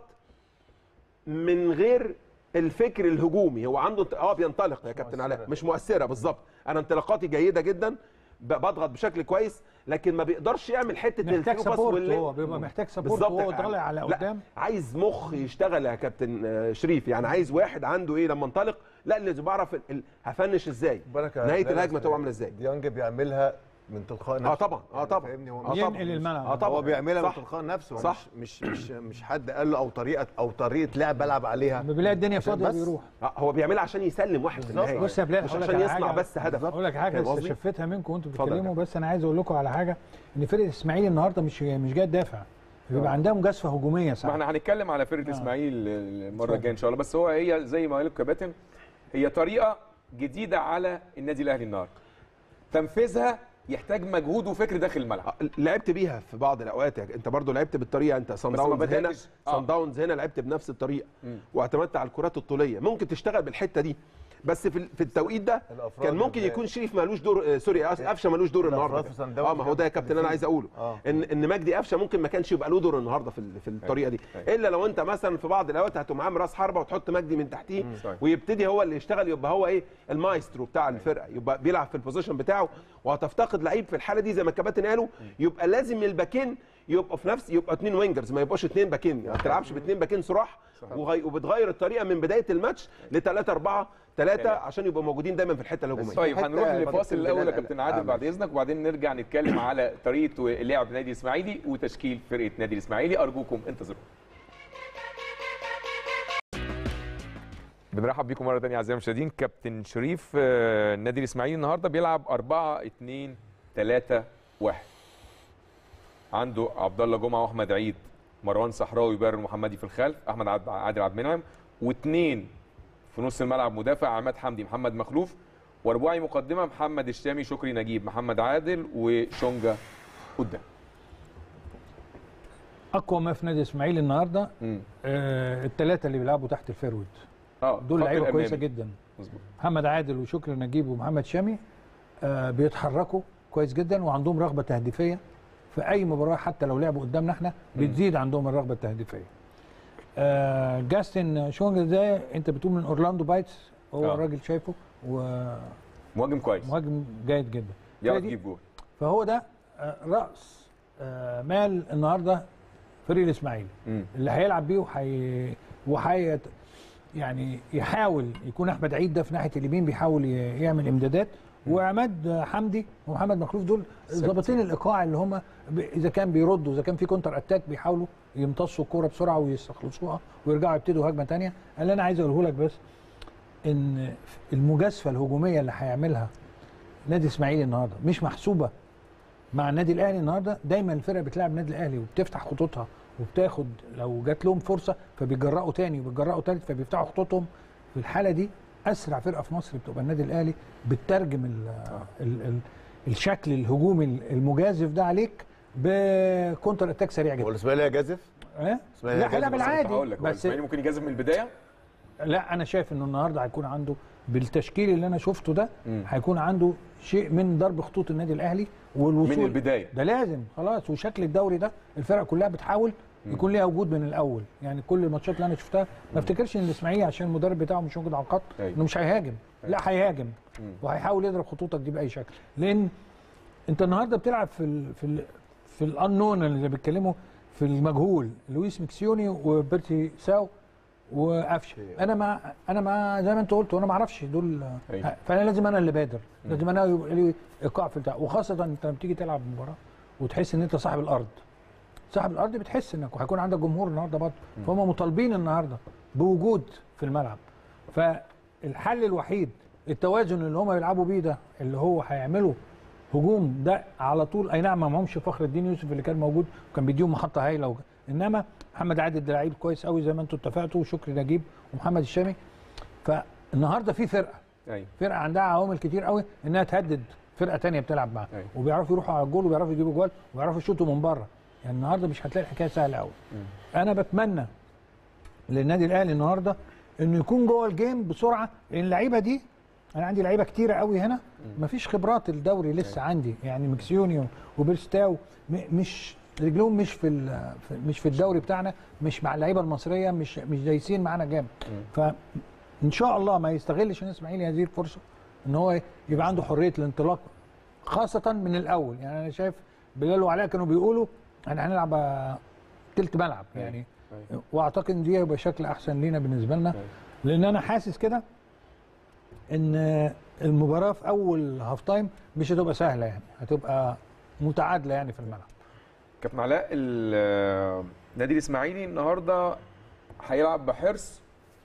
من غير الفكر الهجومي هو عنده انت- اه بينطلق يا كابتن علاء مش مؤثره بالظبط انا انطلاقاتي جيده جدا ب- بضغط بشكل كويس لكن ما بيقدرش يعمل حته محتاج الثرو باس سبورت واللي- هو بيبقى محتاج سبورت بالظبط وهو يعني. طالع على لا، قدام عايز مخ يشتغل يا كابتن آه، شريف يعني عايز واحد عنده ايه لما انطلق لا اللي بعرف ال- ال- هفنش ازاي بالك يا نهايه بلال، الهجمه تبقى عامله ازاي ديانج بيعملها من تلقاء نفسه اه طبعا اه يعني طبعا فاهمني هو آه مش- طبعا. ينقل الملعب. اه طبعا هو بيعملها من صح. تلقاء نفسه صح. مش مش مش مش حد قال له او طريقه او طريقه لعب بلعب عليها لما بيلاقي الدنيا عشان فاضيه بس. بيروح آه هو بيعملها عشان يسلم واحد في النهايه بص يا بلال مش هقول لك عشان على يصنع حاجة- بس هدف اقول لك حاجه فاهم قصدي؟ استشفتها منكم وانتوا اتفضل يا بتتكلموا كابتن. بس انا عايز اقول لكم على حاجه ان فرقه الاسماعيلي النهارده مش مش جايه تدافع بيبقى عندها مجازفه هجوميه ما ساعات احنا هنتكلم على فرقه آه. اسماعيل المره الجايه ان شاء الله بس هو هي زي ما قال الكباتن هي طريقه جديده على النادي الاهلي النهارده تنفيذها يحتاج مجهود وفكر داخل الملعب آه، لعبت بيها في بعض الاوقات يعني انت برضو لعبت بالطريقه انت صن بس ما داونز هنا بدأتش. آه. صن داونز هنا لعبت بنفس الطريقه مم. واعتمدت على الكرات الطوليه ممكن تشتغل بالحته دي بس في ال- في التوقيت ده الأفراد كان ممكن اللي- يكون شريف مالوش دور آه، سوري آه، قفشه مالوش دور الأفراد النهارده في صن داونز اه ما هو ده يا كان كابتن انا في- عايز اقوله آه. ان ان مجدي قفشه ممكن ما كانش يبقى له دور النهارده في ال- في الطريقه دي أيوة. الا لو انت مثلا في بعض الاوقات هتقوم عامل راس حربه وتحط مجدي من تحتيه صحيح. ويبتدي هو اللي يشتغل يبقى هو ايه المايسترو بتاع الفرقه يبقى بيلعب في البوزيشن بتاعه وهتفتقد لعيب في الحاله دي زي ما الكباتن قالوا يبقى لازم الباكين يبقى في نفس يبقى اثنين وينجرز ما يبقاش اثنين باكين يعني ما تلعبش باثنين باكين صراح وغي- وبتغير الطريقه من بدايه الماتش ل 3 4 3 تمام. عشان يبقوا موجودين دايما في الحته الهجوميه طيب حتة- هنروح حتة لفاصل الاول يا بلال- كابتن آه، عادل بعد ماشي. اذنك وبعدين نرجع نتكلم على طريقه لعب نادي الاسماعيلي وتشكيل فرقه نادي الاسماعيلي ارجوكم انتظروا بنرحب بيكم مره ثانيه اعزائي المشاهدين كابتن شريف آه، النادي الاسماعيلي النهارده بيلعب 4 2 3 1 عنده عبد الله جمعه واحمد عيد مروان صحراوي بارر محمدي في الخلف احمد عبد- عادل عبد المنعم واثنين في نص الملعب مدافع عماد حمدي محمد مخلوف ورباعي مقدمه محمد الشامي شكري نجيب محمد عادل وشونجا قدام اقوى ما في نادي الاسماعيلي النهارده مم. آه الثلاثه اللي بيلعبوا تحت الفيرود اه دول خط لعيبه الأمامي. كويسه جدا مظبوط محمد عادل وشكري نجيب ومحمد شامي آه بيتحركوا كويس جدا وعندهم رغبه تهديفيه في اي مباراه حتى لو لعبوا قدامنا احنا بتزيد عندهم الرغبه التهديفيه آه جاستن شونج ده انت بتقول من اورلاندو بايتس هو آه. الراجل شايفه ومهاجم مهاجم كويس جيد جدا يعرف فدي- يجيب جول فهو ده آه، راس آه، مال النهارده فريق الاسماعيلي مم. اللي هيلعب بيه وحي وحي يعني يحاول يكون احمد عيد ده في ناحيه اليمين بيحاول ي- يعمل امدادات وعماد حمدي ومحمد مخلوف دول ظابطين الايقاع اللي هم ب- اذا كان بيردوا اذا كان في كونتر اتاك بيحاولوا يمتصوا الكوره بسرعه ويستخلصوها ويرجعوا يبتدوا هجمه ثانيه اللي انا عايز اقوله لك بس ان المجازفه الهجوميه اللي هيعملها نادي اسماعيلي النهارده مش محسوبه مع النادي الاهلي النهارده دايما الفرقه بتلعب النادي الاهلي وبتفتح خطوطها وبتاخد لو جات لهم فرصه فبيجرأوا تاني وبيجرأوا تالت فبيفتحوا خطوطهم في الحاله دي اسرع فرقه في مصر بتبقى النادي الاهلي بتترجم ال ال ال الشكل الهجومي المجازف ده عليك بكونتر اتاك سريع هو جدا الاسماعيلي يجازف اه إسماعيلي لا جاذب لا بس كنت بالعادي هقول لك هو بس الاسماعيلي ممكن يجازف من البدايه لا انا شايف انه النهارده هيكون عنده بالتشكيل اللي انا شفته ده مم. هيكون عنده شيء من ضرب خطوط النادي الاهلي والوصول من البدايه ده لازم خلاص وشكل الدوري ده الفرق كلها بتحاول يكون ليها وجود من الاول يعني كل الماتشات اللي انا شفتها ما افتكرش ان الاسماعيلي عشان المدرب بتاعه مش موجود على الخط أيوة. انه مش هيهاجم لا هيهاجم مم. وهيحاول يضرب خطوطك دي باي شكل لان انت النهارده بتلعب في ال في ال في الانون اللي بيتكلموا في المجهول لويس ميكسيوني وبيرتي ساو وقفشه انا ما انا ما زي ما انت قلت وانا ما اعرفش دول أيوة. فانا لازم انا اللي بادر لازم انا يبقى لي ايقاع في البتاع وخاصه انت لما تيجي تلعب مباراه وتحس ان انت صاحب الارض صاحب الارض بتحس انك وهيكون عندك جمهور النهارده برضه فهم مطالبين النهارده بوجود في الملعب فالحل الوحيد التوازن اللي هم بيلعبوا بيه ده اللي هو هيعملوا هجوم ده على طول اي نعم ما معهمش فخر الدين يوسف اللي كان موجود وكان بيديهم محطه هايله وج- انما محمد عادل ده لعيب كويس قوي زي ما انتم اتفقتوا وشكري نجيب ومحمد الشامي فالنهارده في فرقه ايوه فرقه عندها عوامل كتير قوي انها تهدد فرقه تانية بتلعب معاها أيوة. وبيعرفوا يروحوا على الجول وبيعرفوا يجيبوا جوال وبيعرفوا يشوطوا من بره يعني النهارده مش هتلاقي الحكايه سهله قوي انا بتمنى للنادي الاهلي النهارده انه يكون جوه الجيم بسرعه لان اللعيبه دي انا عندي لعيبه كتيره قوي هنا مفيش خبرات الدوري لسه عندي يعني مكسيونيو وبيرستاو م- مش رجلهم مش في ال- في- مش في الدوري بتاعنا مش مع اللعيبه المصريه مش مش دايسين معانا جامد فان شاء الله ما يستغلش الاسماعيلي هذه الفرصه ان هو يبقى عنده حريه الانطلاق خاصه من الاول يعني انا شايف بلال وعلاء كانوا بيقولوا احنا هنلعب آه، تلت ملعب يعني واعتقد ان دي هيبقى شكل احسن لينا بالنسبه لنا لان انا حاسس كده ان المباراه في اول هاف تايم مش هتبقى سهله يعني هتبقى متعادله يعني في الملعب كابتن علاء ال- النادي الاسماعيلي النهارده هيلعب بحرص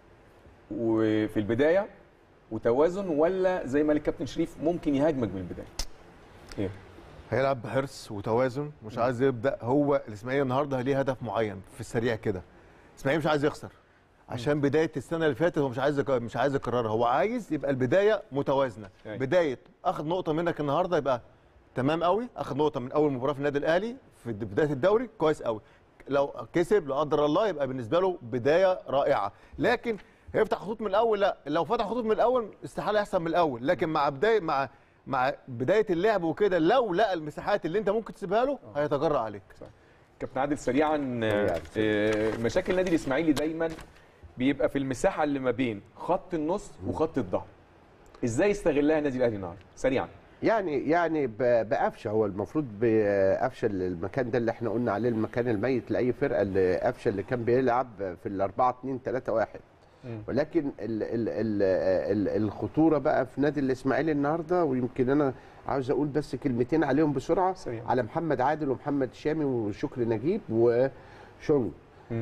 وفي البدايه وتوازن ولا زي ما الكابتن شريف ممكن يهاجمك من البدايه؟ ايه؟ هيلعب بحرص وتوازن مش عايز يبدا هو الاسماعيلي النهارده ليه هدف معين في السريع كده الاسماعيلي مش عايز يخسر عشان بدايه السنه اللي فاتت هو مش عايز يك- مش عايز يكررها هو عايز يبقى البدايه متوازنه أيوة. بدايه اخذ نقطه منك النهارده يبقى تمام قوي اخذ نقطه من اول مباراه في النادي الاهلي في بدايه الدوري كويس قوي لو كسب لا قدر الله يبقى بالنسبه له بدايه رائعه لكن هيفتح خطوط من الاول لا لو فتح خطوط من الاول استحاله يحصل من الاول لكن مع بدايه مع مع بدايه اللعب وكده لو لقى المساحات اللي انت ممكن تسيبها له هيتجرأ عليك كابتن عادل سريعا آه، آه، مشاكل النادي الاسماعيلي دايما بيبقى في المساحه اللي ما بين خط النص وخط الظهر ازاي يستغلها النادي الاهلي النهارده سريعا يعني يعني ب- بقفشه هو المفروض بقفشه المكان ده اللي احنا قلنا عليه المكان الميت لاي فرقه اللي قفشه اللي كان بيلعب في ال 4 2 3 1 ولكن ال ال ال ال الخطوره بقى في نادي الاسماعيلي النهارده ويمكن انا عاوز اقول بس كلمتين عليهم بسرعه سريع. على محمد عادل ومحمد شامي وشكري نجيب وشونج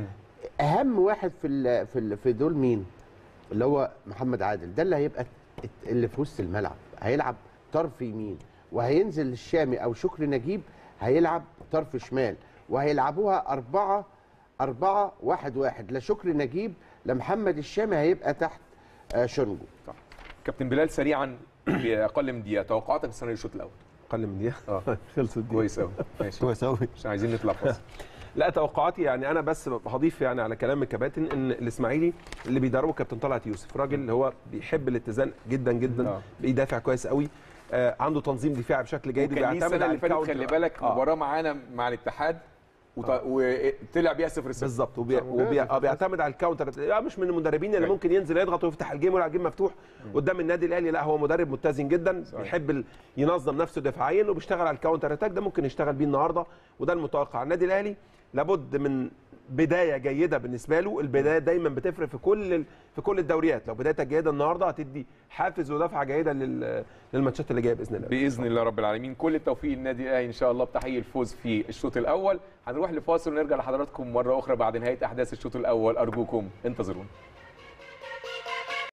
اهم واحد في ال في ال في دول مين اللي هو محمد عادل ده اللي هيبقى الت- اللي في وسط الملعب هيلعب طرف يمين وهينزل الشامي او شكري نجيب هيلعب طرف شمال وهيلعبوها أربعة أربعة واحد واحد لا شكري نجيب لا محمد الشامي هيبقى تحت آه، شونجو كابتن بلال سريعا باقل من دقيقه توقعاتك السنه للشوط الاول اقل من دقيقه اه خلصت دي كويس قوي ماشي كويس قوي عشان عايزين نطلع فاصل لا توقعاتي يعني انا بس هضيف يعني على كلام الكباتن ان الاسماعيلي اللي بيدربه كابتن طلعت يوسف راجل هو بيحب الاتزان جدا جدا آه. بيدافع كويس قوي آه عنده تنظيم دفاعي بشكل جيد كان ليه السنه اللي فاتت الكاونتر. خلي بالك آه. مباراه معانا مع الاتحاد وط- وطلع بيها 0 0 بالظبط وبي... وبي... آه، بيعتمد على الكاونتر يعني مش من المدربين اللي أيوة. ممكن ينزل يضغط ويفتح الجيم ويلعب الجيم مفتوح قدام النادي الاهلي لا هو مدرب متزن جدا صحيح. بيحب ال... ينظم نفسه دفاعيا وبيشتغل على الكاونتر اتاك ده ممكن يشتغل بيه النهارده وده المتوقع النادي الاهلي لابد من بدايه جيده بالنسبه له البدايه دايما بتفرق في كل ال... في كل الدوريات لو بدايتك جيده النهارده هتدي حافز ودفعه جيده لل... للماتشات اللي جايه باذن الله باذن الله رب العالمين كل التوفيق للنادي الاهلي ان شاء الله بتحقيق الفوز في الشوط الاول هنروح لفاصل ونرجع لحضراتكم مره اخرى بعد نهايه احداث الشوط الاول ارجوكم انتظرونا